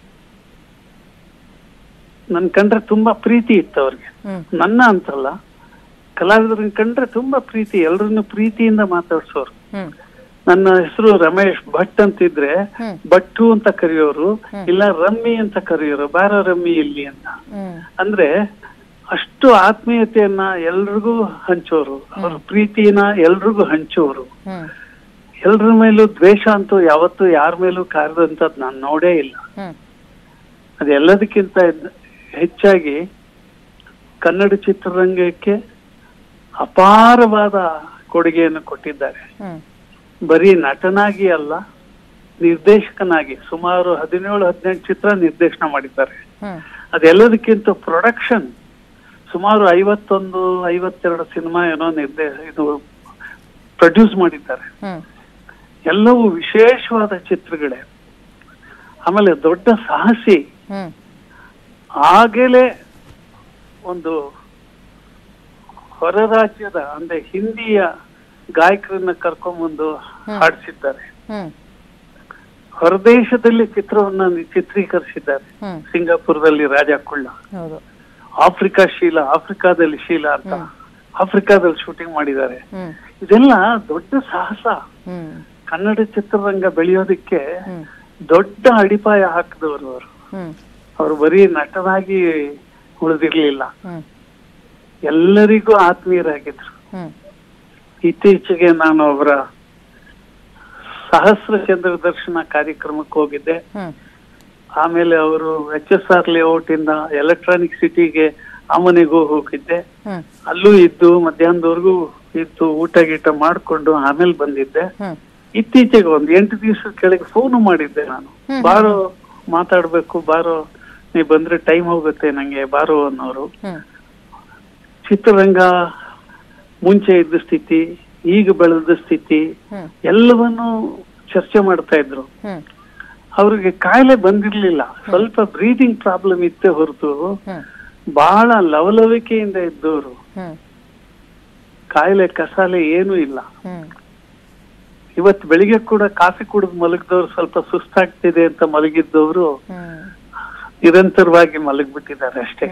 C: ನನ್ ಕಂಡ್ರೆ ತುಂಬಾ ಪ್ರೀತಿ ಇತ್ತು ಅವ್ರಿಗೆ
J: ಹ್ಮ್
C: ನನ್ನ ಅಂತಲ್ಲ ಕಲಾವಿದ್ರನ್ನ ಕಂಡ್ರೆ ತುಂಬಾ ಪ್ರೀತಿ ಎಲ್ರನ್ನು ಪ್ರೀತಿಯಿಂದ ಮಾತಾಡ್ಸೋರು
J: ಹ್ಮ್
C: ನನ್ನ ಹೆಸರು ರಮೇಶ್ ಭಟ್ ಅಂತಿದ್ರೆ
J: ಹ್ಮ್.
C: ಭಟ್ಟು ಅಂತ ಕರೆಯೋರು ಇಲ್ಲ ರಮ್ಮಿ ಅಂತ ಕರೆಯೋರು ಬಾರೋ ರಮ್ಮಿ ಇಲ್ಲಿ ಅಂತ
J: ಹ್ಮ್
C: ಅಂದ್ರೆ ಅಷ್ಟು ಆತ್ಮೀಯತೆಯನ್ನ ಎಲ್ರಿಗೂ ಹಂಚೋರು ಅವ್ರ ಪ್ರೀತಿನ ಎಲ್ರಿಗೂ ಹಂಚೋರು
J: ಹ್ಮ್
C: ಎಲ್ರ ಮೇಲೂ ದ್ವೇಷ ಅಂತೂ ಯಾವತ್ತೂ ಯಾರ ಮೇಲೂ ಕಾರ್ದಂತದ್ ನಾನು ನೋಡೇ ಇಲ್ಲ
J: ಹ್ಮ್
C: ಅದೆಲ್ಲದಕ್ಕಿಂತ ಇದ್- ಹೆಚ್ಚಾಗಿ ಕನ್ನಡ ಚಿತ್ರರಂಗಕ್ಕೆ ಅಪಾರವಾದ ಕೊಡುಗೆಯನ್ನು ಕೊಟ್ಟಿದ್ದಾರೆ
J: ಹ್ಮ್
C: ಬರೀ ನಟನಾಗಿ ಅಲ್ಲ ನಿರ್ದೇಶಕನಾಗಿ ಸುಮಾರು ಹದಿನೇಳು ಹದಿನೆಂಟು ಚಿತ್ರ ನಿರ್ದೇಶನ ಮಾಡಿದ್ದಾರೆ
J: ಹ್ಮ್
C: ಅದೆಲ್ಲದಕ್ಕಿಂತ ಪ್ರೊಡಕ್ಷನ್ ಸುಮಾರು ಐವತ್ತೊಂದು ಐವತ್ತೆರಡು ಸಿನಿಮಾ ಏನೋ ನಿರ್ದೇ ಇದು ಪ್ರೊಡ್ಯೂಸ್ ಮಾಡಿದ್ದಾರೆ
J: ಹ್ಮ್
C: ಎಲ್ಲವೂ ವಿಶೇಷವಾದ ಚಿತ್ರಗಳೇ ಆಮೇಲೆ ದೊಡ್ಡ ಸಾಹಸಿ
J: ಹ್ಮ್
C: ಆಗಲೇ ಒಂದು ಹೊರ ರಾಜ್ಯದ ಅಂದ್ರೆ ಹಿಂದಿಯ ಗಾಯಕರನ್ನ ಕರ್ಕೊಂಡ್ಬಂದು ಹಾಡಿಸಿದ್ದಾರೆ
J: ಹ್ಮ್
C: ಹೊರದೇಶದಲ್ಲಿ ಚಿತ್ರವನ್ನ ಚಿತ್ರೀಕರಿಸಿದ್ದಾರೆ
J: ಹ್ಮ್
C: ಸಿಂಗಾಪುರದಲ್ಲಿ ರಾಜ ಕುಳ್ಳ
J: ಹೌದು
C: ಆಫ್ರಿಕಾ ಶೀಲಾ ಆಫ್ರಿಕಾದಲ್ಲಿ ಶೀಲಾ ಅಂತ ಆಫ್ರಿಕಾದಲ್ಲಿ ಶೂಟಿಂಗ್ ಮಾಡಿದ್ದಾರೆ
J: ಹ್ಮ್
C: ಇದೆಲ್ಲ ದೊಡ್ಡ ಸಾಹಸ
J: ಹ್ಮ್
C: ಕನ್ನಡ ಚಿತ್ರರಂಗ ಬೆಳೆಯೋದಕ್ಕೆ
J: ಹ್ಮ್
C: ದೊಡ್ಡ ಅಡಿಪಾಯ ಹಾಕಿದವರು ಅವರು
J: ಹ್ಮ್
C: ಅವರು ಬರೀ ನಟನಾಗಿ ಉಳಿದಿರ್ಲಿಲ್ಲ
J: ಹ್ಮ್
C: ಎಲ್ಲರಿಗೂ ಆತ್ಮೀಯರಾಗಿದ್ರು
J: ಹ್ಮ್
C: ಇತ್ತೀಚೆಗೆ ನಾನು ಅವರ ಸಹಸ್ರ ಚಂದ್ರ ದರ್ಶನ ಕಾರ್ಯಕ್ರಮಕ್ಕೆ ಹೋಗಿದ್ದೆ
J: ಹ್ಮ್
C: ಆಮೇಲೆ ಅವರು ಎಚ್ ಎಸ್ ಆರ್ ಲೇಔಟ್ ಇಂದ ಎಲೆಕ್ಟ್ರಾನಿಕ್ ಸಿಟಿಗೆ ಆ ಮನೆಗೂ ಹೋಗಿದ್ದೆ
J: ಹ್ಮ್
C: ಅಲ್ಲೂ ಇದ್ದು ಮಧ್ಯಾಹ್ನದವರೆಗೂ ಇದ್ದು ಊಟ ಗೀಟ ಮಾಡ್ಕೊಂಡು ಆಮೇಲೆ ಬಂದಿದ್ದೆ
J: ಹ್ಮ್
C: ಇತ್ತೀಚೆಗೆ ಒಂದ್ ಎಂಟು ದಿವಸ ಕೆಳಗೆ ಫೋನ್ ಮಾಡಿದ್ದೆ ನಾನು ಬಾರೋ ಮಾತಾಡ್ಬೇಕು ಬಾರೋ
N: ನೀ ಬಂದ್ರೆ ಟೈಮ್ ಹೋಗುತ್ತೆ ನಂಗೆ ಬಾರೋ ಅನ್ನೋರು
J: ಹ್ಮ್
N: ಚಿತ್ರರಂಗ ಮುಂಚೆ ಇದ್ದ ಸ್ಥಿತಿ ಈಗ ಬೆಳೆದ ಸ್ಥಿತಿ
J: ಹ್ಮ್
N: ಎಲ್ಲವನ್ನೂ ಚರ್ಚೆ ಮಾಡ್ತಾ ಇದ್ರು
J: ಹ್ಮ್
N: ಅವ್ರಿಗೆ ಕಾಯಿಲೆ ಬಂದಿರ್ಲಿಲ್ಲ ಸ್ವಲ್ಪ ಬ್ರೀದಿಂಗ್ ಪ್ರಾಬ್ಲಮ್ ಇತ್ತೇ ಹೊರತು
J: ಹ್ಮ್
N: ಬಹಳ ಲವಲವಿಕೆಯಿಂದ ಇದ್ದವರು
J: ಹ್ಮ್
N: ಕಾಯಿಲೆ ಕಸಾಲೆ ಏನೂ ಇಲ್ಲ
J: ಹ್ಮ್
N: ಇವತ್ತು ಬೆಳಿಗ್ಗೆ ಕೂಡ ಕಾಫಿ ಕುಡಿದು ಮಲಗಿದವ್ರು ಸ್ವಲ್ಪ ಸುಸ್ತಾಗ್ತಿದೆ ಅಂತ ಮಲಗಿದ್ದವರು
J: ಹ್ಮ್
N: ನಿರಂತರವಾಗಿ ಮಲಗ್ಬಿಟ್ಟಿದ್ದಾರೆ ಅಷ್ಟೇ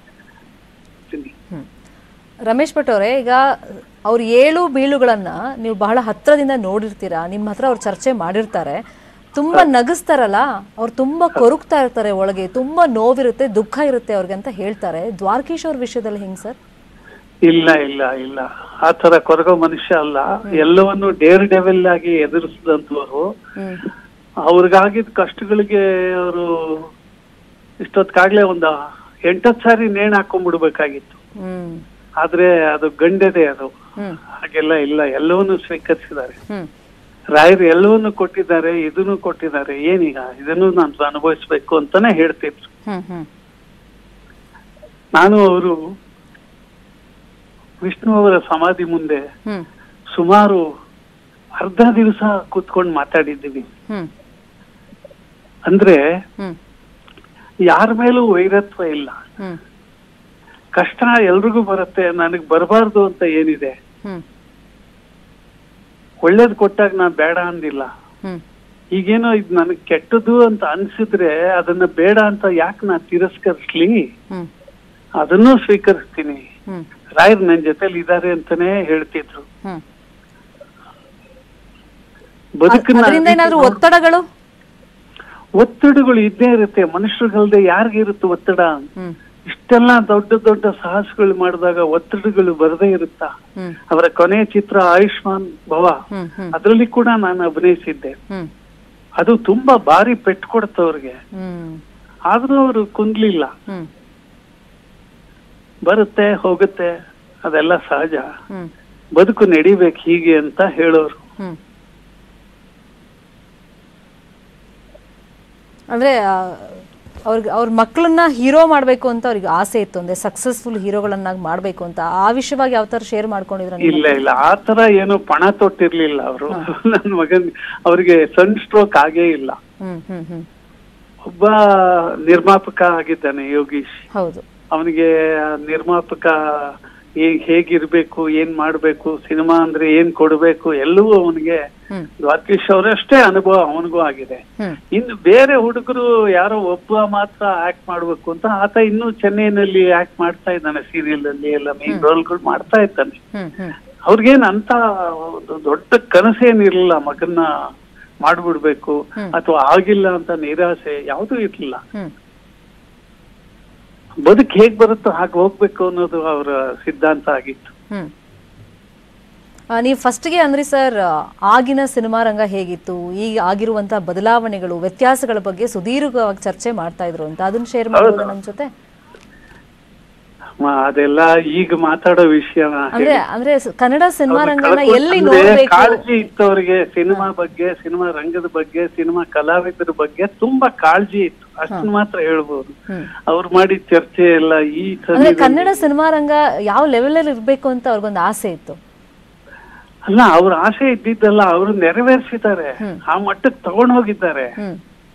J: ರಮೇಶ್ ಭಟ್ ಅವರೇ ಈಗ ಅವ್ರ ಏಳು ಬೀಳುಗಳನ್ನ ನೀವು ಬಹಳ ಹತ್ರದಿಂದ ನೋಡಿರ್ತೀರಾ ನಿಮ್ಮ ಹತ್ರ ಅವ್ರು ಚರ್ಚೆ ಮಾಡಿರ್ತಾರೆ ತುಂಬಾ ನಗಿಸ್ತಾರಲ್ಲ ಅವ್ರು ತುಂಬಾ ಕೊರುಕ್ತಾ ಇರ್ತಾರೆ ಒಳಗೆ ತುಂಬಾ ನೋವಿರುತ್ತೆ ದುಃಖ ಇರುತ್ತೆ ಅವ್ರಿಗೆ ಅಂತ ಹೇಳ್ತಾರೆ ದ್ವಾರಕೀಶ್ ಅವ್ರ ವಿಷಯದಲ್ಲಿ ಹೆಂಗ್ ಸರ್
N: ಇಲ್ಲ ಇಲ್ಲ ಇಲ್ಲ ಆ ತರ ಕೊರಗೋ ಮನುಷ್ಯ ಅಲ್ಲ ಎಲ್ಲವನ್ನು ಡೇರ್ ಡೆವೆಲ್ ಆಗಿ ಎದುರಿಸಿದಂತವರು
J: ಹ್ಮ್
N: ಅವ್ರಿಗಾಗಿದ್ದ ಕಷ್ಟಗಳಿಗೆ ಅವರು ಇಷ್ಟೊತ್ತಾಗ್ಲೇ ಒಂದು ಎಂಟತ್ತು ಸಾರಿ ನೇಣ್ ಹಾಕೊಂಡ್ಬಿಡ್ಬೇಕಾಗಿತ್ತು
J: ಹ್ಮ್
N: ಆದ್ರೆ ಅದು ಗಂಡೆದೆ ಅದು
J: ಹ್ಮ್
N: ಹಾಗೆಲ್ಲ ಇಲ್ಲ ಎಲ್ಲವನ್ನೂ ಸ್ವೀಕರಿಸಿದ್ದಾರೆ
J: ಹ್ಮ್
N: ರಾಯರು ಎಲ್ಲವನ್ನೂ ಕೊಟ್ಟಿದ್ದಾರೆ ಇದನ್ನು ಕೊಟ್ಟಿದ್ದಾರೆ ಏನೀಗ ಇದನ್ನು ನಾನು ಅನುಭವಿಸ್ಬೇಕು ಅಂತಾನೆ ಹೇಳ್ತಿದ್ರು
J: ಹ್ಮ್ ಹ್ಮ್
N: ನಾನು ಅವರು ವಿಷ್ಣು ಅವರ ಸಮಾಧಿ ಮುಂದೆ
J: ಹ್ಮ್
N: ಸುಮಾರು ಅರ್ಧ ದಿವಸ ಕೂತ್ಕೊಂಡು ಮಾತಾಡಿದ್ದೀವಿ
J: ಹ್ಮ್
N: ಅಂದ್ರೆ
J: ಹ್ಮ್
N: ಯಾರ ಮೇಲೂ ವೈರತ್ವ ಇಲ್ಲ
J: ಹ್ಮ್
N: ಕಷ್ಟ ಎಲ್ರಿಗೂ ಬರುತ್ತೆ ನನಗ್ ಬರಬಾರ್ದು ಅಂತ ಏನಿದೆ
J: ಹ್ಮ್
N: ಒಳ್ಳೇದ್ ಕೊಟ್ಟಾಗ ನಾ ಬೇಡ ಅಂದಿಲ್ಲ
J: ಹ್ಮ್
N: ಈಗೇನೋ ಇದು ನನಗ್ ಕೆಟ್ಟದ್ದು ಅಂತ ಅನ್ಸಿದ್ರೆ ಅದನ್ನ ಬೇಡ ಅಂತ ಯಾಕೆ ನಾ ತಿರಸ್ಕರಿಸ್ಲಿ
J: ಹ್ಮ್
N: ಅದನ್ನೂ ಸ್ವೀಕರಿಸ್ತೀನಿ
J: ಹ್ಮ್
N: ರಾಯರ್ ನನ್ ಜೊತೆಲಿ ಇದಾರೆ ಅಂತಾನೆ ಹೇಳ್ತಿದ್ರು
J: ಹ್ಮ್
N: ಬದುಕನ್ನ
J: ಅದರಿಂದ ಏನಾದ್ರೂ ಒತ್ತಡಗಳು
N: ಒತ್ತಡಗಳು ಇದ್ದೇ ಇರುತ್ತೆ ಮನುಷ್ಯರಿಗಲ್ದೆ ಯಾರಿಗಿರುತ್ತೆ ಒತ್ತಡ
J: ಹ್ಮ್
N: ಇಷ್ಟೆಲ್ಲ ದೊಡ್ಡ ದೊಡ್ಡ ಸಾಹಸಗಳು ಮಾಡಿದಾಗ ಒತ್ತಡಗಳು ಬರದೇ ಇರುತ್ತಾ
J: ಹ್ಮ್
N: ಅವರ ಕೊನೆಯ ಚಿತ್ರ ಆಯುಷ್ಮಾನ್ ಭವ
J: ಹ್ಮ್ ಹ್ಮ್
N: ಅದರಲ್ಲಿ ಕೂಡ ನಾನು ಅಭಿನಯಿಸಿದ್ದೆ
J: ಹ್ಮ್
N: ಅದು ತುಂಬಾ ಭಾರಿ ಪೆಟ್ಟು ಕೊಡ್ತು ಅವ್ರಿಗೆ
J: ಹ್ಮ್
N: ಆದ್ರೂ ಅವರು ಕುಂದ್ಲಿಲ್ಲ
J: ಹ್ಮ್
N: ಬರುತ್ತೆ ಹೋಗುತ್ತೆ ಅದೆಲ್ಲ ಸಹಜ
J: ಹ್ಮ್
N: ಬದುಕು ನಡಿಬೇಕು ಹೀಗೆ ಅಂತ ಹೇಳೋರು
J: ಹ್ಮ್ ಅಂದ್ರೆ ಆ, ಅವ್ರಿಗೆ ಅವ್ರ ಮಕ್ಕಳನ್ನ ಹೀರೋ ಮಾಡ್ಬೇಕು ಅಂತ ಅವ್ರಿಗೆ ಆಸೆ ಇತ್ತು ಅಂದ್ರೆ ಸಕ್ಸಸ್ಫುಲ್ ಹೀರೋಗಳನ್ನಾಗಿ ಮಾಡ್ಬೇಕು ಅಂತ ಆ ವಿಷಯವಾಗಿ ಯಾವ ತರ ಶೇರ್ ಮಾಡ್ಕೊಂಡಿದ್ರ
N: ಇಲ್ಲ ಇಲ್ಲ ಆ ತರ ಏನು ಪಣ ತೊಟ್ಟಿರ್ಲಿಲ್ಲ ಅವರು ನನ್ನ ಮಗನ್ ಅವ್ರಿಗೆ ಸನ್ ಸ್ಟ್ರೋಕ್ ಆಗೇ ಇಲ್ಲ
J: ಹ್ಮ್ ಹ್ಮ್ ಹ್ಮ್
N: ಒಬ್ಬ ನಿರ್ಮಾಪಕ ಆಗಿದ್ದಾನೆ ಯೋಗೀಶ್
J: ಹೌದು
N: ಅವನಿಗೆ ನಿರ್ಮಾಪಕ ಹೇಗ್ ಹೇಗಿರ್ಬೇಕು ಏನ್ ಮಾಡ್ಬೇಕು ಸಿನಿಮಾ ಅಂದ್ರೆ ಏನ್ ಕೊಡ್ಬೇಕು ಎಲ್ಲವೂ ಅವನಿಗೆ
J: ಹ್ಮ್
N: ದ್ವಾರಕೀಶ್ ಅವರಷ್ಟೇ ಅನುಭವ ಅವನಿಗೂ ಆಗಿದೆ
J: ಹ್ಮ್
N: ಇನ್ನು ಬೇರೆ ಹುಡುಗರು ಯಾರೋ ಒಬ್ಬ ಮಾತ್ರ ಆಕ್ಟ್ ಮಾಡ್ಬೇಕು ಅಂತ ಆತ ಇನ್ನೂ ಚೆನ್ನೈನಲ್ಲಿ ಆಕ್ಟ್ ಮಾಡ್ತಾ ಇದ್ದಾನೆ ಸೀರಿಯಲ್ ಅಲ್ಲಿ ಎಲ್ಲ ಮೇನ್ ರೋಲ್ಗಳು ಮಾಡ್ತಾ ಇದ್ದಾನೆ
J: ಹ್ಮ್ ಹ್ಮ್
N: ಅವ್ರಿಗೇನ್ ಅಂತ ಒಂದು ದೊಡ್ಡ ಕನಸೇನಿರ್ಲಿಲ್ಲ ಮಗನ್ನ ಮಾಡ್ಬಿಡ್ಬೇಕು ಅಥವಾ ಆಗಿಲ್ಲ ಅಂತ ನಿರಾಸೆ ಯಾವುದೂ ಇರ್ಲಿಲ್ಲ
J: ಹ್ಮ್
N: ಬದುಕು ಹೇಗ್ ಬರುತ್ತೋ ಹಾಗೆ ಹೋಗ್ಬೇಕು ಅನ್ನೋದು ಅವರ ಸಿದ್ಧಾಂತ ಆಗಿತ್ತು
J: ಹ್ಮ್ ಆ, ನೀವು ಫಸ್ಟ್ಗೆ ಅಂದ್ರಿ ಸರ್ ಆಗಿನ ಸಿನಿಮಾ ರಂಗ ಹೇಗಿತ್ತು ಈಗ ಆಗಿರುವಂತ ಬದಲಾವಣೆಗಳು ವ್ಯತ್ಯಾಸಗಳ ಬಗ್ಗೆ ಸುದೀರ್ಘವಾಗಿ ಚರ್ಚೆ ಮಾಡ್ತಾ ಇದ್ರು ಅಂತ ಅದನ್ನ ಶೇರ್ ಮಾಡ್ಬೋದಾ ನಮ್ಮ ಜೊತೆ
N: ಮ- ಅದೆಲ್ಲ ಈಗ ಮಾತಾಡೋ ವಿಷಯನ
J: ಅಂದ್ರೆ ಅಂದ್ರೆ ಸ- ಕನ್ನಡ ಸಿನಿಮಾ
N: ಅವ್ರು
J: ರಂಗನ
N: ಕಳ್ಕೊಂಡ್-
J: ಎಲ್ಲಿ
N: ಅಂದ್ರೆ
J: ನೋಡ್ಬೇಕು
N: ಕಾಳಜಿ ಇತ್ತು ಅವ್ರಿಗೆ ಸಿನಿಮಾ ಬಗ್ಗೆ ಸಿನಿಮಾ ರಂಗದ ಬಗ್ಗೆ ಸಿನಿಮಾ ಕಲಾವಿದರ ಬಗ್ಗೆ ತುಂಬಾ ಕಾಳಜಿ ಇತ್ತು ಅಷ್ಟನ್ನ ಮಾತ್ರ ಹೇಳ್ಬೋದು
J: ಹ್ಮ್.
N: ಅವ್ರು ಮಾಡಿದ ಚರ್ಚೆ ಎಲ್ಲ ಈ
J: ಅಂದ್ರೆ
N: ಸಮಯದಲ್ಲಿ-
J: ಕನ್ನಡ ಸಿನಿಮಾ ರಂಗ ಯಾವ ಲೆವೆಲ್ ಅಲ್ಲಿ ಇರ್ಬೇಕು ಅಂತ ಅವ್ರಿಗೊಂದು ಆಸೆ ಇತ್ತು
N: ಅಲ್ಲ ಅವ್ರ ಆಸೆ ಇದ್ದಿದ್ದಲ್ಲ ಅವರು ನೆರವೇರಿಸಿದ್ದಾರೆ ಆ ಮಟ್ಟಕ್ಕೆ ತಗೊಂಡ್ ಹೋಗಿದ್ದಾರೆ
J: ಹ್ಮ್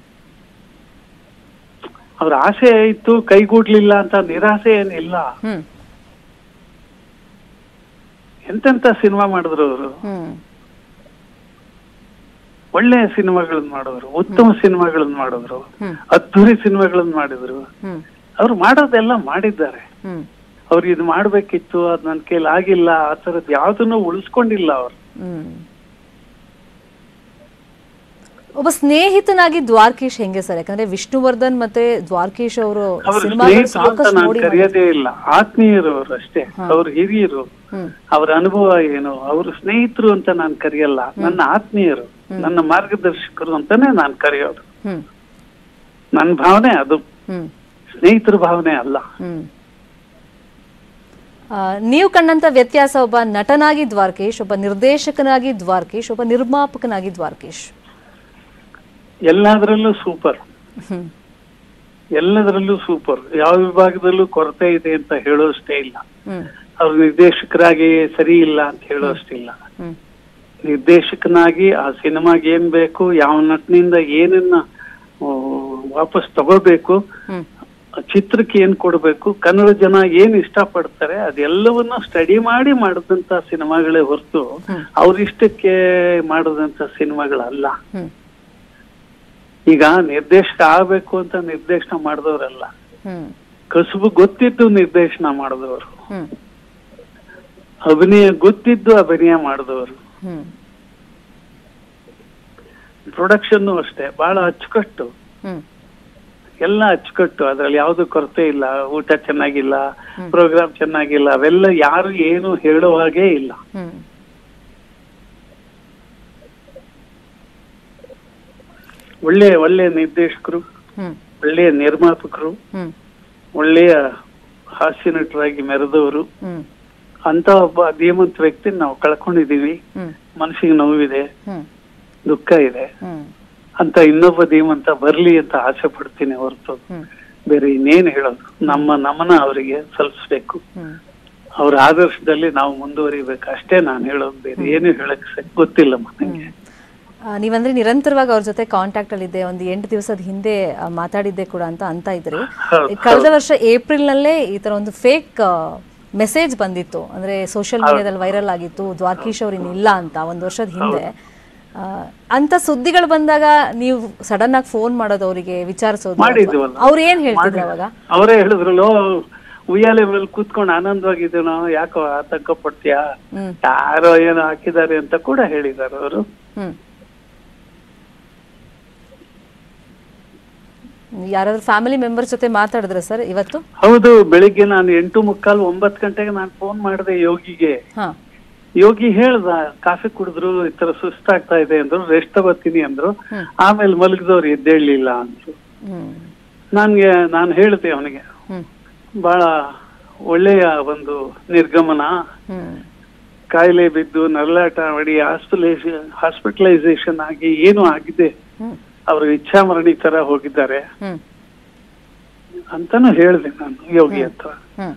N: ಅವ್ರ ಆಸೆ ಇತ್ತು ಕೈಗೂಡ್ಲಿಲ್ಲ ಅಂತ ನಿರಾಸೆ ಏನಿಲ್ಲ
J: ಹ್ಮ್
N: ಎಂತೆಂತ ಸಿನಿಮಾ ಮಾಡಿದ್ರು ಅವರು
J: ಹ್ಮ್
N: ಒಳ್ಳೆ ಸಿನಿಮಾಗಳನ್ನ ಮಾಡಿದ್ರು ಉತ್ತಮ ಸಿನಿಮಾಗಳನ್ನ ಮಾಡಿದ್ರು
J: ಹ್ಮ್.
N: ಅದ್ಧೂರಿ ಸಿನಿಮಾಗಳನ್ನ ಮಾಡಿದ್ರು
J: ಹ್ಮ್
N: ಅವ್ರು ಮಾಡೋದೆಲ್ಲ ಮಾಡಿದ್ದಾರೆ
J: ಹ್ಮ್
N: ಅವ್ರು ಇದು ಮಾಡ್ಬೇಕಿತ್ತು ಅದ್ ನನ್ ಕೈಲಿ ಆಗಿಲ್ಲ ಆ ತರದ್ ಯಾವ್ದನ್ನು ಉಳಿಸ್ಕೊಂಡಿಲ್ಲ ಅವ್ರು
J: ಹ್ಮ್ ಒಬ್ಬ ಸ್ನೇಹಿತನಾಗಿ ದ್ವಾರಕೀಶ್ ಹೆಂಗೆ ಸರ್ ಯಾಕಂದ್ರೆ ವಿಷ್ಣುವರ್ಧನ್ ಮತ್ತೆ ದ್ವಾರಕೀಶ್ ಅವರು
N: ಅವ್ರ
J: ಸಿನಿಮಾಗಳು
N: ಸ್ನೇಹಿತರು ಅಂತ
J: ಸಾಕಷ್ಟು
N: ನಾನು
J: ನೋಡಿ
N: ಕರೆಯೋದೇ ಇಲ್ಲ ಆತ್ಮೀಯರು ಅವ್ರು ಅಷ್ಟೇ ಅವ್ರ ಹಿರಿಯರು
J: ಹ್ಮ್
N: ಅವ್ರ ಅನುಭವ ಏನು ಅವ್ರ ಸ್ನೇಹಿತರು ಅಂತ ನಾನು ಕರೆಯಲ್ಲ ನನ್ನ ಆತ್ಮೀಯರು ನನ್ನ ಮಾರ್ಗದರ್ಶಕರು ಅಂತಾನೆ ನಾನು ಕರೆಯೋದು
J: ಹ್ಮ್
N: ನನ್ನ ಭಾವನೆ ಅದು
J: ಹ್ಮ್
N: ಸ್ನೇಹಿತರ ಭಾವನೆ ಅಲ್ಲ
J: ಹ್ಮ್ ಆ, ನೀವು ಕಂಡಂತ ವ್ಯತ್ಯಾಸ ಒಬ್ಬ ನಟನಾಗಿ ದ್ವಾರಕೀಶ್ ಒಬ್ಬ ನಿರ್ದೇಶಕನಾಗಿ ದ್ವಾರಕೀಶ್ ಒಬ್ಬ ನಿರ್ಮಾಪಕನಾಗಿ ದ್ವಾರಕೀಶ್
N: ಎಲ್ಲಾದ್ರಲ್ಲೂ ಸೂಪರ್
J: ಹ್ಮ್
N: ಎಲ್ಲದರಲ್ಲೂ ಸೂಪರ್ ಯಾವ ವಿಭಾಗದಲ್ಲೂ ಕೊರತೆ ಇದೆ ಅಂತ ಹೇಳೋಷ್ಟೇ ಇಲ್ಲ
J: ಹ್ಮ್
N: ಅವ್ರ ನಿರ್ದೇಶಕರಾಗಿ ಸರಿ ಇಲ್ಲ ಅಂತ ಹೇಳೋಷ್ಟಿಲ್ಲ
J: ಹ್ಮ್
N: ನಿರ್ದೇಶಕನಾಗಿ ಆ ಸಿನಿಮಾಗೆ ಏನ್ ಬೇಕು ಯಾವ ನಟನಿಂದ ಏನನ್ನ ಆ, ವಾಪಸ್ ತಗೋಬೇಕು
J: ಹ್ಮ್
N: ಆ ಚಿತ್ರಕ್ಕೆ ಏನ್ ಕೊಡ್ಬೇಕು ಕನ್ನಡ ಜನ ಏನ್ ಇಷ್ಟಪಡ್ತಾರೆ ಅದೆಲ್ಲವನ್ನ ಸ್ಟಡಿ ಮಾಡಿ ಮಾಡಿದಂತ ಸಿನಿಮಾಗಳೇ ಹೊರತು ಅವ್ರಿಷ್ಟಕ್ಕೆ ಮಾಡಿದಂತ ಸಿನಿಮಾಗಳಲ್ಲ
J: ಹ್ಮ್
N: ಈಗ ನಿರ್ದೇಶಕ ಆಗ್ಬೇಕು ಅಂತ ನಿರ್ದೇಶನ ಮಾಡಿದವರಲ್ಲ
J: ಹ್ಮ್
N: ಕಸುಬು ಗೊತ್ತಿದ್ದು ನಿರ್ದೇಶನ ಮಾಡಿದವರು
J: ಹ್ಮ್
N: ಅಭಿನಯ ಗೊತ್ತಿದ್ದು ಅಭಿನಯ ಮಾಡಿದವರು
J: ಹ್ಮ್
N: ಪ್ರೊಡಕ್ಷನ್ ಅಷ್ಟೇ ಬಹಳ ಅಚ್ಚುಕಟ್ಟು
J: ಹ್ಮ್
N: ಎಲ್ಲ ಅಚ್ಚುಕಟ್ಟು ಅದ್ರಲ್ಲಿ ಯಾವ್ದು ಕೊರತೆ ಇಲ್ಲ ಊಟ ಚೆನ್ನಾಗಿಲ್ಲ ಪ್ರೋಗ್ರಾಮ್ ಚೆನ್ನಾಗಿಲ್ಲ ಅವೆಲ್ಲ ಯಾರು ಏನು ಹೇಳೋ ಹಾಗೆ ಇಲ್ಲ
J: ಹ್ಮ್
N: ಒಳ್ಳೆ ಒಳ್ಳೆ ನಿರ್ದೇಶಕರು
J: ಹ್ಮ್
N: ಒಳ್ಳೆಯ ನಿರ್ಮಾಪಕರು
J: ಹ್ಮ್
N: ಒಳ್ಳೆಯ ಹಾಸ್ಯ ನಟರಾಗಿ ಮೆರೆದವರು
J: ಹ್ಮ್
N: ಅಂತ ಒಬ್ಬ ಧೀಮಂತ ವ್ಯಕ್ತಿ ನಾವು ಕಳ್ಕೊಂಡಿದೀವಿ
J: ಹ್ಮ್
N: ಮನಸ್ಸಿಗೆ ನೋವಿದೆ
J: ಹ್ಮ್
N: ದುಃಖ ಇದೆ
J: ಹ್ಮ್
N: ಅಂತ ಇನ್ನೊಬ್ಬ ಧೀಮಂತ ಬರ್ಲಿ ಅಂತ ಆಸೆ ಪಡ್ತೀನಿ ಹೊರತು
J: ಹ್ಮ್
N: ಬೇರೆ ಇನ್ನೇನ್ ಹೇಳೋದು ನಮ್ಮ ನಮನ ಅವರಿಗೆ ಸಲ್ಲಿಸ್ಬೇಕು
J: ಹ್ಮ್
N: ಅವ್ರ ಆದರ್ಶದಲ್ಲಿ ನಾವು ಮುಂದುವರಿಬೇಕು ಅಷ್ಟೇ ನಾನು ಹೇಳೋದು ಬೇರೆ ಏನು ಹೇಳಕ್ ಸ- ಗೊತ್ತಿಲ್ಲ ನನಗೆ
J: ಆ, ನೀವಂದ್ರೆ ನಿರಂತರವಾಗಿ ಅವ್ರ ಜೊತೆ ಕಾಂಟ್ಯಾಕ್ಟ್ ಅಲ್ಲಿ ಇದ್ದೆ ಒಂದು ಎಂಟು ದಿವಸದ ಹಿಂದೆ ಆ, ಮಾತಾಡಿದ್ದೆ ಕೂಡ ಅಂತ ಅಂತ ಇದ್ರಿ
N: ಹೌದು,
J: ಕಳೆದ ವರ್ಷ ಏಪ್ರಿಲ್ ನಲ್ಲೇ ಈ ತರ ಒಂದು ಫೇಕ್ ಮೆಸೇಜ್ ಬಂದಿತ್ತು ಅಂದ್ರೆ ಸೋಷಿಯಲ್ ಮೀಡಿಯಾದಲ್ಲಿ ವೈರಲ್ ಆಗಿತ್ತು ದ್ವಾರಕೀಶ್ ಅವ್ರು ಇನ್ನಿಲ್ಲ ಅಂತ ಒಂದು ವರ್ಷದ ಹಿಂದೆ ಆ, ಅಂತ ಸುದ್ದಿಗಳು ಬಂದಾಗ ನೀವು ಸಡನ್ ಆಗಿ ಫೋನ್ ಮಾಡೋದು ಅವರಿಗೆ ವಿಚಾರಿಸೋದು
N: ಮಾಡಿದ್ವಲ್ಲ.
J: ಅವ್ರು ಏನ್ ಹೇಳ್ತಿದ್ರು ಅವಾಗ
N: ಅವರೇ ಹೇಳಿದ್ರಲ್ಲೋ ಉಯ್ಯಾಲೆ ಮೇಲೆ ಕೂತ್ಕೊಂಡು ಆನಂದವಾಗಿದ್ದೇನೋ ಯಾಕೋ ಆತಂಕ ಪಡ್ತೀಯಾ
J: ಹ್ಮ್
N: ಯಾರೋ ಏನೋ ಹಾಕಿದ್ದಾರೆ ಅಂತ ಕೂಡ ಹೇಳಿದ್ದಾರೆ ಅವರು
J: ಹ್ಮ್ ಯಾರಾದ್ರೂ ಫ್ಯಾಮಿಲಿ ಮೆಂಬರ್ಸ್ ಜೊತೆ ಮಾತಾಡಿದ್ರ ಸರ್ ಇವತ್ತು
N: ಹೌದು ಬೆಳಿಗ್ಗೆ ನಾನು ಎಂಟು ಮುಕ್ಕಾಲು ಒಂಬತ್ತು ಗಂಟೆಗೆ ನಾನು ಫೋನ್ ಮಾಡಿದೆ ಯೋಗಿಗೆ
J: ಹಾ
N: ಯೋಗಿ ಹೇಳ್ದ ಕಾಫಿ ಕುಡಿದ್ರು ಈ ತರ ಸುಸ್ತಾಗ್ತಾ ಇದೆ ಅಂದ್ರು ರೆಸ್ಟ್ ತಗೋತೀನಿ ಅಂದ್ರು
J: ಹ್ಮ್.
N: ಆಮೇಲೆ ಮಲಗಿದವ್ರು ಎದ್ದೇಳಲಿಲ್ಲ ಅಂದ್ರು
J: ಹ್ಮ್
N: ನನ್ಗೆ ನಾನು ಹೇಳಿದೆ ಅವನಿಗೆ
J: ಹ್ಮ್
N: ಬಹಳ ಒಳ್ಳೆಯ ಒಂದು ನಿರ್ಗಮನ
J: ಹ್ಮ್
N: ಕಾಯಿಲೆ ಬಿದ್ದು ನರಳಾಟ ಮಾಡಿ ಹಾಸ್ಪಿಟಲೈಸೇಷನ್ ಹಾಸ್ಪಿಟಲೈಸೇಷನ್ ಆಗಿ ಏನು ಆಗಿದೆ
J: ಹ್ಮ್
N: ಅವರು ಇಚ್ಛಾಮರಣಿ ತರ ಹೋಗಿದ್ದಾರೆ
J: ಹ್ಮ್
N: ಅಂತಾನು ಹೇಳಿದೆ ನಾನು ಯೋಗಿ ಹತ್ರ
J: ಹ್ಮ್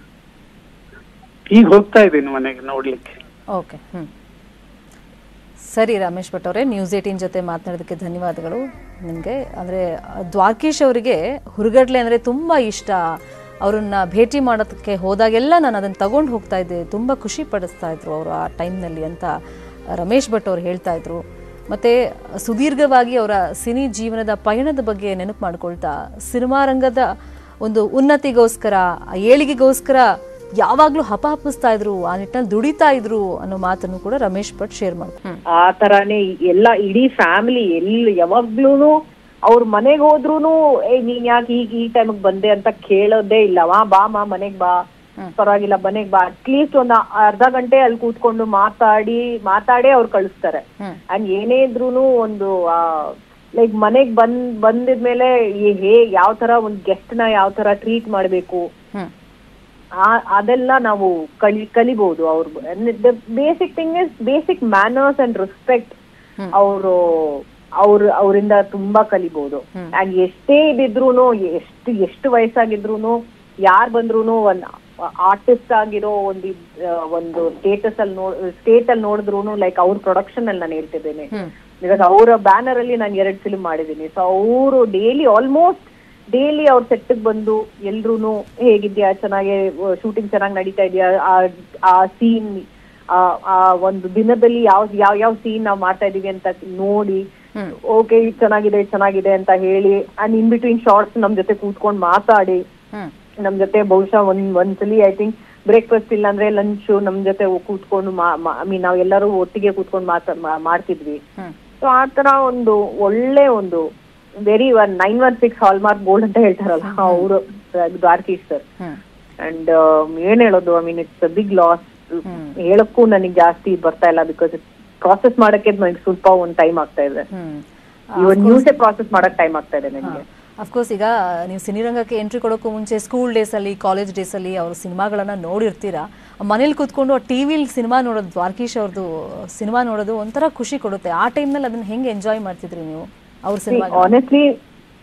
N: ಈಗ ಹೋಗ್ತಾ ಇದ್ದೀನಿ ಮನೆಗೆ ನೋಡ್ಲಿಕ್ಕೆ
J: ಓಕೆ ಹ್ಮ್ ಸರಿ ರಮೇಶ್ ಭಟ್ ಅವರೇ ನ್ಯೂಸ್ ಏಟೀನ್ ಜೊತೆ ಮಾತನಾಡೋದಕ್ಕೆ ಧನ್ಯವಾದಗಳು ನಿಮಗೆ ಅಂದರೆ ದ್ವಾರಕೀಶ್ ಅವರಿಗೆ ಹುರುಗಡ್ಲೆ ಅಂದರೆ ತುಂಬ ಇಷ್ಟ ಅವರನ್ನ ಭೇಟಿ ಮಾಡೋದಕ್ಕೆ ಹೋದಾಗೆಲ್ಲ ನಾನು ಅದನ್ನು ತಗೊಂಡು ಹೋಗ್ತಾ ಇದ್ದೆ ತುಂಬ ಖುಷಿ ಪಡಿಸ್ತಾ ಇದ್ರು ಅವರು ಆ ಟೈಮ್ನಲ್ಲಿ ಅಂತ ರಮೇಶ್ ಭಟ್ ಅವ್ರು ಹೇಳ್ತಾ ಇದ್ರು ಮತ್ತು ಸುದೀರ್ಘವಾಗಿ ಅವರ ಸಿನಿ ಜೀವನದ ಪಯಣದ ಬಗ್ಗೆ ನೆನಪು ಮಾಡ್ಕೊಳ್ತಾ ಸಿನಿಮಾ ರಂಗದ ಒಂದು ಉನ್ನತಿಗೋಸ್ಕರ ಆ ಏಳಿಗೆಗೋಸ್ಕರ ಯಾವಾಗಲೂ ಹಪಹಪಿಸ್ತಾ ಇದ್ರು ಆ ನಿಟ್ಟಿನಲ್ಲಿ ದುಡಿತಾ ಇದ್ರು ಅನ್ನೋ ಮಾತನ್ನು ಕೂಡ ರಮೇಶ್ ಭಟ್ ಶೇರ್ ಮಾಡ್ತಾರೆ
A: ಆ ತರಾನೇ ಎಲ್ಲ ಇಡೀ ಫ್ಯಾಮಿಲಿ ಎಲ್ಲಿ ಯಾವಾಗ್ಲೂನು ಅವ್ರ ಮನೆಗ್ ಹೋದ್ರುನು ಏ ನೀನ್ ಯಾಕೆ ಈಗ ಈ ಟೈಮಿಗೆ ಬಂದೆ ಅಂತ ಕೇಳೋದೇ ಇಲ್ಲ ವಾ ಬಾ ಮಾ ಮನೆಗ್ ಬಾ ಪರವಾಗಿಲ್ಲ ಮನೆಗ್ ಬಾ ಅಟ್ಲೀಸ್ಟ್ ಒಂದ್ ಅರ್ಧ ಗಂಟೆ ಅಲ್ಲಿ ಕೂತ್ಕೊಂಡು ಮಾತಾಡಿ ಮಾತಾಡೇ ಅವ್ರು ಕಳಿಸ್ತಾರೆ ಅಂಡ್ ಏನೇ ಇದ್ರೂನು ಒಂದು ಲೈಕ್ ಮನೆಗ್ ಬಂದ್ ಬಂದಿದ್ಮೇಲೆ ಈ- ಹೇ ಯಾವ ತರ ಒಂದ್ ಗೆಸ್ಟ್ ನ ಯಾವ ತರ ಟ್ರೀಟ್ ಮಾಡ್ಬೇಕು
J: ಹ್ಮ್
A: ಆ- ಅದೆಲ್ಲ ನಾವು ಕಲಿ ಕಲಿಬಹುದು ಅವ್ರ basic thing is basic manners and respect ಅವರು ಅವ್ರ ಅವರಿಂದ ತುಂಬಾ ಕಲಿಬಹುದು ಅಂಡ್ ಎಷ್ಟೇ ಇದಿದ್ರೂನು ಎಷ್ಟು ಎಷ್ಟು ವಯಸ್ಸಾಗಿದ್ರೂನು ಯಾರ್ ಬಂದ್ರೂನು ಒಂದ್ ಆರ್ಟಿಸ್ಟ್ ಆಗಿರೋ ಒಂದು ಇದ್- ಆ, ಒಂದು ಸ್ಟೇಟಸ್ ಅಲ್ಲಿ ನೋಡ್ ಸ್ಟೇಟ್ ಅಲ್ಲಿ ನೋಡಿದ್ರೂನು ಲೈಕ್ ಅವ್ರ ಪ್ರೊಡಕ್ಷನ್ ಅಲ್ಲಿ ನಾನು ಹೇಳ್ತಿದ್ದೇನೆ ಬಿಕಾಸ್ ಅವರ ಬ್ಯಾನರ್ ಅಲ್ಲಿ ನಾನು ಎರಡ್ ಫಿಲ್ಮ್ ಮಾಡಿದ್ದೀನಿ ಸೊ ಅವರು ಡೈಲಿ ಆಲ್ಮೋಸ್ಟ್ ಡೈಲಿ ಅವ್ರ ಸೆಟ್ಗೆ ಬಂದು ಎಲ್ರೂನು ಹೇಗಿದ್ಯಾ ಚೆನ್ನಾಗಿ ಶೂಟಿಂಗ್ ಚೆನ್ನಾಗಿ ನಡೀತಾ ಇದೆಯಾ ಆ ಸೀನ್ ಆ ಒಂದು ದಿನದಲ್ಲಿ ಯಾವ ಯಾವ ಯಾವ ಸೀನ್ ನಾವ್ ಮಾಡ್ತಾ ಇದೀವಿ ಅಂತ ನೋಡಿ ಓಕೆ ಇದು ಚೆನ್ನಾಗಿದೆ ಇದು ಚೆನ್ನಾಗಿದೆ ಅಂತ ಹೇಳಿ ಅಂಡ್ ಇನ್ ಬಿಟ್ವೀನ್ ಶಾರ್ಟ್ಸ್ ನಮ್ ಜೊತೆ ಕೂತ್ಕೊಂಡು ಮಾತಾಡಿ
J: ಹ್ಮ್
A: ನಮ್ ಜೊತೆ ಬಹುಶಃ ಒಂದ್ ಒಂದ್ಸಲಿ ಐ ಥಿಂಕ್ ಬ್ರೇಕ್ಫಾಸ್ಟ್ ಇಲ್ಲ ಅಂದ್ರೆ ಲಂಚ್ ನಮ್ ಜೊತೆ ಕೂತ್ಕೊಂಡು ಐ ಮೀನ್ ನಾವ್ ಎಲ್ಲರೂ ಒಟ್ಟಿಗೆ ಕೂತ್ಕೊಂಡು ಮಾತಾ ಮಾ- ಮಾಡ್ತಿದ್ವಿ
J: ಹ್ಮ್
A: ಸೊ ಆ ತರ ಒಂದು ಒಳ್ಳೆ ಒಂದು very one nine one six hallmark gold ಅಂತ ಹೇಳ್ತಾರಲ್ಲ ಅವರು ದ್ವಾರಕೀಶ್ ಸರ್
J: ಹ್ಮ್
A: ಅಂಡ್ ಏನ್ ಹೇಳೋದು I mean it's big loss ಹೇಳಕ್ಕೂ ನನಗೆ ಜಾಸ್ತಿ ಬರ್ತಾ ಇಲ್ಲ ಬಿಕಾಸ್ ಪ್ರಾಸೆಸ್ ಮಾಡಕ್ಕೆ ನನಗೆ ಸ್ವಲ್ಪ ಒಂದ್ ಟೈಮ್ ಆಗ್ತಾ ಇದೆ
J: ಹ್ಮ್
A: ಇವನ್ ನ್ಯೂಸೇ ಪ್ರಾಸೆಸ್ ಮಾಡಕ್ ಟೈಮ್ ಆಗ್ತಾ ಇದೆ ನನಗೆ
J: ಅಫ್ಕೋರ್ಸ್ ಈಗ ನೀವು ಸಿನಿರಂಗಕ್ಕೆ ಎಂಟ್ರಿ ಕೊಡೋಕ್ಕೂ ಮುಂಚೆ ಸ್ಕೂಲ್ ಡೇಸಲ್ಲಿ ಕಾಲೇಜ್ ಡೇಸಲ್ಲಿ ಅವ್ರ ಸಿನಿಮಾಗಳನ್ನು ನೋಡಿರ್ತೀರಾ ಮನೇಲಿ ಕೂತ್ಕೊಂಡು ಆ ಟಿ ವಿಲಿ ಸಿನಿಮಾ ನೋಡೋದು ದ್ವಾರಕೀಶ್ ಅವ್ರದ್ದು ಸಿನಿಮಾ ನೋಡೋದು ಒಂಥರ ಖುಷಿ ಕೊಡುತ್ತೆ ಆ ಟೈಮ್ನಲ್ಲಿ ಅದನ್ನ ಹೆಂಗೆ ಎಂಜಾಯ್ ಮಾಡ್ತಿದ್ರಿ ನೀವು ಅವ್ರ ಸಿನಿಮಾ
A: ಆನೆಸ್ಟ್ಲಿ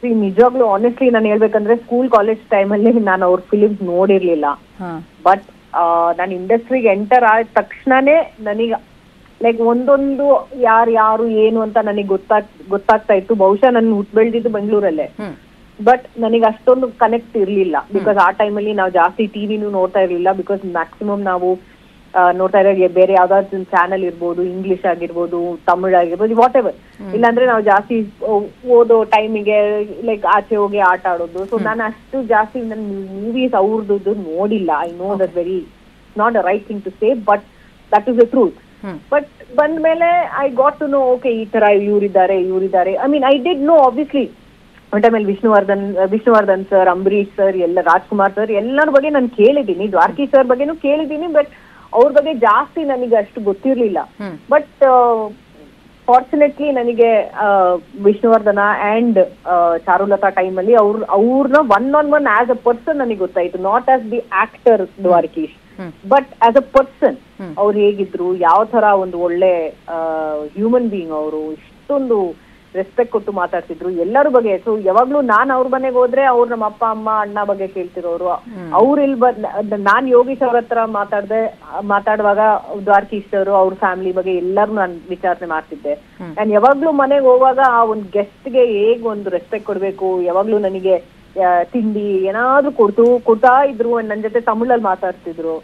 A: See, ನಿಜವಾಗ್ಲೂ ಆನೆಸ್ಟ್ಲಿ ನಾನು ಹೇಳ್ಬೇಕಂದ್ರೆ ಸ್ಕೂಲ್ ಕಾಲೇಜ್ ಟೈಮಲ್ಲಿ ನಾನು ಅವ್ರ ಫಿಲಿಮ್ಸ್ ನೋಡಿರ್ಲಿಲ್ಲ ಬಟ್ ನಾನು ಇಂಡಸ್ಟ್ರಿಗೆ ಎಂಟರ್ ಆದ ತಕ್ಷಣನೇ ನನಗೆ ಲೈಕ್ ಒಂದೊಂದು ಯಾರು ಯಾರು ಏನು ಅಂತ ನನಗೆ ಗೊತ್ತಾಗ್ ಗೊತ್ತಾಗ್ತಾ ಇತ್ತು ಬಹುಶಃ ನಾನು ಹುಟ್ಟು ಬೆಳೆದಿದ್ದು ಬೆಂಗಳೂರಲ್ಲೇ ಬಟ್ ನನಗೆ ಅಷ್ಟೊಂದು ಕನೆಕ್ಟ್ ಇರ್ಲಿಲ್ಲ ಬಿಕಾಸ್ ಆ ಟೈಮಲ್ಲಿ ನಾವು ಜಾಸ್ತಿ ಟಿವಿನೂ ನೋಡ್ತಾ ಇರ್ಲಿಲ್ಲ ಬಿಕಾಸ್ ಮ್ಯಾಕ್ಸಿಮಮ್ ನಾವು ಆ, ನೋಡ್ತಾ ಇರೋ ಬೇರೆ ಯಾವ್ದಾದ್ರು ಚಾನೆಲ್ ಇರ್ಬೋದು ಇಂಗ್ಲಿಷ್ ಆಗಿರ್ಬೋದು ತಮಿಳ್ ಆಗಿರ್ಬೋದು ವಾಟ್ ಎವರ್ ಇಲ್ಲಾಂದ್ರೆ ನಾವು ಜಾಸ್ತಿ ಓ- ಓದೋ ಟೈಮಿಗೆ ಲೈಕ್ ಆಚೆ ಹೋಗಿ ಆಟ ಆಡೋದು ಸೊ ನಾನು ಅಷ್ಟು ಜಾಸ್ತಿ ನನ್ನ ಮೂವೀಸ್ ಅವ್ರದ್ದು ನೋಡಿಲ್ಲ I know that very not a right thing to say but that is the truth but ಬಂದ ಮೇಲೆ I got to know okay ಈ ತರ ಇವ್ರಿದ್ದಾರೆ ಇವ್ರಿದ್ದಾರೆ I mean I did know obviously ಒಂದ್ ಟೈಮಲ್ಲಿ ವಿಷ್ಣುವರ್ಧನ್ ವಿಷ್ಣುವರ್ಧನ್ ಸರ್ ಅಂಬರೀಶ್ ಸರ್ ಎಲ್ಲ ರಾಜ್ಕುಮಾರ್ ಸರ್ ಎಲ್ಲರ ಬಗ್ಗೆ ನಾನು ಕೇಳಿದ್ದೀನಿ ದ್ವಾರಕಿ ಸರ್ ಬಗ್ಗೆನೂ ಕೇಳಿದ್ದೀನಿ ಬಟ್ ಅವ್ರ ಬಗ್ಗೆ ಜಾಸ್ತಿ ನನಗೆ ಅಷ್ಟು ಗೊತ್ತಿರ್ಲಿಲ್ಲ ಬಟ್ ಫಾರ್ಚುನೇಟ್ಲಿ ನನಗೆ ಆ, ವಿಷ್ಣುವರ್ಧನ ಅಂಡ್ ಚಾರುಲತಾ ಟೈಮಲ್ಲಿ ಅವ್ರ ಅವ್ರನ್ನ one on one as a person ನನಗೆ ಗೊತ್ತಾಯ್ತು not as the actor Dwarakish but as a person ಅವ್ರು ಹೇಗಿದ್ರು ಯಾವ ತರ ಒಂದು ಒಳ್ಳೆ ಹ್ಯೂಮನ್ ಬೀಯಿಂಗ್ ಅವರು ಇಷ್ಟೊಂದು ರೆಸ್ಪೆಕ್ಟ್ ಕೊಟ್ಟು ಮಾತಾಡ್ತಿದ್ರು ಎಲ್ಲರ ಬಗ್ಗೆ ಸೊ ಯಾವಾಗ್ಲೂ ನಾನ್ ಅವ್ರ ಮನೆಗೆ ಹೋದ್ರೆ ಅವ್ರು ನಮ್ಮ ಅಪ್ಪ ಅಮ್ಮ ಅಣ್ಣ ಬಗ್ಗೆ ಕೇಳ್ತಿರೋರು ಅವ್ರ ಇಲ್ಲಿ ಬಂದ್ ನಾನ್ ಯೋಗೀಶ್ ಅವ್ರ ಹತ್ರ ಮಾತಾಡ್ದೆ ಮಾತಾಡುವಾಗ ದ್ವಾರಕೀಶ್ ಅವರು ಅವ್ರ ಫ್ಯಾಮಿಲಿ ಬಗ್ಗೆ ಎಲ್ಲರೂ ನಾನು ವಿಚಾರಣೆ ಮಾಡ್ತಿದ್ದೆ ನಾನು ಯಾವಾಗ್ಲೂ ಮನೆಗೆ ಹೋಗುವಾಗ ಆ ಒಂದು ಗೆಸ್ಟ್ ಗೆ ಹೇಗ್ ಒಂದು ರೆಸ್ಪೆಕ್ಟ್ ಕೊಡ್ಬೇಕು ಯಾವಾಗ್ಲೂ ನನಗೆ ಆ, ತಿಂಡಿ ಏನಾದ್ರೂ ಕೊಡ್ತು ಕೊಡ್ತಾ ಇದ್ರು ನನ್ ಜೊತೆ ತಮಿಳಲ್ಲಿ ಮಾತಾಡ್ತಿದ್ರು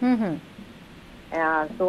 A: ಸೊ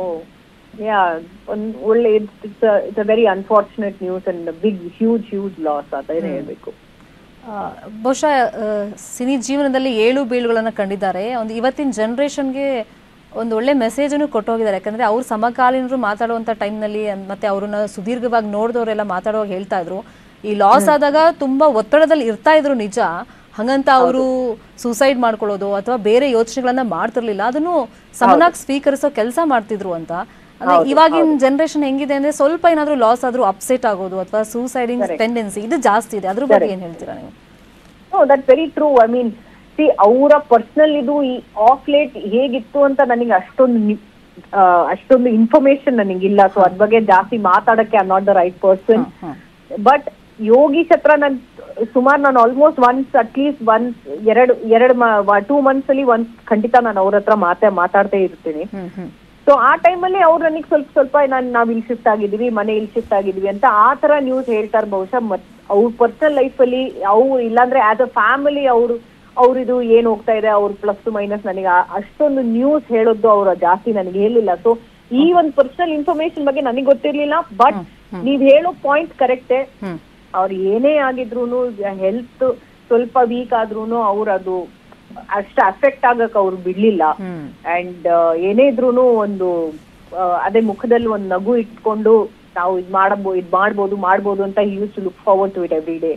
A: ಯಾ ಒಂದ್ ಒಳ್ಳೆ it's it's a very unfortunate news and big huge huge loss ಅಂತ ಏನೇ ಹೇಳ್ಬೇಕು
J: ಆ, ಬಹುಶಃ ಆ, ಸಿನಿ ಜೀವನದಲ್ಲಿ ಏಳು ಬೀಳುಗಳನ್ನು ಕಂಡಿದ್ದಾರೆ ಒಂದು ಇವತ್ತಿನ ಜನ್ರೇಷನ್ಗೆ ಒಂದು ಒಳ್ಳೆ ಮೆಸೇಜನ್ನು ಕೊಟ್ಟೋಗಿದ್ದಾರೆ ಯಾಕಂದ್ರೆ ಅವ್ರು ಸಮಕಾಲೀನರು ಮಾತಾಡುವಂಥ ಟೈಮ್ನಲ್ಲಿ ಮತ್ತೆ ಅವ್ರನ್ನ ಸುದೀರ್ಘವಾಗಿ ನೋಡಿದವರೆಲ್ಲ ಮಾತಾಡುವಾಗ ಹೇಳ್ತಾ ಇದ್ರು ಈ ಲಾಸ್ ಆದಾಗ ತುಂಬಾ ಒತ್ತಡದಲ್ಲಿ ಇರ್ತಾ ಇದ್ರು ನಿಜ ಹಂಗಂತ ಅವರು ಸೂಸೈಡ್ ಮಾಡ್ಕೊಳ್ಳೋದು ಅಥವಾ ಬೇರೆ ಯೋಚನೆಗಳನ್ನ ಮಾಡ್ತಿರ್ಲಿಲ್ಲ ಅದನ್ನು ಸಮನಾಗಿ ಸ್ವೀಕರಿಸೋ ಕೆಲಸ ಮಾಡ್ತಿದ್ರು ಅಂತ ಅಂದ್ರೆ
A: ಹೌದು,
J: ಇವಾಗಿನ ಜನರೇಷನ್ ಹೆಂಗಿದೆ ಅಂದ್ರೆ ಸ್ವಲ್ಪ ಏನಾದ್ರೂ ಲಾಸ್ ಆದ್ರೂ ಅಪ್ಸೆಟ್ ಆಗೋದು ಅಥವಾ ಸೂಸೈಡಿಂಗ್
A: Correct.
J: ಟೆಂಡೆನ್ಸಿ ಇದು ಜಾಸ್ತಿ ಇದೆ ಅದ್ರ ಬಗ್ಗೆ
A: Correct.
J: ಏನ್ ಹೇಳ್ತೀರಾ ನೀವು
A: no that very true I mean see ಅವರ ಪರ್ಸನಲ್ ಇದು ಈ ಆಫ್ ಲೇಟ್ ಹೇಗಿತ್ತು ಅಂತ ನನಗೆ ಅಷ್ಟೊಂದು ನಿ- ಆ, ಅಷ್ಟೊಂದು ಇನ್ಫಾರ್ಮೇಶನ್ ನನಗಿಲ್ಲ ಸೊ ಅದ್ ಬಗ್ಗೆ ಜಾಸ್ತಿ ಮಾತಾಡಕ್ಕೆ I not the right person but Yogeesh ಹತ್ರ ನನ್ ಸುಮಾರು ನಾನು ಆಲ್ಮೋಸ್ಟ್ ಒನ್ಸ್ ಅಟ್ಲೀಸ್ಟ್ ಒನ್ಸ್ ಎರಡು ಎರಡು ಟೂ ಮಂತ್ಸ್ ಅಲ್ಲಿ ಒಂದ್ ಖಂಡಿತ ನಾನು ಅವ್ರ ಹತ್ರ ಮಾತಾ ಮಾತಾಡ್ತಾ ಇರ್ತೀನಿ ಸೊ ಆ ಟೈಮಲ್ಲಿ ಅವ್ರು ನನಗೆ ಸ್ವಲ್ಪ ಸ್ವಲ್ಪ ನಾನು ನಾವ್ ಇಲ್ಲಿ ಶಿಫ್ಟ್ ಆಗಿದೀವಿ ಮನೆ ಇಲ್ಲಿ ಶಿಫ್ಟ್ ಆಗಿದೀವಿ ಅಂತ ಆ ತರ ನ್ಯೂಸ್ ಹೇಳ್ತಾರೆ ಬಹುಶಃ ಮತ್ ಅವ್ರ ಪರ್ಸನಲ್ ಲೈಫ್ ಅಲ್ಲಿ ಅವ್ರು ಇಲ್ಲಾಂದ್ರೆ ಆಸ್ ಅ ಫ್ಯಾಮಿಲಿ ಅವರು ಅವ್ರಿದು ಏನ್ ಹೋಗ್ತಾ ಇದೆ ಅವ್ರ ಪ್ಲಸ್ ಮೈನಸ್ ನನಗೆ ಆ- ಅಷ್ಟೊಂದು ನ್ಯೂಸ್ ಹೇಳೋದು ಅವ್ರ ಜಾಸ್ತಿ ನನಗೆ ಹೇಳಿಲ್ಲ ಸೊ ಈ ಒಂದು ಪರ್ಸನಲ್ ಇನ್ಫಾರ್ಮೇಶನ್ ಬಗ್ಗೆ ನನಗೆ ಗೊತ್ತಿರ್ಲಿಲ್ಲ ಬಟ್ ನೀವ್ ಹೇಳೋ ಪಾಯಿಂಟ್ ಕರೆಕ್ಟೇ ಅವ್ರು ಏನೇ ಆಗಿದ್ರು ಹೆಲ್ತ್ ಸ್ವಲ್ಪ ವೀಕ್ ಆದ್ರೂನು ಅವ್ರು ಅದು ಅಷ್ಟು ಅಫೆಕ್ಟ್ ಆಗಕ್ ಅವ್ರು ಬಿಡ್ಲಿಲ್ಲ ಅಂಡ್ ಏನೇ ಇದ್ರೂನು ಒಂದು ಆ, ಅದೇ ಮುಖದಲ್ಲಿ ಒಂದು ನಗು ಇಟ್ಕೊಂಡು ನಾವು ಇದ್ ಮಾಡಬೋ ಇದ್ ಮಾಡ್ಬೋದು ಮಾಡ್ಬೋದು ಅಂತ use to look forward to it every day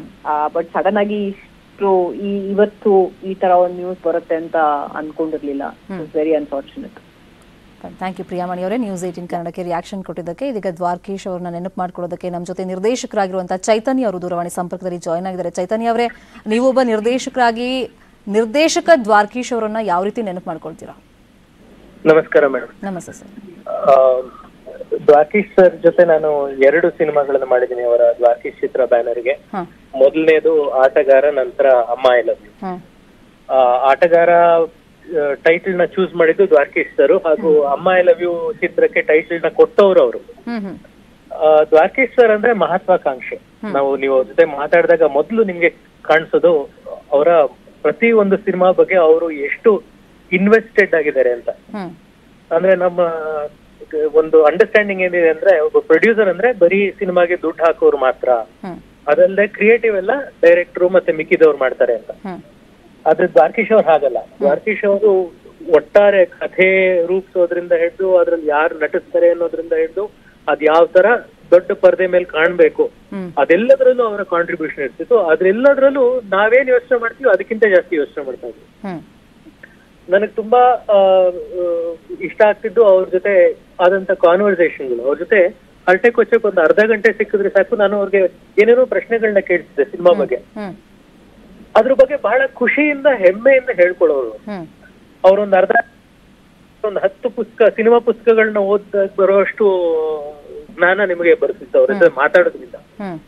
A: but sudden ಆಗಿ ಇಷ್ಟು ಈ ಇವತ್ತು ಈ ತರ ಒಂದು ನ್ಯೂಸ್ ಬರುತ್ತೆ ಅಂತ ಅನ್ಕೊಂಡಿರ್ಲಿಲ್ಲ very unfortunate
J: thank you Priyamani ಅವರೇ ನ್ಯೂಸ್ ಏಟಿನ್ ಕನ್ನಡಕ್ಕೆ ರಿಯಾಕ್ಷನ್ ಕೊಟ್ಟಿದ್ದಕ್ಕೆ ಇದೀಗ ದ್ವಾರಕೀಶ್ ಅವ್ರನ್ನ ನೆನಪು ಮಾಡ್ಕೊಳ್ಳೋದಕ್ಕೆ ನಮ್ಮ ಜೊತೆ ನಿರ್ದೇಶಕರಾಗಿರುವಂತಹ ಚೈತನ್ಯ ಅವರು ದೂರವಾಣಿ ಸಂಪರ್ಕದಲ್ಲಿ ಜಾಯ್ನ್ ಆಗಿದ್ದಾರೆ ಚೈತನ್ಯ ಅವರೇ ನೀವೊಬ್ಬ ನಿರ್ದೇಶಕರಾಗಿ ನಿರ್ದೇಶಕ ದ್ವಾರಕೀಶ್ ಅವರನ್ನ ಯಾವ ರೀತಿ ನೆನಪು ಮಾಡ್ಕೊಳ್ತೀರಾ
O: ನಮಸ್ಕಾರ ಮೇಡಮ್
J: ನಮಸ್ತೆ ಸರ್
O: ದ್ವಾರಕೀಶ್ ಸರ್ ಜೊತೆ ನಾನು ಎರಡು ಸಿನಿಮಾಗಳನ್ನು ಮಾಡಿದ್ದೀನಿ ಅವರ ದ್ವಾರಕೀಶ್ ಚಿತ್ರ ಬ್ಯಾನರ್ಗೆ
J: ಹ್ಮ್.
O: ಮೊದಲನೇದು ಆಟಗಾರ ನಂತರ ಅಮ್ಮ ಐ ಲವ್ ಯು
J: ಹ್ಮ್
O: ಆ, ಆಟಗಾರ ಟೈಟಲ್ ನ ಚೂಸ್ ಮಾಡಿದ್ದು ದ್ವಾರಕೀಶ್ ಸರ್ ಹಾಗೂ ಅಮ್ಮ ಐ ಲವ್ ಯು ಚಿತ್ರಕ್ಕೆ ಟೈಟಲ್ ನ ಕೊಟ್ಟವರು ಅವರು
J: ಹ್ಮ್ ಹ್ಮ್
O: ದ್ವಾರಕೀಶ್ ಸರ್ ಅಂದ್ರೆ ಮಹತ್ವಾಕಾಂಕ್ಷೆ ನಾವು ನೀವು ಅವ್ರ ಜೊತೆ ಮಾತಾಡಿದಾಗ ಮೊದಲು ನಿಮ್ಗೆ ಕಾಣಿಸೋದು ಅವರ ಪ್ರತಿ ಒಂದು ಸಿನಿಮಾ ಬಗ್ಗೆ ಅವರು ಎಷ್ಟು ಇನ್ವೆಸ್ಟೆಡ್ ಆಗಿದ್ದಾರೆ ಅಂತ
J: ಹ್ಮ್
O: ಅಂದ್ರೆ ನಮ್ಮ ಒಂದು ಅಂಡರ್ಸ್ಟ್ಯಾಂಡಿಂಗ್ ಏನಿದೆ ಅಂದ್ರೆ ಒಬ್ಬ ಪ್ರೊಡ್ಯೂಸರ್ ಅಂದ್ರೆ ಬರೀ ಸಿನಿಮಾಗೆ ದುಡ್ಡು ಹಾಕೋರು ಮಾತ್ರ
J: ಹ್ಮ್
O: ಅದಲ್ಲದೆ ಕ್ರಿಯೇಟಿವ್ ಎಲ್ಲ ಡೈರೆಕ್ಟ್ರು ಮತ್ತೆ ಮಿಕ್ಕಿದವ್ರು ಮಾಡ್ತಾರೆ ಅಂತ
J: ಹ್ಮ್
O: ಆದ್ರೆ ದ್ವಾರಕೀಶ್ ಅವ್ರು ಹಾಗಲ್ಲ ದ್ವಾರಕೀಶ್ ಅವರು ಒಟ್ಟಾರೆ ಕಥೆ ರೂಪಿಸೋದ್ರಿಂದ ಹಿಡಿದು ಅದ್ರಲ್ಲಿ ಯಾರು ನಟಿಸ್ತಾರೆ ಅನ್ನೋದ್ರಿಂದ ಹಿಡಿದು ಅದ್ ಯಾವ ತರ ದೊಡ್ಡ ಪರದೆ ಮೇಲೆ ಕಾಣ್ಬೇಕು
J: ಹ್ಮ್.
O: ಅದೆಲ್ಲದ್ರಲ್ಲೂ ಅವರ ಕಾಂಟ್ರಿಬ್ಯೂಷನ್ ಇರ್ತಿತ್ತು ಅದ್ರೆಲ್ಲದ್ರಲ್ಲೂ ನಾವೇನ್ ಯೋಚನೆ ಮಾಡ್ತೀವಿ ಅದಕ್ಕಿಂತ ಜಾಸ್ತಿ ಯೋಚನೆ ಮಾಡ್ತಾ ಇದ್ವಿ
J: ಹ್ಮ್
O: ನನಗೆ ತುಂಬಾ ಆ, ಆ, ಇಷ್ಟ ಆಗ್ತಿದ್ದು ಅವ್ರ ಜೊತೆ ಆದಂತ ಕಾನ್ವರ್ಸೇಷನ್ಗಳು ಅವ್ರ ಜೊತೆ ಹರಟೆ ಕೊಚ್ಚಕ್ ಒಂದು ಅರ್ಧ ಗಂಟೆ ಸಿಕ್ಕಿದ್ರೆ ಸಾಕು ನಾನು ಅವ್ರಿಗೆ ಏನೇನೋ ಪ್ರಶ್ನೆಗಳನ್ನ ಕೇಳ್ತಿದ್ದೆ ಸಿನಿಮಾ ಬಗ್ಗೆ
J: ಹ್ಮ್
O: ಅದ್ರ ಬಗ್ಗೆ ಬಹಳ ಖುಷಿಯಿಂದ ಹೆಮ್ಮೆಯಿಂದ ಹೇಳ್ಕೊಳ್ಳೋರು
J: ಹ್ಮ್
O: ಅವ್ರೊಂದ್ ಅರ್ಧ ಒಂದು ಹತ್ತು ಪುಸ್ತಕ ಸಿನಿಮಾ ಪುಸ್ತಕಗಳನ್ನ ಓದ್ ಬರುವಷ್ಟು ಜ್ಞಾನ ನಿಮಗೆ ಬರ್ತಿತ್ತು ಅವ್ರ ಜೊತೆ ಮಾತಾಡೋದ್ರಿಂದ
J: ಹ್ಮ್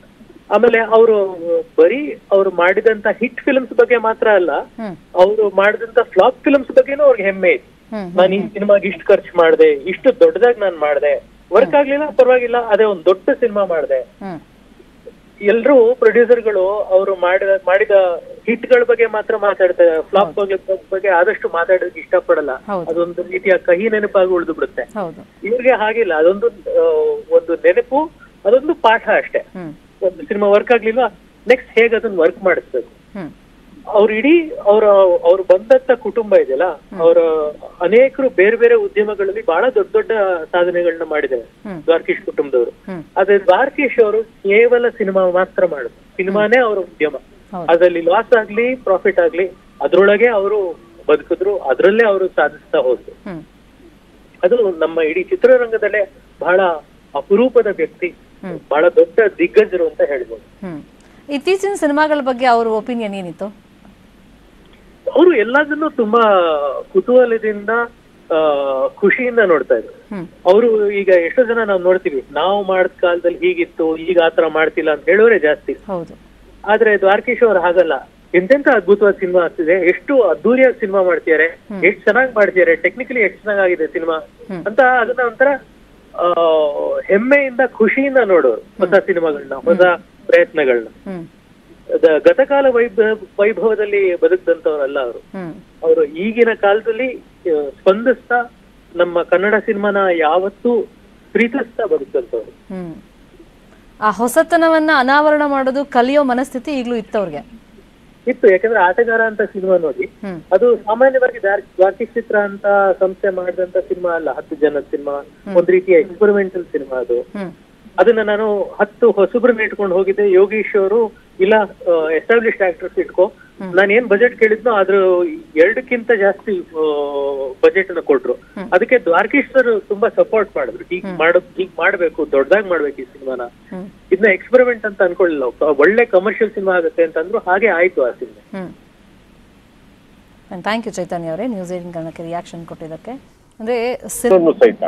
O: ಆಮೇಲೆ ಅವರು ಬರೀ ಅವ್ರು ಮಾಡಿದಂತ ಹಿಟ್ ಫಿಲ್ಮ್ಸ್ ಬಗ್ಗೆ ಮಾತ್ರ ಅಲ್ಲ ಅವರು ಮಾಡಿದಂತ ಫ್ಲಾಪ್ ಫಿಲ್ಮ್ಸ್ ಬಗ್ಗೆನೂ ಅವ್ರಿಗೆ ಹೆಮ್ಮೆ ಇದೆ ನಾನು ಈ ಸಿನಿಮಾಗೆ ಇಷ್ಟು ಖರ್ಚು ಮಾಡಿದೆ ಇಷ್ಟು ದೊಡ್ಡದಾಗಿ ನಾನು ಮಾಡಿದೆ ವರ್ಕ್ ಆಗ್ಲಿಲ್ಲ ಪರವಾಗಿಲ್ಲ ಅದೇ ಒಂದ್ ದೊಡ್ಡ ಸಿನಿಮಾ ಮಾಡಿದೆ ಎಲ್ರೂ ಪ್ರೊಡ್ಯೂಸರ್ಗಳು ಅವರು ಮಾಡಿದ ಮಾಡಿದ ಹಿಟ್ ಗಳ ಬಗ್ಗೆ ಮಾತ್ರ ಮಾತಾಡ್ತಾರೆ ಫ್ಲಾಪ್ ಬಗ್ಗೆ ಆದಷ್ಟು ಮಾತಾಡೋದಕ್ಕೆ ಇಷ್ಟಪಡಲ್ಲ ಅದೊಂದು ರೀತಿಯ ಕಹಿ ನೆನಪಾಗಿ ಉಳಿದು ಬಿಡುತ್ತೆ
J: ಹೌದು
O: ಇವ್ರಿಗೆ ಹಾಗಿಲ್ಲ ಅದೊಂದು ಆ, ಒಂದು ನೆನಪು ಅದೊಂದು ಪಾಠ ಅಷ್ಟೇ ಒಂದು ಸಿನಿಮಾ ವರ್ಕ್ ಆಗ್ಲಿಲ್ಲ ನೆಕ್ಸ್ಟ್ ಹೇಗೆ ಅದನ್ನ ವರ್ಕ್ ಮಾಡಿಸ್ಬೇಕು
J: ಹ್ಮ್.
O: ಅವ್ರ ಇಡೀ ಅವರ ಅವ್ರು ಬಂದಂತ ಕುಟುಂಬ ಇದೆಯಲ್ಲ ಅವರ ಅನೇಕರು ಬೇರೆ ಬೇರೆ ಉದ್ಯಮಗಳಲ್ಲಿ ಬಹಳ ದೊಡ್ಡ ದೊಡ್ಡ ಸಾಧನೆಗಳನ್ನ ಮಾಡಿದ್ದಾರೆ
J: ಹ್ಮ್.
O: ದ್ವಾರಕೀಶ್ ಕುಟುಂಬದವರು
J: ಹ್ಮ್.
O: ಆದ್ರೆ ದ್ವಾರಕೀಶ್ ಅವರು ಕೇವಲ ಸಿನಿಮಾ ಮಾತ್ರ ಮಾಡುದು ಸಿನಿಮಾನೇ ಅವರ ಉದ್ಯಮ ಅದ್ರಲ್ಲಿ ಲಾಸ್ ಆಗ್ಲಿ ಪ್ರಾಫಿಟ್ ಆಗ್ಲಿ ಅದ್ರೊಳಗೆ ಅವರು ಬದುಕಿದ್ರು ಅದ್ರಲ್ಲೇ ಅವರು ಸಾಧಿಸ್ತಾ ಹೋದ್ರು
J: ಹ್ಮ್.
O: ಅದು ನಮ್ಮ ಇಡೀ ಚಿತ್ರರಂಗದಲ್ಲೇ ಬಹಳ ಅಪರೂಪದ ವ್ಯಕ್ತಿ
J: ಹ್ಮ್.
O: ಬಹಳ ದೊಡ್ಡ ದಿಗ್ಗಜರು ಅಂತ ಹೇಳ್ಬೋದು
J: ಹ್ಮ್ ಇತ್ತೀಚಿನ ಸಿನಿಮಾಗಳ ಬಗ್ಗೆ ಅವ್ರ ಒಪಿನಿಯನ್ ಏನಿತ್ತು
O: ಅವರು ಎಲ್ಲದನ್ನು ತುಂಬಾ ಕುತೂಹಲದಿಂದ ಆ, ಖುಷಿಯಿಂದ ನೋಡ್ತಾ ಇದ್ರು
J: ಹ್ಮ್.
O: ಅವರು ಈಗ ಎಷ್ಟೋ ಜನ ನಾವು ನೋಡ್ತೀವಿ ನಾವು ಮಾಡಿದ ಕಾಲದಲ್ಲಿ ಹೀಗಿತ್ತು ಈಗ ಆತರ ಮಾಡ್ತಿಲ್ಲ ಅಂತ ಹೇಳೋರೆ ಜಾಸ್ತಿ
J: ಹೌದು
O: ಆದ್ರೆ ದ್ವಾರಕೀಶ್ ಅವ್ರು ಹಾಗಲ್ಲ ಎಂತೆಂತ ಅದ್ಭುತವಾದ ಸಿನಿಮಾ ಆಗ್ತಿದೆ ಎಷ್ಟು ಅದ್ದೂರಿಯಾಗಿ ಸಿನಿಮಾ ಮಾಡ್ತಿದ್ದಾರೆ ಎಷ್ಟು ಚೆನ್ನಾಗಿ ಮಾಡ್ತಿದ್ದಾರೆ ಟೆಕ್ನಿಕಲಿ ಎಷ್ಟು ಚೆನ್ನಾಗಿದೆ ಸಿನಿಮಾ ಅಂತ ಅದನ್ನ ಒಂಥರ ಆ, ಹೆಮ್ಮೆಯಿಂದ ಖುಷಿಯಿಂದ ನೋಡೋರು ಹೊಸ ಸಿನಿಮಾಗಳನ್ನ ಹೊಸ ಪ್ರಯತ್ನಗಳನ್ನ
J: ಹ್ಮ್
O: ಅದ- ಗತಕಾಲ ವೈಭವ ವೈಭವದಲ್ಲಿ ಬದುಕದಂತವ್ರಲ್ಲ ಅವರು
J: ಹ್ಮ್
O: ಅವರು ಈಗಿನ ಕಾಲದಲ್ಲಿ ಆ, ಸ್ಪಂದಿಸ್ತಾ ನಮ್ಮ ಕನ್ನಡ ಸಿನಿಮಾನ ಯಾವತ್ತೂ ಪ್ರೀತಿಸ್ತಾ ಬದುಕಂತವ್ರು
J: ಹ್ಮ್ ಆ ಹೊಸತನವನ್ನ ಅನಾವರಣ ಮಾಡೋದು ಕಲಿಯೋ ಮನಸ್ಥಿತಿ ಈಗ್ಲೂ ಇತ್ತು ಅವ್ರಿಗೆ
O: ಇತ್ತು ಯಾಕಂದ್ರೆ ಆಟಗಾರ ಅಂತ ಸಿನಿಮಾ ನೋಡಿ
J: ಹ್ಮ್.
O: ಅದು ಸಾಮಾನ್ಯವಾಗಿ ದ್ವಾರ್ಕಿಕ್ ಚಿತ್ರ ಅಂತ ಸಂಸ್ಥೆ ಮಾಡಿದಂತ ಸಿನಿಮಾ ಅಲ್ಲ ಹತ್ತು ಜನದ ಸಿನಿಮಾ ಒಂದ್ ರೀತಿಯ ಎಕ್ಸ್ಪೆರಿಮೆಂಟಲ್ ಸಿನಿಮಾ ಅದು
J: ಹ್ಮ್
O: ಅದನ್ನ ನಾನು ಹತ್ತು ಹೊಸಬ್ರನ್ನ ಇಟ್ಕೊಂಡು ಹೋಗಿದ್ದೆ ಯೋಗೀಶ್ ಅವರು ಇಲ್ಲ ಎಸ್ಟಾಬ್ಲಿಷ್ಡ್ ಆಕ್ಟರ್ಸ್ ಇಟ್ಕೋ ನಾನು ಏನ್ ಬಜೆಟ್ ಕೇಳಿದ್ನೋ ಅದ್ರ ಎರಡಕ್ಕಿಂತ ಜಾಸ್ತಿ ಬಜೆಟ್ ಅನ್ನ ಕೊಟ್ರು ಅದಕ್ಕೆ ದ್ವಾರಕೀಶ್ ಸರ್ ತುಂಬಾ ಸಪೋರ್ಟ್ ಮಾಡಿದ್ರು ಹೀಗ್ ಮಾಡೋದ್ ಹೀಗ್ ಮಾಡ್ಬೇಕು ದೊಡ್ಡದಾಗಿ ಮಾಡ್ಬೇಕು ಈ ಸಿನಿಮಾನ
J: ಹ್ಮ್.
O: ಇದನ್ನ ಎಕ್ಸ್ಪೆರಿಮೆಂಟ್ ಅಂತ ಅನ್ಕೊಳ್ಳಿಲ್ಲ ಅವ್ರು. ಒಳ್ಳೆ ಕಮರ್ಷಿಯಲ್ ಸಿನಿಮಾ ಆಗುತ್ತೆ ಅಂತಂದ್ರು ಹಾಗೆ ಆಯ್ತು ಆ ಸಿನಿಮಾ
J: ಹ್ಮ್ ಥ್ಯಾಂಕ್ ಯು ಚೈತನ್ಯ ಅವರೇ ನ್ಯೂಸ್ ಏಟಿನ್ ಕನ್ನಡಕ್ಕೆ ರಿಯಾಕ್ಷನ್ ಕೊಟ್ಟಿದ್ದಕ್ಕೆ ಅಂದ್ರೆ
D: ಇದನ್ನು ಸಹಿತ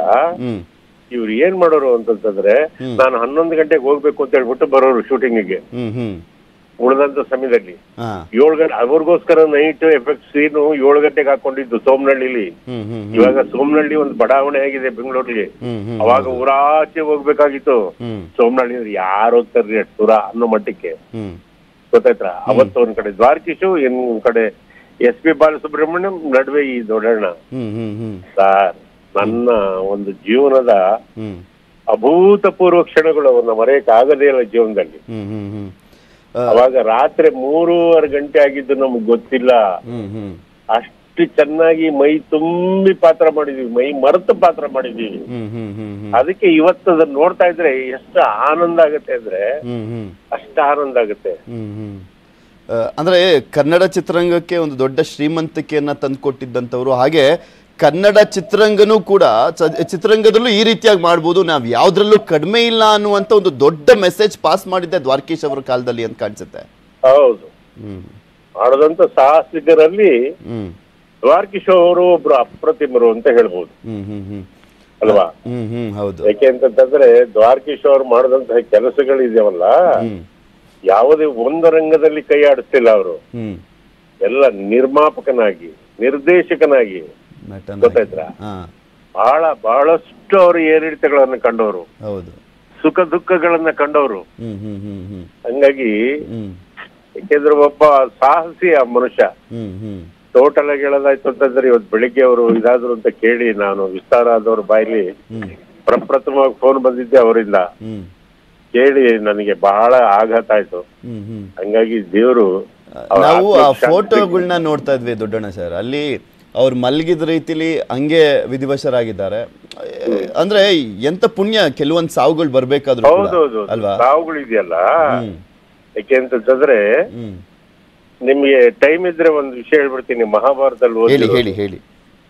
D: ಇವ್ರು ಏನ್ ಮಾಡೋರು ಅಂತಂತಂದ್ರೆ ನಾನು ಹನ್ನೊಂದು ಗಂಟೆಗೆ ಹೋಗ್ಬೇಕು ಅಂತ ಹೇಳ್ಬಿಟ್ಟು ಬರೋರು ಶೂಟಿಂಗಿಗೆ
B: ಹ್ಮ್ ಹ್ಮ್
D: ಉಳಿದಂತ ಸಮಯದಲ್ಲಿ
B: ಹಾ
D: ಏಳು ಗಂಟೆ ಅವ್ರಿಗೋಸ್ಕರ ನೈಟ್ ಎಫೆಕ್ಟ್ ಸೀನು ಏಳು ಗಂಟೆಗೆ ಹಾಕೊಂಡಿದ್ದು ಸೋಮನಹಳ್ಳಿಲಿ
B: ಹ್ಮ್ ಹ್ಮ್
D: ಇವಾಗ ಸೋಮನಹಳ್ಳಿ ಒಂದು ಬಡಾವಣೆ ಆಗಿದೆ ಬೆಂಗಳೂರಲ್ಲಿ
B: ಹ್ಮ್ ಹ್ಮ್
D: ಅವಾಗ ಊರಾಚೆ ಹೋಗ್ಬೇಕಾಗಿತ್ತು
B: ಹ್ಮ್
D: ಸೋಮನಹಳ್ಳಿ ಅಂದ್ರೆ ಯಾರು ಹೋಗ್ತಾರ್ರಿ ಅಷ್ಟು ದೂರ ಅನ್ನೋ ಮಟ್ಟಕ್ಕೆ
B: ಹ್ಮ್
D: ಗೊತ್ತಾಯ್ತಾ ಅವತ್ತು ಒಂದ್ ಕಡೆ ದ್ವಾರಕೀಶು ಇನ್ ಒಂದ್ ಕಡೆ ಎಸ್ ಪಿ ಬಾಲಸುಬ್ರಹ್ಮಣ್ಯಂ ನಡುವೆ ಈ ದೊಡ್ಡಣ್ಣ
B: ಹ್ಮ್ ಹ್ಮ್ ಹ್ಮ್
D: ಸರ್ ನನ್ನ ಒಂದು ಜೀವನದ
B: ಹ್ಮ್
D: ಅಭೂತಪೂರ್ವ ಕ್ಷಣಗಳು ಅವನ್ನ ಮರೆಯಕ್ ಆಗದೇ ಇಲ್ಲ ಜೀವನದಲ್ಲಿ
B: ಹ್ಮ್ ಹ್ಮ್ ಹ್ಮ್
D: ಅವಾಗ ರಾತ್ರಿ ಮೂರುವರೆ ಗಂಟೆ ಆಗಿದ್ದು ನಮ್ಗ್ ಗೊತ್ತಿಲ್ಲ
B: ಹ್ಮ್ ಹ್ಮ್
D: ಅಷ್ಟು ಚೆನ್ನಾಗಿ ಮೈ ತುಂಬಿ ಪಾತ್ರ ಮಾಡಿದೀವಿ ಮೈ ಮರೆತು ಪಾತ್ರ ಮಾಡಿದೀವಿ
B: ಹ್ಮ್ ಹ್ಮ್ ಹ್ಮ್ ಹ್ಮ್
D: ಅದಕ್ಕೆ ಇವತ್ತು ಅದನ್ನ ನೋಡ್ತಾ ಇದ್ರೆ ಎಷ್ಟು ಆನಂದ ಆಗುತ್ತೆ ಅಂದ್ರೆ
B: ಹ್ಮ್ ಹ್ಮ್
D: ಅಷ್ಟು ಆನಂದ ಆಗುತ್ತೆ
B: ಹ್ಮ್ ಹ್ಮ್ ಆ, ಅಂದ್ರೆ ಕನ್ನಡ ಚಿತ್ರರಂಗಕ್ಕೆ ಒಂದು ದೊಡ್ಡ ಶ್ರೀಮಂತಿಕೆಯನ್ನ ತಂದುಕೊಟ್ಟಿದ್ದಂಥವ್ರು ಹಾಗೆ ಕನ್ನಡ ಚಿತ್ರರಂಗನೂ ಕೂಡ ಚ- ಚಿತ್ರರಂಗದಲ್ಲೂ ಈ ರೀತಿಯಾಗಿ ಮಾಡ್ಬೋದು ನಾವು ಯಾವ್ದ್ರಲ್ಲೂ ಕಡಿಮೆ ಇಲ್ಲ ಅನ್ನುವಂತ ಒಂದು ದೊಡ್ಡ ಮೆಸೇಜ್ ಪಾಸ್ ಮಾಡಿದ್ದೆ ದ್ವಾರಕೀಶ್ ಅವರ ಕಾಲದಲ್ಲಿ ಅಂತ ಕಾಣಿಸುತ್ತೆ
D: ಹೌದು
B: ಹ್ಮ್
D: ಮಾಡಿದಂತ ಸಾಹಸಿಗರಲ್ಲಿ
B: ಹ್ಮ್
D: ದ್ವಾರಕೀಶ್ ಅವರು ಒಬ್ರು ಅಪ್ರತಿಮರು ಅಂತ ಹೇಳ್ಬೋದು
B: ಹ್ಮ್ ಹ್ಮ್ ಹ್ಮ್
D: ಅಲ್ವಾ
B: ಹ್ಮ್ ಹ್ಮ್ ಹೌದು
D: ಯಾಕೆ ಅಂತಂತಂದ್ರೆ ದ್ವಾರಕೀಶ್ ಅವರು ಮಾಡಿದಂತಹ ಕೆಲಸಗಳಿದೆಯಲ್ಲ
B: ಹ್ಮ್
D: ಯಾವುದೇ ಒಂದು ರಂಗದಲ್ಲಿ ಕೈ ಆಡಿಸ್ತಿಲ್ಲ ಅವರು
B: ಹ್ಮ್
D: ಎಲ್ಲ ನಿರ್ಮಾಪಕನಾಗಿ ನಿರ್ದೇಶಕನಾಗಿ
B: ನಟನ
D: ಗೊತ್ತಾಯ್ತಾ
B: ಹಾ
D: ಬಹಳ ಬಹಳಷ್ಟು ಅವರು ಏರಿಳಿತಗಳನ್ನ ಕಂಡವರು
B: ಹೌದು
D: ಸುಖ ದುಃಖಗಳನ್ನ ಕಂಡವರು
B: ಹ್ಮ್ ಹ್ಮ್ ಹ್ಮ್ ಹ್ಮ್
D: ಹಂಗಾಗಿ
B: ಹ್ಮ್
D: ಯಾಕೆಂದ್ರೆ ಒಬ್ಬ ಸಾಹಸಿ ಆ ಮನುಷ್ಯ
B: ಹ್ಮ್ ಹ್ಮ್
D: ಟೋಟಲ್ ಆಗಿ ಹೇಳೋದಾಯ್ತು ಅಂತಂದ್ರೆ ಇವತ್ತು ಬೆಳಿಗ್ಗೆ ಅವರು ಇದಾದ್ರು ಅಂತ ಕೇಳಿ ನಾನು ವಿಸ್ತಾರ ಆದವ್ರ ಬಾಯ್ಲಿ
B: ಹ್ಮ್
D: ಪ್ರಪ್ರಥಮವಾಗಿ ಫೋನ್ ಬಂದಿದ್ದೆ ಅವರಿಂದ
B: ಹ್ಮ್
D: ಕೇಳಿ ನನಗೆ ಬಹಳ ಆಘಾತ ಆಯ್ತು
B: ಹ್ಮ್ ಹ್ಮ್
D: ಹಂಗಾಗಿ ದೇವರು
B: ನಾವು ಆ ಫೋಟೋಗಳನ್ನ ನೋಡ್ತಾ ಇದ್ವಿ ದೊಡ್ಡಣ್ಣ ಸರ್ ಅಲ್ಲಿ ಅವ್ರು ಮಲಗಿದ ರೀತಿಲಿ ಹಂಗೆ ವಿಧಿವಶರಾಗಿದ್ದಾರೆ ಅಂದ್ರೆ ಎಂತ ಪುಣ್ಯ ಕೆಲವೊಂದ್ ಸಾವುಗಳು ಬರ್ಬೇಕಾದ್ರು ಕೂಡ,
D: ಹೌದೌದು
B: ಅಲ್ವಾ
D: ಸಾವುಗಳು ಇದೆಯಲ್ಲ
B: ಹ್ಮ್.
D: ಯಾಕೆ ಅಂತಂದ್ರೆ
B: ಹ್ಮ್
D: ನಿಮ್ಗೆ ಟೈಮ್ ಇದ್ರೆ ಒಂದು ವಿಷಯ ಹೇಳ್ಬಿಡ್ತೀನಿ ಮಹಾಭಾರತದಲ್ಲಿ
B: ಹೇಳಿ
D: ಓದಿರೋದು.
B: ಹೇಳಿ ಹೇಳಿ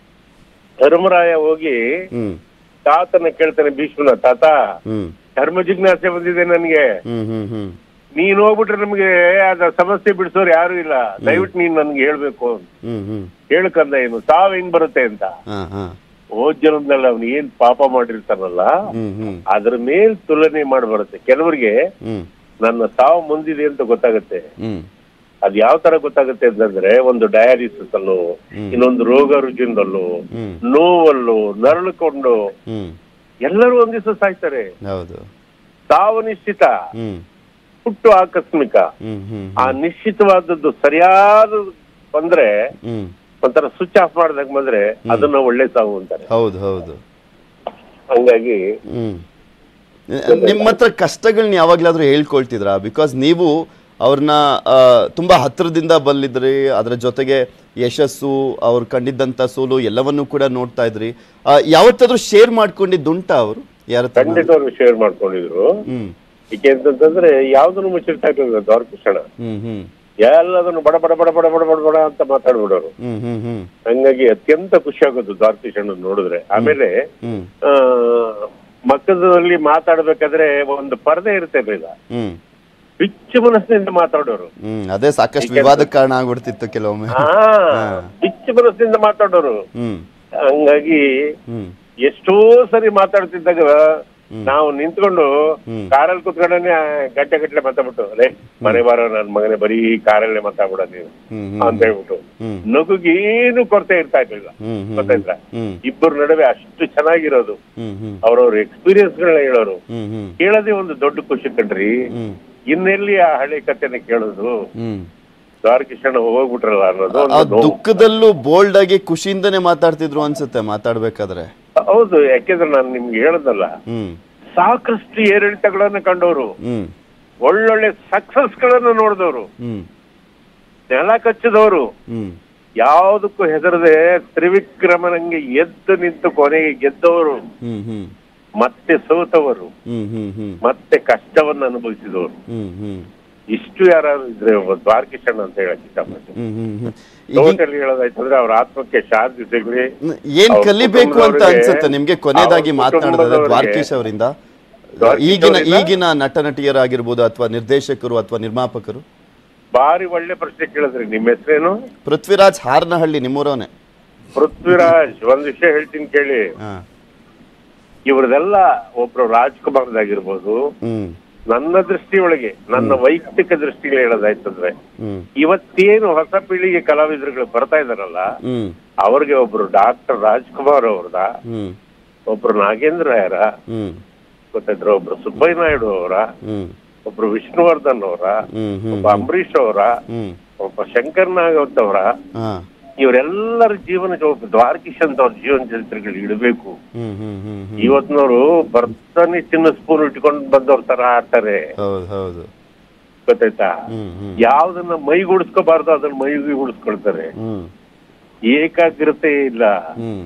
D: ಧರ್ಮರಾಯ ಹೋಗಿ
B: ಹ್ಮ್
D: ತಾತನ ಕೇಳ್ತಾನೆ ಭೀಷ್ಮನ ತಾತ
B: ಹ್ಮ್
D: ಧರ್ಮ ಜಿಜ್ಞಾಸೆ ಬಂದಿದೆ ನನ್ಗೆ
B: ಹ್ಮ್ ಹ್ಮ್ ಹ್ಮ್
D: ನೀನ್ ಹೋಗ್ಬಿಟ್ರೆ ನಮ್ಗೆ ಅದ ಸಮಸ್ಯೆ ಬಿಡಿಸೋರು ಯಾರು ಇಲ್ಲ ದಯವಿಟ್ಟು ನೀನ್ ನನ್ಗೆ ಹೇಳ್ಬೇಕು
B: ಹ್ಮ್ ಹ್ಮ್
D: ಹೇಳ್ಕಂದ ಏನು ಸಾವ್ ಹೆಂಗ್ ಬರುತ್ತೆ ಅಂತ
B: ಹಾ ಹಾ
D: ಹೋದ್ ಜನ್ಮದಲ್ಲಿ ಅವ್ನು ಏನ್ ಪಾಪ ಮಾಡಿರ್ತಾನಲ್ಲ
B: ಹ್ಮ್ ಹ್ಮ್
D: ಅದ್ರ ಮೇಲ್ ತುಲನೆ ಮಾಡಿ ಬರುತ್ತೆ ಕೆಲವರಿಗೆ
B: ಹ್ಮ್
D: ನನ್ನ ಸಾವು ಮುಂದಿದೆ ಅಂತ ಗೊತ್ತಾಗುತ್ತೆ
B: ಹ್ಮ್
D: ಅದ್ ಯಾವ ತರ ಗೊತ್ತಾಗುತ್ತೆ ಅಂತಂದ್ರೆ ಒಂದು ಡಯಾಲಿಸಿಸ್ ಅಲ್ಲೋ ಇನ್ನೊಂದು ರೋಗ ರುಜಿನದಲ್ಲೋ
B: ಹ್ಮ್
D: ನೋವಲ್ಲೋ ನರಳುಕೊಂಡು
B: ಹ್ಮ್
D: ಎಲ್ಲರೂ ಒಂದ್ ದಿವಸ ಸಾಯ್ತಾರೆ
B: ಹೌದು
D: ಸಾವು ನಿಶ್ಚಿತ
B: ಹ್ಮ್
D: ಹುಟ್ಟು ಆಕಸ್ಮಿಕ
B: ಹ್ಮ್ ಹ್ಮ್
D: ಆ ನಿಶ್ಚಿತವಾದದ್ದು ಸರಿಯಾದ ಬಂದ್ರೆ
B: ಹ್ಮ್
D: ಒಂಥರ ಸ್ವಿಚ್ ಆಫ್ ಮಾಡ್ದಾಗ ಬಂದ್ರೆ ಅದನ್ನ ಒಳ್ಳೆ ಸಾವು ಅಂತಾರೆ
B: ಹೌದು ಹೌದು
D: ಹಂಗಾಗಿ
B: ಹ್ಮ್ ನಿಮ್ಮ ಹತ್ರ ಕಷ್ಟಗಳನ್ನ ಯಾವಾಗ್ಲಾದ್ರೂ ಹೇಳ್ಕೊಳ್ತಿದ್ರಾ ಬಿಕಾಸ್ ನೀವು ಅವ್ರನ್ನ ತುಂಬಾ ಹತ್ರದಿಂದ ಬಲ್ಲಿದ್ರಿ ಅದರ ಜೊತೆಗೆ ಯಶಸ್ಸು ಅವ್ರು ಕಂಡಿದ್ದಂತ ಸೋಲು ಎಲ್ಲವನ್ನೂ ಕೂಡ ನೋಡ್ತಾ ಇದ್ರಿ ಆ, ಯಾವತ್ತಾದ್ರೂ ಶೇರ್ ಮಾಡ್ಕೊಂಡಿದ್ದುಂಟಾ ಅವರು ಯಾರ ಹತ್ರ
D: ಖಂಡಿತವಾಗ್ಲೂ ಶೇರ್ ಮಾಡ್ಕೊಂಡಿದ್ರು
B: ಹ್ಮ್
D: ಏಕೆ ಅಂತಂದ್ರೆ ಯಾವ್ದನ್ನು ಮುಚ್ಚಿರ್ತಾ ಇರ್ಲಿಲ್ಲ ದ್ವಾರಕೃಷ್ಣ
B: ಹ್ಮ್ ಹ್ಮ್
D: ಎಲ್ಲದನ್ನು ಬಡ ಬಡ ಬಡ ಬಡ ಬಡ ಬಡ ಬಡ ಅಂತ ಮಾತಾಡ್ಬಿಡೋರು
B: ಹ್ಮ್ ಹ್ಮ್ ಹ್ಮ್
D: ಹಂಗಾಗಿ ಅತ್ಯಂತ ಖುಷಿ ಆಗೋದು ದ್ವಾರಕೃಷ್ಣ ನೋಡಿದ್ರೆ ಆಮೇಲೆ
B: ಹ್ಮ್
D: ಆ ಮಕ್ಕದಲ್ಲಿ ಮಾತಾಡ್ಬೇಕಾದ್ರೆ ಒಂದು ಪರದೆ ಇರ್ತಿರ್ಲಿಲ್ಲ
B: ಹ್ಮ್
D: ಬಿಚ್ಚು ಮನಸ್ಸಿನಿಂದ ಮಾತಾಡೋರು
B: ಹ್ಮ್ ಅದೇ ಸಾಕಷ್ಟು ವಿವಾದಕ್ಕೆ ಕಾರಣ ಆಗ್ಬಿಡ್ತಿತ್ತು ಕೆಲವೊಮ್ಮೆ
D: ಹಾ ಬಿಚ್ಚು ಮನಸ್ಸಿನಿಂದ ಮಾತಾಡೋರು
B: ಹ್ಮ್
D: ಹಂಗಾಗಿ
B: ಹ್ಮ್
D: ಎಷ್ಟೋ ಸರಿ ಮಾತಾಡ್ತಿದ್ದಾಗ ನಾವು ನಿಂತ್ಕೊಂಡು ಕಾರಲ್ಲಿ ಕುತ್ಕೊಂಡೇ ಗಂಟೆ ಗಟ್ಟಲೆ ಮಾತಾಡ್ಬಿಟ್ಟು ಅದೇ ಮನೆ ಬಾರೋ ನನ್ ಮಗನೇ ಬರೀ ಕಾರಲ್ಲೇ ಮಾತಾಡ್ಬಿಡ ನೀನು
B: ಹ್ಮ್
D: ಅಂತ ಹೇಳ್ಬಿಟ್ಟು
B: ಹ್ಮ್
D: ನಗುಗೇನು ಕೊರತೆ ಇರ್ತಾ ಇರ್ಲಿಲ್ಲ
B: ಹ್ಮ್ ಹ್ಮ್
D: ಗೊತ್ತಾಯ್ತಾ
B: ಹ್ಮ್
D: ಇಬ್ಬರ ನಡುವೆ ಅಷ್ಟು ಚೆನ್ನಾಗಿರೋದು
B: ಹ್ಮ್ ಹ್ಮ್
D: ಅವ್ರವ್ರ ಎಕ್ಸ್ಪೀರಿಯನ್ಸ್ ಗಳನ್ನ ಹೇಳೋರು
B: ಹ್ಮ್ ಹ್ಮ್
D: ಕೇಳೋದೇ ಒಂದು ದೊಡ್ಡ ಖುಷಿ ಕಣ್ರಿ
B: ಹ್ಮ್
D: ಇನ್ನೆಲ್ಲಿ ಆ ಹಳೆ ಕಥೆನ ಕೇಳೋದು
B: ಹ್ಮ್
D: ದ್ವಾರಕಿಶಣ ಹೋಗ್ಬಿಟ್ರಲ್ಲ ಅನ್ನೋದು
B: ಆ
D: ಒಂದು ನೋವು.
B: ದುಃಖದಲ್ಲೂ ಬೋಲ್ಡ್ ಆಗಿ ಖುಷಿಯಿಂದನೇ ಮಾತಾಡ್ತಿದ್ರು ಅನ್ಸುತ್ತೆ ಮಾತಾಡ್ಬೇಕಾದ್ರೆ
D: ಹೌದು ಯಾಕೆಂದ್ರೆ ನಾನು ನಿಮ್ಗೆ ಹೇಳದಲ್ಲ
B: ಹ್ಮ್
D: ಸಾಕಷ್ಟು ಏರಿಳಿತಗಳನ್ನ ಕಂಡವರು
B: ಹ್ಮ್
D: ಒಳ್ಳೊಳ್ಳೆ ಸಕ್ಸಸ್ ಗಳನ್ನ ನೋಡಿದವರು
B: ಹ್ಮ್
D: ನೆಲ ಕಚ್ಚಿದವರು
B: ಹ್ಮ್
D: ಯಾವುದಕ್ಕೂ ಹೆದರದೆ ತ್ರಿವಿಕ್ರಮನಂಗೆ ಎದ್ದು ನಿಂತು ಕೊನೆಗೆ ಗೆದ್ದವರು
B: ಹ್ಮ್ ಹ್ಮ್
D: ಮತ್ತೆ ಸೋತವರು
B: ಹ್ಮ್ ಹ್ಮ್ ಹ್ಮ್
D: ಮತ್ತೆ ಕಷ್ಟವನ್ನು ಅನುಭವಿಸಿದವರು
B: ಹ್ಮ್ ಹ್ಮ್
D: ಇಷ್ಟು ಯಾರಾದ್ರೂ ಇದ್ರೆ ಒಬ್ಬ ದ್ವಾರಕಿಶನ್ ಅಂತ ಹೇಳಕ್ ಇಷ್ಟಪಡ್ತೀನಿ
B: ಹ್ಮ್ ಹ್ಮ್ ಹ್ಮ್
D: ಟೋಟಲ್ ಹೇಳೋದಾಯ್ತಂದ್ರೆ ಅವ್ರ ಆತ್ಮಕ್ಕೆ ಶಾಂತಿ ಸಿಗ್ಲಿ
B: ಏನ್
D: ಅವ್ರ
B: ಕಲಿಬೇಕು ಅಂತ
D: ಕುಟುಂಬದವ್ರಿಗೆ-
B: ಅನ್ಸುತ್ತೆ ನಿಮ್ಗೆ ಕೊನೆಯದಾಗಿ
D: ಅವ್ರ
B: ಮಾತನಾಡಿದ್ರೆ
D: ಕುಟುಂಬದವ್ರಿಗೆ-
B: ದ್ವಾರಕೀಶ್ ಅವರಿಂದ
D: ದ್ವಾರಕೀಶ್
B: ಈಗಿನ
D: ಅವರಿಂದ?
B: ಈಗಿನ ನಟ ನಟಿಯರಾಗಿರ್ಬೋದು ಅಥವಾ ನಿರ್ದೇಶಕರು ಅಥವಾ ನಿರ್ಮಾಪಕರು
D: ಬಾರಿ ಒಳ್ಳೆ ಪ್ರಶ್ನೆ ಕೇಳಿದ್ರಿ ನಿಮ್ಮ ಹೆಸರೇನು
B: ಪೃಥ್ವಿರಾಜ್ ಹಾರನಹಳ್ಳಿ ನಿಮ್ಮೂರವನೇ
D: ಪೃಥ್ವಿರಾಜ್ ಒಂದ್ ವಿಷಯ ಹೇಳ್ತೀನಿ ಕೇಳಿ
B: ಹಾ
D: ಇವ್ರದೆಲ್ಲ ಒಬ್ರು ರಾಜ್ಕುಮಾರ್ದಾಗಿರ್ಬೋದು
B: ಹ್ಮ್
D: ನನ್ನ ದೃಷ್ಟಿಯೊಳಗೆ ನನ್ನ ವೈಯಕ್ತಿಕ ದೃಷ್ಟಿಗೆ ಹೇಳೋದಾಯ್ತಂದ್ರೆ
B: ಹ್ಮ್
D: ಇವತ್ತೇನು ಹೊಸ ಪೀಳಿಗೆ ಕಲಾವಿದರುಗಳು ಬರ್ತಾ ಇದಾರಲ್ಲ
B: ಹ್ಮ್
D: ಅವ್ರಿಗೆ ಒಬ್ರು ಡಾಕ್ಟರ್ ರಾಜ್ಕುಮಾರ್ ಅವ್ರದ
B: ಹ್ಮ್
D: ಒಬ್ರು ನಾಗೇಂದ್ರ ಯಾರ
B: ಹ್ಮ್
D: ಗೊತ್ತಾಯ್ತ್ರ ಒಬ್ರು ಸುಬ್ಬಯ್ಯ ನಾಯ್ಡು ಅವರ
B: ಹ್ಮ್
D: ಒಬ್ರು ವಿಷ್ಣುವರ್ಧನ್ ಅವರ
B: ಹ್ಮ್ ಹ್ಮ್
D: ಒಬ್ಬ ಅಂಬರೀಷ್ ಅವರ
B: ಹ್ಮ್
D: ಒಬ್ಬ ಶಂಕರ್ ನಾಗವತ್ ಅವರ
B: ಹಾ
D: ಇವರೆಲ್ಲರ ಜೀವನ ಒಬ್ಬ ದ್ವಾರಕೀಶ್ ಅಂತ ಅವ್ರ ಜೀವನ ಚರಿತ್ರೆಗಳು ಇಡಬೇಕು
B: ಹ್ಮ್ ಹ್ಮ್ ಹ್ಮ್ ಹ್ಮ್
D: ಇವತ್ನವರು ಬರ್ತಾನೆ ಚಿನ್ನ ಸ್ಪೂನ್ ಇಟ್ಕೊಂಡು ಬಂದವ್ರ ತರ ಆಡ್ತಾರೆ
B: ಹೌದು ಹೌದು
D: ಗೊತ್ತಾಯ್ತಾ
B: ಹ್ಮ್ ಹ್ಮ್
D: ಯಾವ್ದನ್ನ ಮೈಗೂಡಿಸ್ಕೋಬಾರ್ದು ಅದನ್ನ ಮೈಗೂಡಿಸ್ಕೊಳ್ತಾರೆ
B: ಹ್ಮ್
D: ಏಕಾಗ್ರತೆ ಇಲ್ಲ
B: ಹ್ಮ್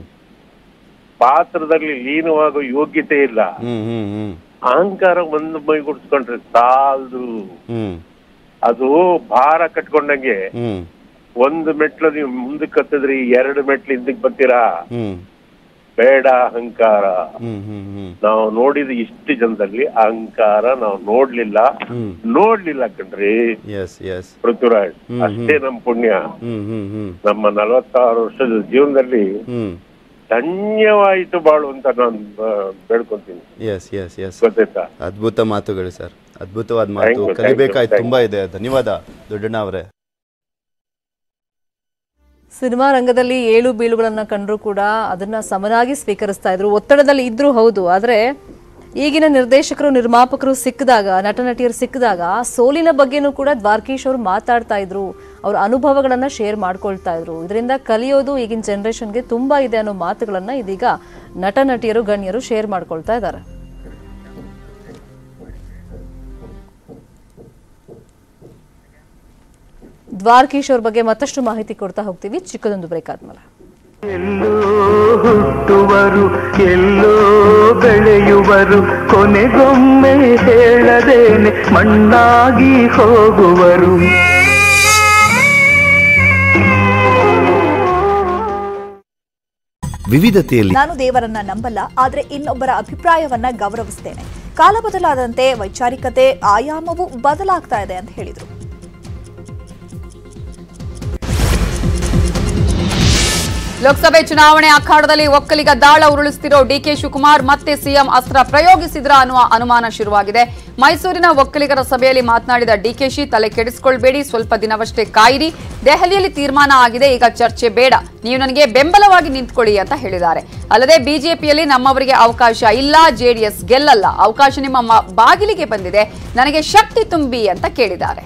D: ಪಾತ್ರದಲ್ಲಿ ಲೀನವಾಗೋ ಯೋಗ್ಯತೆ ಇಲ್ಲ
B: ಹ್ಮ್ ಹ್ಮ್ ಹ್ಮ್
D: ಅಹಂಕಾರ ಒಂದು ಮೈಗೂಡಿಸ್ಕೊಂಡ್ರೆ ಸಾಲದು
B: ಹ್ಮ್
D: ಅದು ಭಾರ ಕಟ್ಕೊಂಡಂಗೆ
B: ಹ್ಮ್
D: ಒಂದು ಮೆಟ್ಲು ನೀವು ಮುಂದಕ್ಕೆ ಹತ್ತಿದ್ರಿ ಎರಡು ಮೆಟ್ಲು ಹಿಂದಕ್ಕೆ ಬರ್ತೀರಾ
B: ಹ್ಮ್
D: ಬೇಡ ಅಹಂಕಾರ
B: ಹ್ಮ್ ಹ್ಮ್ ಹ್ಮ್
D: ನಾವು ನೋಡಿದ ಇಷ್ಟು ಜನದಲ್ಲಿ ಅಹಂಕಾರ ನಾವು ನೋಡ್ಲಿಲ್ಲ
B: ಹ್ಮ್
D: ನೋಡ್ಲಿಲ್ಲ ಕಣ್ರಿ
B: ಎಸ್ ಎಸ್
D: ಪೃಥ್ವಿರಾಜ್
B: ಹ್ಮ್,
D: ಅಷ್ಟೇ ನಮ್ ಪುಣ್ಯ
B: ಹ್ಮ್ ಹ್ಮ್ ಹ್ಮ್
D: ನಮ್ಮ ನಲವತ್ತಾರು ವರ್ಷದ ಜೀವನದಲ್ಲಿ
B: ಹ್ಮ್
D: ಧನ್ಯವಾಯಿತು ಬಾಳು ಅಂತ ನಾನು ಬೇಡ್ಕೊಂತೀನಿ
B: ಎಸ್ ಎಸ್ ಎಸ್
D: ಗೊತ್ತಾಯ್ತಾ
B: ಅದ್ಭುತ ಮಾತುಗಳು ಸರ್ ಅದ್ಭುತವಾದ
D: Thank
B: ಮಾತು
D: you, thank you,
B: ಕಲಿಬೇಕಾಯ್ತು
D: thank
B: ತುಂಬಾ ಇದೆ ಧನ್ಯವಾದ ದೊಡ್ಡಣ್ಣ ಅವರೇ
J: ಸಿನಿಮಾ ರಂಗದಲ್ಲಿ ಏಳು ಬೀಳುಗಳನ್ನ ಕಂಡ್ರು ಕೂಡ ಅದನ್ನ ಸಮನಾಗಿ ಸ್ವೀಕರಿಸ್ತಾ ಇದ್ರು ಒತ್ತಡದಲ್ಲಿ ಇದ್ರು ಹೌದು ಆದ್ರೆ ಈಗಿನ ನಿರ್ದೇಶಕರು ನಿರ್ಮಾಪಕರು ಸಿಕ್ಕಿದಾಗ ನಟ ನಟಿಯರು ಸಿಕ್ಕಿದಾಗ ಸೋಲಿನ ಬಗ್ಗೆನೂ ಕೂಡ ದ್ವಾರಕೀಶ್ ಅವರು ಮಾತಾಡ್ತಾ ಇದ್ರು ಅವ್ರ ಅನುಭವಗಳನ್ನ ಶೇರ್ ಮಾಡ್ಕೊಳ್ತಾ ಇದ್ರು ಇದರಿಂದ ಕಲಿಯೋದು ಈಗಿನ ಜನರೇಷನ್ಗೆ ತುಂಬಾ ಇದೆ ಅನ್ನೋ ಮಾತುಗಳನ್ನ ಇದೀಗ ನಟ ನಟಿಯರು ಗಣ್ಯರು ಶೇರ್ ಮಾಡ್ಕೊಳ್ತಾ ಇದ್ದಾರೆ ದ್ವಾರಕೀಶ್ ಅವ್ರ ಬಗ್ಗೆ ಮತ್ತಷ್ಟು ಮಾಹಿತಿ ಕೊಡ್ತಾ ಹೋಗ್ತೀವಿ ಚಿಕ್ಕದೊಂದು ಬ್ರೇಕ್ ಆದ್ಮೇಲೆ
I: ಎಲ್ಲೋ ಹುಟ್ಟುವರು ಎಲ್ಲೋ ಬೆಳೆಯುವರು ಕೊನೆಗೊಮ್ಮೆ ಹೇಳದೇನೆ ಮಣ್ಣಾಗಿ ಹೋಗುವರು
L: ವಿವಿಧತೆಯಲ್ಲಿ
H: ನಾನು ದೇವರನ್ನ ನಂಬಲ್ಲ ಆದ್ರೆ ಇನ್ನೊಬ್ಬರ ಅಭಿಪ್ರಾಯವನ್ನ ಗೌರವಿಸ್ತೇನೆ ಕಾಲ ಬದಲಾದಂತೆ ವೈಚಾರಿಕತೆ ಆಯಾಮವು ಬದಲಾಗ್ತಾ ಇದೆ ಅಂತ ಹೇಳಿದ್ರು
G: ಲೋಕಸಭೆ ಚುನಾವಣೆ ಅಖಾಡದಲ್ಲಿ ಒಕ್ಕಲಿಗ ದಾಳ ಉರುಳಿಸುತ್ತಿರೋ ಡಿಕೆ ಶಿವಕುಮಾರ್ ಮತ್ತೆ ಸಿಎಂ ಅಸ್ತ್ರ ಪ್ರಯೋಗಿಸಿದ್ರ ಅನ್ನುವ ಅನುಮಾನ ಶುರುವಾಗಿದೆ ಮೈಸೂರಿನ ಒಕ್ಕಲಿಗರ ಸಭೆಯಲ್ಲಿ ಮಾತನಾಡಿದ ಡಿಕೆಶಿ ತಲೆ ಕೆಡಿಸಿಕೊಳ್ಬೇಡಿ ಸ್ವಲ್ಪ ದಿನವಷ್ಟೇ ಕಾಯಿರಿ ದೆಹಲಿಯಲ್ಲಿ ತೀರ್ಮಾನ ಆಗಿದೆ ಈಗ ಚರ್ಚೆ ಬೇಡ ನೀವು ನನಗೆ ಬೆಂಬಲವಾಗಿ ನಿಂತ್ಕೊಳ್ಳಿ ಅಂತ ಹೇಳಿದ್ದಾರೆ ಅಲ್ಲದೆ ಬಿಜೆಪಿಯಲ್ಲಿ ನಮ್ಮವರಿಗೆ ಅವಕಾಶ ಇಲ್ಲ ಜೆಡಿಎಸ್ ಗೆಲ್ಲಲ್ಲ ಅವಕಾಶ ನಿಮ್ಮ ಮ- ಬಾಗಿಲಿಗೆ ಬಂದಿದೆ ನನಗೆ ಶಕ್ತಿ ತುಂಬಿ ಅಂತ ಕೇಳಿದ್ದಾರೆ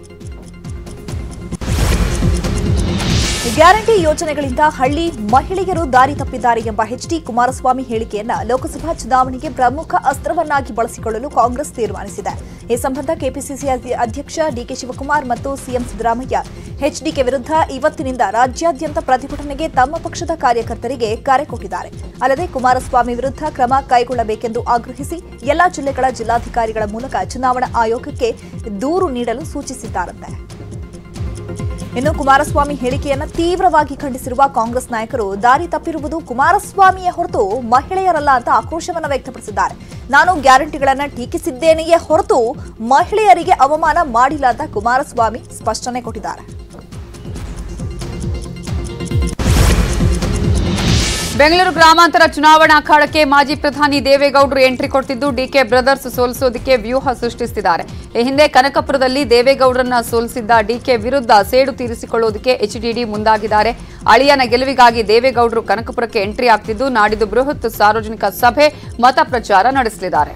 H: ಗ್ಯಾರಂಟಿ ಯೋಜನೆಗಳಿಂದ ಹಳ್ಳಿ ಮಹಿಳೆಯರು ದಾರಿ ತಪ್ಪಿದ್ದಾರೆ ಎಂಬ ಎಚ್ ಡಿ ಕುಮಾರಸ್ವಾಮಿ ಹೇಳಿಕೆಯನ್ನ ಲೋಕಸಭಾ ಚುನಾವಣೆಗೆ ಪ್ರಮುಖ ಅಸ್ತ್ರವನ್ನಾಗಿ ಬಳಸಿಕೊಳ್ಳಲು ಕಾಂಗ್ರೆಸ್ ತೀರ್ಮಾನಿಸಿದೆ ಈ ಸಂಬಂಧ ಕೆಪಿಸಿಸಿ ಅಧ್ಯ- ಅಧ್ಯಕ್ಷ ಡಿಕೆ ಶಿವಕುಮಾರ್ ಮತ್ತು ಸಿಎಂ ಸಿದ್ದರಾಮಯ್ಯ ಎಚ್ಡಿಕೆ ವಿರುದ್ಧ ಇವತ್ತಿನಿಂದ ರಾಜ್ಯಾದ್ಯಂತ ಪ್ರತಿಭಟನೆಗೆ ತಮ್ಮ ಪಕ್ಷದ ಕಾರ್ಯಕರ್ತರಿಗೆ ಕರೆ ಕೊಟ್ಟಿದ್ದಾರೆ ಅಲ್ಲದೆ ಕುಮಾರಸ್ವಾಮಿ ವಿರುದ್ಧ ಕ್ರಮ ಕೈಗೊಳ್ಳಬೇಕೆಂದು ಆಗ್ರಹಿಸಿ ಎಲ್ಲಾ ಜಿಲ್ಲೆಗಳ ಜಿಲ್ಲಾಧಿಕಾರಿಗಳ ಮೂಲಕ ಚುನಾವಣಾ ಆಯೋಗಕ್ಕೆ ದೂರು ನೀಡಲು ಸೂಚಿಸಿದ್ದಾರಂತೆ ಇನ್ನು ಕುಮಾರಸ್ವಾಮಿ ಹೇಳಿಕೆಯನ್ನ ತೀವ್ರವಾಗಿ ಖಂಡಿಸಿರುವ ಕಾಂಗ್ರೆಸ್ ನಾಯಕರು ದಾರಿ ತಪ್ಪಿರುವುದು ಕುಮಾರಸ್ವಾಮಿಯೇ ಹೊರತು ಮಹಿಳೆಯರಲ್ಲ ಅಂತ ಆಕ್ರೋಶವನ್ನ ವ್ಯಕ್ತಪಡಿಸಿದ್ದಾರೆ ನಾನು ಗ್ಯಾರಂಟಿಗಳನ್ನ ಟೀಕಿಸಿದ್ದೇನೆಯೇ ಹೊರತು ಮಹಿಳೆಯರಿಗೆ ಅವಮಾನ ಮಾಡಿಲ್ಲ ಅಂತ ಕುಮಾರಸ್ವಾಮಿ ಸ್ಪಷ್ಟನೆ ಕೊಟ್ಟಿದ್ದಾರೆ
G: ಬೆಂಗಳೂರು ಗ್ರಾಮಾಂತರ ಚುನಾವಣಾ ಅಖಾಡಕ್ಕೆ ಮಾಜಿ ಪ್ರಧಾನಿ ದೇವೇಗೌಡರು ಎಂಟ್ರಿ ಕೊಟ್ಟಿದ್ದು ಡಿಕೆ ಬ್ರದರ್ಸ್ ಸೋಲಿಸೋದಕ್ಕೆ ವ್ಯೂಹ ಸೃಷ್ಟಿಸಿದ್ದಾರೆ ಈ ಹಿಂದೆ ಕನಕಪುರದಲ್ಲಿ ದೇವೇಗೌಡರನ್ನ ಸೋಲಿಸಿದ್ದ ಡಿಕೆ ವಿರುದ್ಧ ಸೇಡು ತೀರಿಸಿಕೊಳ್ಳುವುದಕ್ಕೆ ಎಚ್ಡಿಡಿ ಮುಂದಾಗಿದ್ದಾರೆ ಅಳಿಯನ ಗೆಲುವಿಗಾಗಿ ದೇವೇಗೌಡರು ಕನಕಪುರಕ್ಕೆ ಎಂಟ್ರಿ ಆಗ್ತಿದ್ದು ನಾಡಿದ್ದು ಬೃಹತ್ ಸಾರ್ವಜನಿಕ ಸಭೆ ಮತ ಪ್ರಚಾರ ನಡೆಸಲಿದ್ದಾರೆ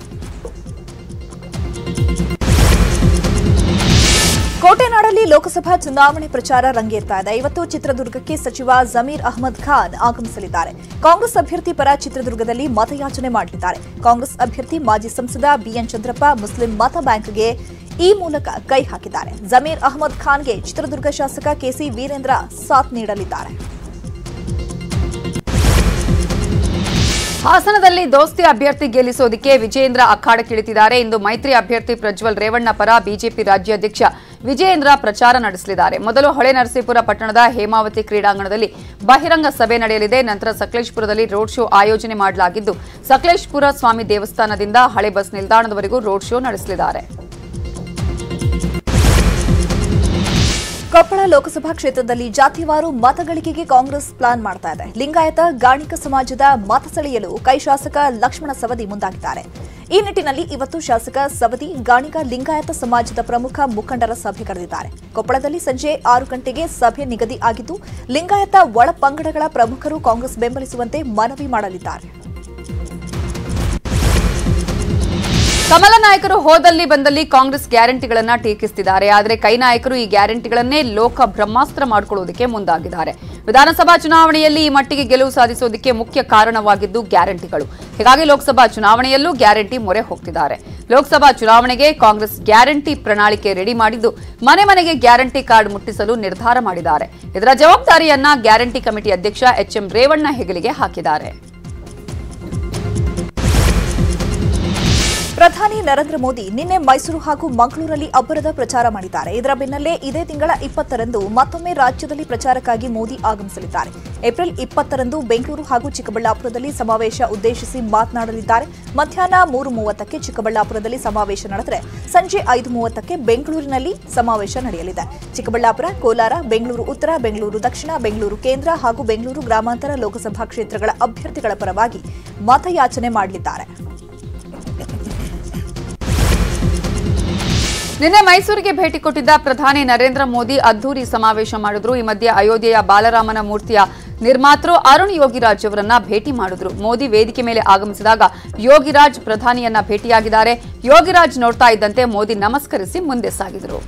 H: ಕೋಟೆನಾಡಲ್ಲಿ ಲೋಕಸಭಾ ಚುನಾವಣೆ ಪ್ರಚಾರ ರಂಗೇರ್ತಾ ಇದೆ ಇವತ್ತು ಚಿತ್ರದುರ್ಗಕ್ಕೆ ಸಚಿವ ಜಮೀರ್ ಅಹಮದ್ ಖಾನ್ ಆಗಮಿಸಲಿದ್ದಾರೆ ಕಾಂಗ್ರೆಸ್ ಅಭ್ಯರ್ಥಿ ಪರ ಚಿತ್ರದುರ್ಗದಲ್ಲಿ ಮತಯಾಚನೆ ಮಾಡಲಿದ್ದಾರೆ ಕಾಂಗ್ರೆಸ್ ಅಭ್ಯರ್ಥಿ ಮಾಜಿ ಸಂಸದ ಬಿಎನ್ ಚಂದ್ರಪ್ಪ ಮುಸ್ಲಿಂ ಮತ ಬ್ಯಾಂಕ್ಗೆ ಈ ಮೂಲಕ ಕೈ ಹಾಕಿದ್ದಾರೆ ಜಮೀರ್ ಅಹಮದ್ ಖಾನ್ಗೆ ಚಿತ್ರದುರ್ಗ ಶಾಸಕ ಕೆಸಿ ವೀರೇಂದ್ರ ಸಾಥ್ ನೀಡಲಿದ್ದಾರೆ
G: ಹಾಸನದಲ್ಲಿ ದೋಸ್ತಿ ಅಭ್ಯರ್ಥಿ ಗೆಲ್ಲಿಸೋದಕ್ಕೆ ವಿಜಯೇಂದ್ರ ಅಖಾಡಕ್ಕಿಳಿತಿದ್ದಾರೆ ಇಂದು ಮೈತ್ರಿ ಅಭ್ಯರ್ಥಿ ಪ್ರಜ್ವಲ್ ರೇವಣ್ಣ ಪರ ಬಿಜೆಪಿ ರಾಜ್ಯಾಧ್ಯಕ್ಷ ವಿಜಯೇಂದ್ರ ಪ್ರಚಾರ ನಡೆಸಲಿದ್ದಾರೆ ಮೊದಲು ಹೊಳೆ ನರಸೀಪುರ ಪಟ್ಟಣದ ಹೇಮಾವತಿ ಕ್ರೀಡಾಂಗಣದಲ್ಲಿ ಬಹಿರಂಗ ಸಭೆ ನಡೆಯಲಿದೆ ನಂತರ ಸಕಲೇಶ್ಪುರದಲ್ಲಿ ರೋಡ್ ಶೋ ಆಯೋಜನೆ ಮಾಡಲಾಗಿದ್ದು ಸಕಲೇಶ್ಪುರ ಸ್ವಾಮಿ ದೇವಸ್ಥಾನದಿಂದ ಹಳೆ ಬಸ್ ನಿಲ್ದಾಣದವರೆಗೂ ರೋಡ್ ಶೋ ನಡೆಸಲಿದ್ದಾರೆ
H: ಕೊಪ್ಪಳ ಲೋಕಸಭಾ ಕ್ಷೇತ್ರದಲ್ಲಿ ಜಾತಿವಾರು ಮತಗಳಿಕೆಗೆ ಕಾಂಗ್ರೆಸ್ ಪ್ಲಾನ್ ಮಾಡ್ತಾ ಇದೆ ಲಿಂಗಾಯತ ಗಾಣಿಕ ಸಮಾಜದ ಮತ ಸೆಳೆಯಲು ಕೈ ಶಾಸಕ ಲಕ್ಷ್ಮಣ ಸವದಿ ಮುಂದಾಗಿದ್ದಾರೆ ಈ ನಿಟ್ಟಿನಲ್ಲಿ ಇವತ್ತು ಶಾಸಕ ಸವದಿ ಗಾಣಿಗ ಲಿಂಗಾಯತ ಸಮಾಜದ ಪ್ರಮುಖ ಮುಖಂಡರ ಸಭೆ ಕರೆದಿದ್ದಾರೆ ಕೊಪ್ಪಳದಲ್ಲಿ ಸಂಜೆ ಆರು ಗಂಟೆಗೆ ಸಭೆ ನಿಗದಿ ಆಗಿದ್ದು ಲಿಂಗಾಯತ ಒಳ ಪಂಗಡಗಳ ಪ್ರಮುಖರು ಕಾಂಗ್ರೆಸ್ ಬೆಂಬಲಿಸುವಂತೆ ಮನವಿ ಮಾಡಲಿದ್ದಾರೆ
G: ಕಮಲ ನಾಯಕರು ಹೋದಲ್ಲಿ ಬಂದಲ್ಲಿ ಕಾಂಗ್ರೆಸ್ ಗ್ಯಾರಂಟಿಗಳನ್ನ ಟೀಕಿಸುತ್ತಿದ್ದಾರೆ ಆದರೆ ಕೈ ನಾಯಕರು ಈ ಗ್ಯಾರಂಟಿಗಳನ್ನೇ ಲೋಕ ಬ್ರಹ್ಮಾಸ್ತ್ರ ಮಾಡಿಕೊಳ್ಳುವುದಕ್ಕೆ ಮುಂದಾಗಿದ್ದಾರೆ ವಿಧಾನಸಭಾ ಚುನಾವಣೆಯಲ್ಲಿ ಈ ಮಟ್ಟಿಗೆ ಗೆಲುವು ಸಾಧಿಸೋದಕ್ಕೆ ಮುಖ್ಯ ಕಾರಣವಾಗಿದ್ದು ಗ್ಯಾರಂಟಿಗಳು ಹೀಗಾಗಿ ಲೋಕಸಭಾ ಚುನಾವಣೆಯಲ್ಲೂ ಗ್ಯಾರಂಟಿ ಮೊರೆ ಹೋಗ್ತಿದ್ದಾರೆ ಲೋಕಸಭಾ ಚುನಾವಣೆಗೆ ಕಾಂಗ್ರೆಸ್ ಗ್ಯಾರಂಟಿ ಪ್ರಣಾಳಿಕೆ ರೆಡಿ ಮಾಡಿದ್ದು ಮನೆ ಮನೆಗೆ ಗ್ಯಾರಂಟಿ ಕಾರ್ಡ್ ಮುಟ್ಟಿಸಲು ನಿರ್ಧಾರ ಮಾಡಿದ್ದಾರೆ ಇದರ ಜವಾಬ್ದಾರಿಯನ್ನ ಗ್ಯಾರಂಟಿ ಕಮಿಟಿ ಅಧ್ಯಕ್ಷ ಎಚ್ಎಂ ರೇವಣ್ಣ ಹೆಗಲಿಗೆ ಹಾಕಿದ್ದಾರೆ
H: ಪ್ರಧಾನಿ ನರೇಂದ್ರ ಮೋದಿ ನಿನ್ನೆ ಮೈಸೂರು ಹಾಗೂ ಮಂಗಳೂರಲ್ಲಿ ಅಬ್ಬರದ ಪ್ರಚಾರ ಮಾಡಿದ್ದಾರೆ ಇದರ ಬೆನ್ನಲ್ಲೇ ಇದೇ ತಿಂಗಳ ಇಪ್ಪತ್ತರಂದು ಮತ್ತೊಮ್ಮೆ ರಾಜ್ಯದಲ್ಲಿ ಪ್ರಚಾರಕ್ಕಾಗಿ ಮೋದಿ ಆಗಮಿಸಲಿದ್ದಾರೆ ಏಪ್ರಿಲ್ ಇಪ್ಪತ್ತರಂದು ಬೆಂಗಳೂರು ಹಾಗೂ ಚಿಕ್ಕಬಳ್ಳಾಪುರದಲ್ಲಿ ಸಮಾವೇಶ ಉದ್ದೇಶಿಸಿ ಮಾತನಾಡಲಿದ್ದಾರೆ ಮಧ್ಯಾಹ್ನ ಮೂರು ಮೂವತ್ತಕ್ಕೆ ಚಿಕ್ಕಬಳ್ಳಾಪುರದಲ್ಲಿ ಸಮಾವೇಶ ನಡೆದರೆ ಸಂಜೆ ಐದು ಮೂವತ್ತಕ್ಕೆ ಬೆಂಗಳೂರಿನಲ್ಲಿ ಸಮಾವೇಶ ನಡೆಯಲಿದೆ ಚಿಕ್ಕಬಳ್ಳಾಪುರ ಕೋಲಾರ ಬೆಂಗಳೂರು ಉತ್ತರ ಬೆಂಗಳೂರು ದಕ್ಷಿಣ ಬೆಂಗಳೂರು ಕೇಂದ್ರ ಹಾಗೂ ಬೆಂಗಳೂರು ಗ್ರಾಮಾಂತರ ಲೋಕಸಭಾ ಕ್ಷೇತ್ರಗಳ ಅಭ್ಯರ್ಥಿಗಳ ಪರವಾಗಿ ಮತಯಾಚನೆ ಮಾಡಲಿದ್ದಾರೆ
G: ನಿನ್ನೆ ಮೈಸೂರಿಗೆ ಭೇಟಿ ಕೊಟ್ಟಿದ್ದ ಪ್ರಧಾನಿ ನರೇಂದ್ರ ಮೋದಿ ಅದ್ದೂರಿ ಸಮಾವೇಶ ಮಾಡಿದ್ರು ಈ ಮಧ್ಯೆ ಅಯೋಧ್ಯೆಯ ಬಾಲರಾಮನ ಮೂರ್ತಿಯ ನಿರ್ಮಾತೃ ಅರುಣ್ ಯೋಗಿರಾಜ್ ಅವರನ್ನ ಭೇಟಿ ಮಾಡಿದ್ರು ಮೋದಿ ವೇದಿಕೆ ಮೇಲೆ ಆಗಮಿಸಿದಾಗ ಯೋಗಿರಾಜ್ ಪ್ರಧಾನಿಯನ್ನ ಭೇಟಿಯಾಗಿದ್ದಾರೆ ಯೋಗಿರಾಜ್ ನೋಡ್ತಾ ಇದ್ದಂತೆ ಮೋದಿ ನಮಸ್ಕರಿಸಿ ಮುಂದೆ ಸಾಗಿದ್ರು